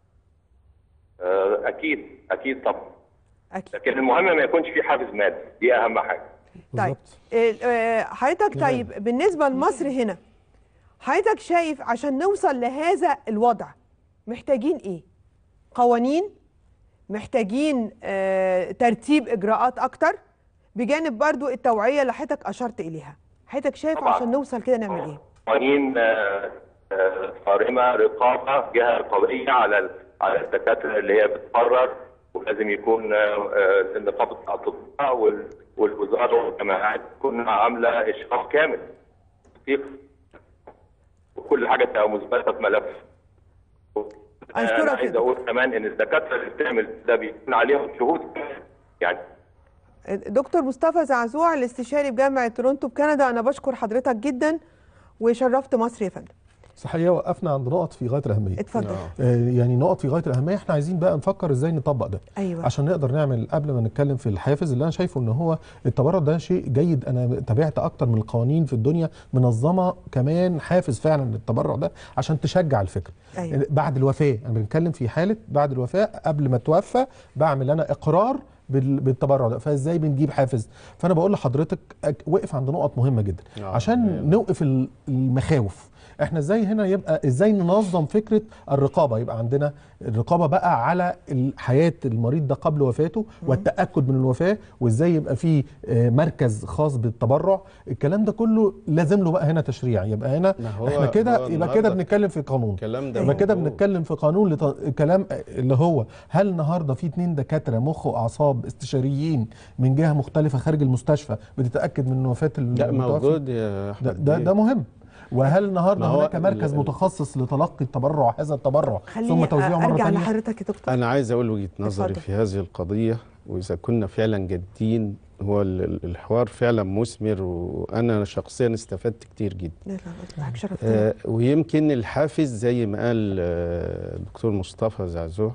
آه، اكيد اكيد طبعا لكن المهم ما يكونش في حافز مادي دي اهم حاجه طيب ال- آه، حضرتك طيب بالنسبه لمصر هنا حضرتك شايف عشان نوصل لهذا الوضع محتاجين ايه قوانين محتاجين آه، ترتيب اجراءات اكتر بجانب برضو التوعيه اللي حضرتك اشرت اليها حضرتك شايف طبعاً. عشان نوصل كده نعمل ايه قوانين آه، آه، صارمه رقابه جهه رقابيه على ال- على الدكاتره اللي هي بتقرر ولازم يكون آه، آه، نقابه الاطباء وال- والوزاره والجماعات تكون عامله اشراف كامل دقيق وكل حاجه تبقى مثبته في ملف انا عايز اقول كمان ان الدكاتره اللي بتعمل ده بيكون عليهم شهود يعني دكتور مصطفى زعزوع الاستشاري بجامعه تورونتو بكندا انا بشكر حضرتك جدا وشرفت مصر يا فندم صحيح وقفنا عند نقط في غايه الاهميه اتفضل. آه، يعني نقط في غايه الاهميه احنا عايزين بقى نفكر ازاي نطبق ده أيوة. عشان نقدر نعمل قبل ما نتكلم في الحافز اللي انا شايفه ان هو التبرع ده شيء جيد انا تابعت اكتر من القوانين في الدنيا منظمه كمان حافز فعلا للتبرع ده عشان تشجع الفكره أيوة. بعد الوفاه انا بنتكلم في حاله بعد الوفاه قبل ما توفى بعمل انا اقرار بال- بالتبرع ده فازاي بنجيب حافز فانا بقول لحضرتك أك- وقف عند نقط مهمه جدا آه، عشان نوقف ال- المخاوف احنا ازاي هنا يبقى ازاي ننظم فكره الرقابه يبقى عندنا الرقابه بقى على ال- حياه المريض ده قبل وفاته والتاكد من الوفاه وازاي يبقى في آه، مركز خاص بالتبرع الكلام ده كله لازم له بقى هنا تشريع يبقى هنا ما هو- احنا كده هو يبقى كده النهاردة بنتكلم في قانون الكلام ده يبقى كده موجود. بنتكلم في قانون لط... كلام اللي هو هل النهارده في اتنين دكاتره مخ واعصاب استشاريين من جهه مختلفه خارج المستشفى بتتاكد من وفاه لا المتوفي؟ موجود يا ده, احمد ده, بيه. ده مهم وهل النهارده ما هو هناك مركز ال- ال- متخصص لتلقي التبرع هذا التبرع ثم خليني توزيعه مره ارجع ثانيه لحضرتك يا دكتور أنا عايز أقول وجهة نظري اتفضل. في هذه القضية وإذا كنا فعلا جادين هو ال- ال- الحوار فعلا مثمر وأنا شخصيا استفدت كتير جدا لا لا بالعكس شرفتنا آه ويمكن الحافز زي ما قال آه، الدكتور مصطفى زعزوع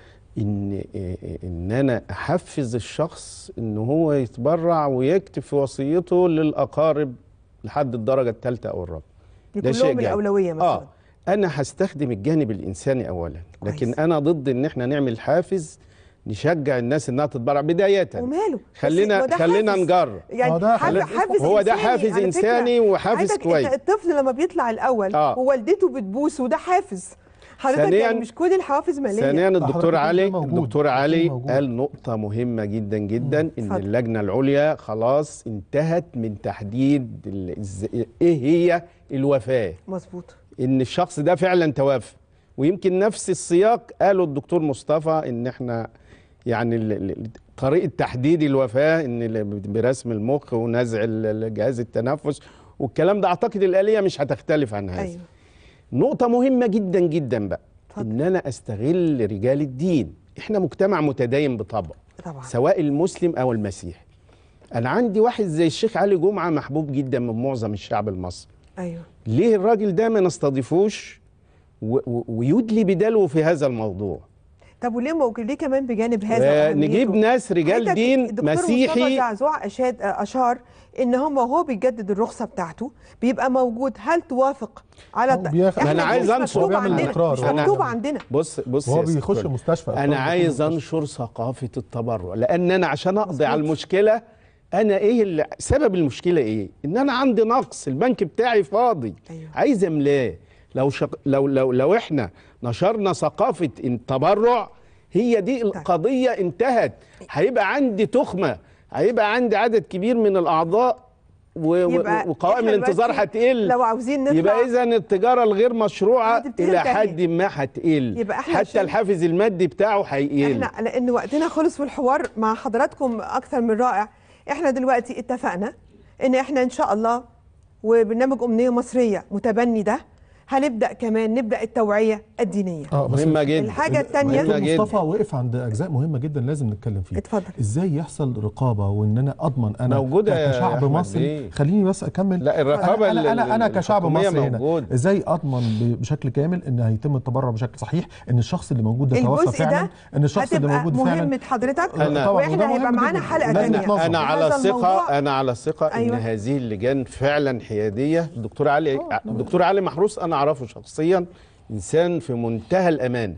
ان آه، ان انا احفز الشخص ان هو يتبرع ويكتب في وصيته للاقارب لحد الدرجه الثالثه او الرابعه يكون لهم الاولويه مثلا اه انا هستخدم الجانب الانساني اولا لكن كويس. انا ضد ان احنا نعمل حافز نشجع الناس انها تتبرع بداية وماله بس خلينا ما ده خلينا حافز. نجرب يعني هو ده حافز, حافز- حافز هو ده إنساني حافز على فكرة. إنساني وحافز حضرتك كويس. إنت الطفل لما بيطلع الاول آه. ووالدته بتبوسه ده حافز حضرتك ثانياً- يعني مش كل الحوافز ماليه ثانيا حضرتك الدكتور ده علي موجود. الدكتور ده علي موجود. قال نقطة مهمة جدا جدا ان اتفضل. اللجنة العليا خلاص انتهت من تحديد ال- إز- ايه هي الوفاة مظبوط ان الشخص ده فعلا توفى ويمكن نفس السياق قاله الدكتور مصطفى ان احنا يعني ال- ال- طريقه تحديد الوفاه ان ال- برسم المخ ونزع ال- ال- جهاز التنفس والكلام ده اعتقد الاليه مش هتختلف عن هذا ايوه نقطه مهمه جدا جدا بقى اتفضل. ان انا استغل رجال الدين احنا مجتمع متدين بطبع طبعا سواء المسلم او المسيحي انا عندي واحد زي الشيخ علي جمعه محبوب جدا من معظم الشعب المصري ايوه ليه الراجل ده ما نستضيفوش و- و- ويدلي بدلو في هذا الموضوع طب وليه موجود ليه كمان بجانب هذا آه، أهميته؟ نجيب ناس رجال حضرتك دين الدكتور مصطفى مسيحي زعزوع أشاد أشار إن هم وهو بيجدد الرخصة بتاعته بيبقى موجود هل توافق على هو بياخد- إحنا أنا عايز مش أنشر. مكتوب هو بيعمل عندنا الإقرار. مش أنا- مكتوب عندنا بص بص وهو يا ست بيخش كل. المستشفى انا أطفال عايز بيخش انشر ثقافه التبرع لان انا عشان اقضي على المشكله انا ايه اللي سبب المشكله ايه ان انا عندي نقص البنك بتاعي فاضي أيوه. عايز املاه لو شق... لو لو لو احنا نشرنا ثقافه التبرع هي دي القضيه انتهت هيبقى عندي تخمه هيبقى عندي عدد كبير من الاعضاء و... يبقى و... وقوائم إحنا الانتظار دلوقتي هتقل لو عاوزين نطلع يبقى اذا التجاره الغير مشروعه هتبتدي الى تنتهي. حد ما هتقل يبقى إحنا حتى عشان- الحافز المادي بتاعه هيقل احنا لان وقتنا خلص والحوار مع حضراتكم اكثر من رائع احنا دلوقتي اتفقنا ان احنا ان شاء الله وبرنامج امنيه مصريه متبني ده هنبدا كمان نبدا التوعيه الدينيه اه بس مهمه جدا الحاجه الثانيه مهمة دكتور جدا. مصطفى وقف عند اجزاء مهمه جدا لازم نتكلم فيها اتفضل. ازاي يحصل رقابه وان انا اضمن انا موجودة يا كشعب أحمد مصري بيه. خليني بس اكمل لا، الرقابة انا انا, أنا, أنا ال- كشعب الحكومية مصري هنا موجودة. ازاي اضمن ب- بشكل كامل ان هيتم التبرع بشكل صحيح ان الشخص اللي موجود ده توفى الجزء فعلا ده ان الشخص اللي هتبقى موجود فعلا مهمه حضرتك أنا- طبعاً، وده واحنا هيبقى مهم معانا جداً. حلقه لازم ثانيه نتنظم. انا على ثقه انا على ثقه أيوة. ان هذه اللجان فعلا حياديه الدكتور علي الدكتور علي محروس انا اعرفه شخصيا انسان في منتهى الامان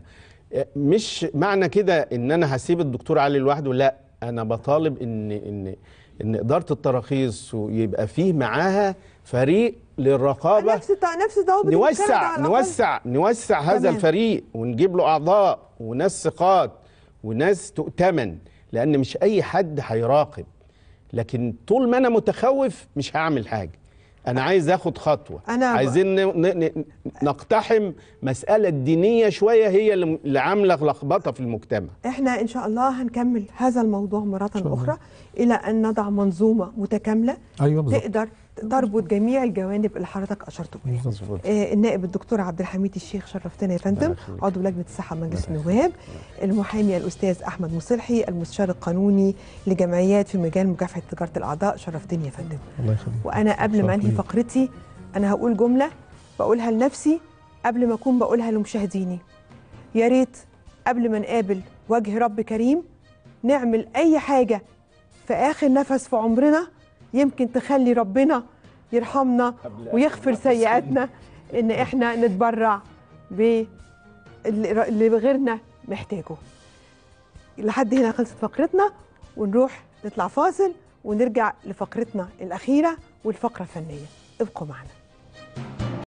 مش معنى كده ان انا هسيب الدكتور علي لوحده لا انا بطالب ان ان ان اداره التراخيص ويبقى فيه معاها فريق للرقابه نفس الط- نفس ضوابط الكندا نوسع على الأقل. نوسع نوسع هذا تمام. الفريق ونجيب له اعضاء وناس ثقات وناس تؤتمن لان مش اي حد هيراقب لكن طول ما انا متخوف مش هعمل حاجه انا عايز اخد خطوه أنا ب- عايزين ن- ن- نقتحم مساله دينيه شويه هي اللي اللي عامله لخبطه في المجتمع احنا ان شاء الله هنكمل هذا الموضوع مرة اخرى الى ان نضع منظومة متكاملة ايوه بالظبط تقدر تربط جميع الجوانب اللي حضرتك اشرت بيها مظبوط. آه النائب الدكتور عبد الحميد الشيخ شرفتنا يا فندم يخليك. عضو لجنه الصحه مجلس النواب المحامي الاستاذ احمد مصلحي المستشار القانوني لجمعيات في مجال مكافحه تجاره الاعضاء شرفتني يا فندم الله يخليك وانا قبل ما شرف انهي ليا. فقرتي انا هقول جمله بقولها لنفسي قبل ما اكون بقولها لمشاهديني يا ريت قبل ما نقابل وجه رب كريم نعمل اي حاجه في اخر نفس في عمرنا يمكن تخلي ربنا يرحمنا ويغفر سيئاتنا ان احنا نتبرع باللي اللي غيرنا محتاجه لحد هنا خلصت فقرتنا ونروح نطلع فاصل ونرجع لفقرتنا الأخيرة والفقرة الفنية ابقوا معنا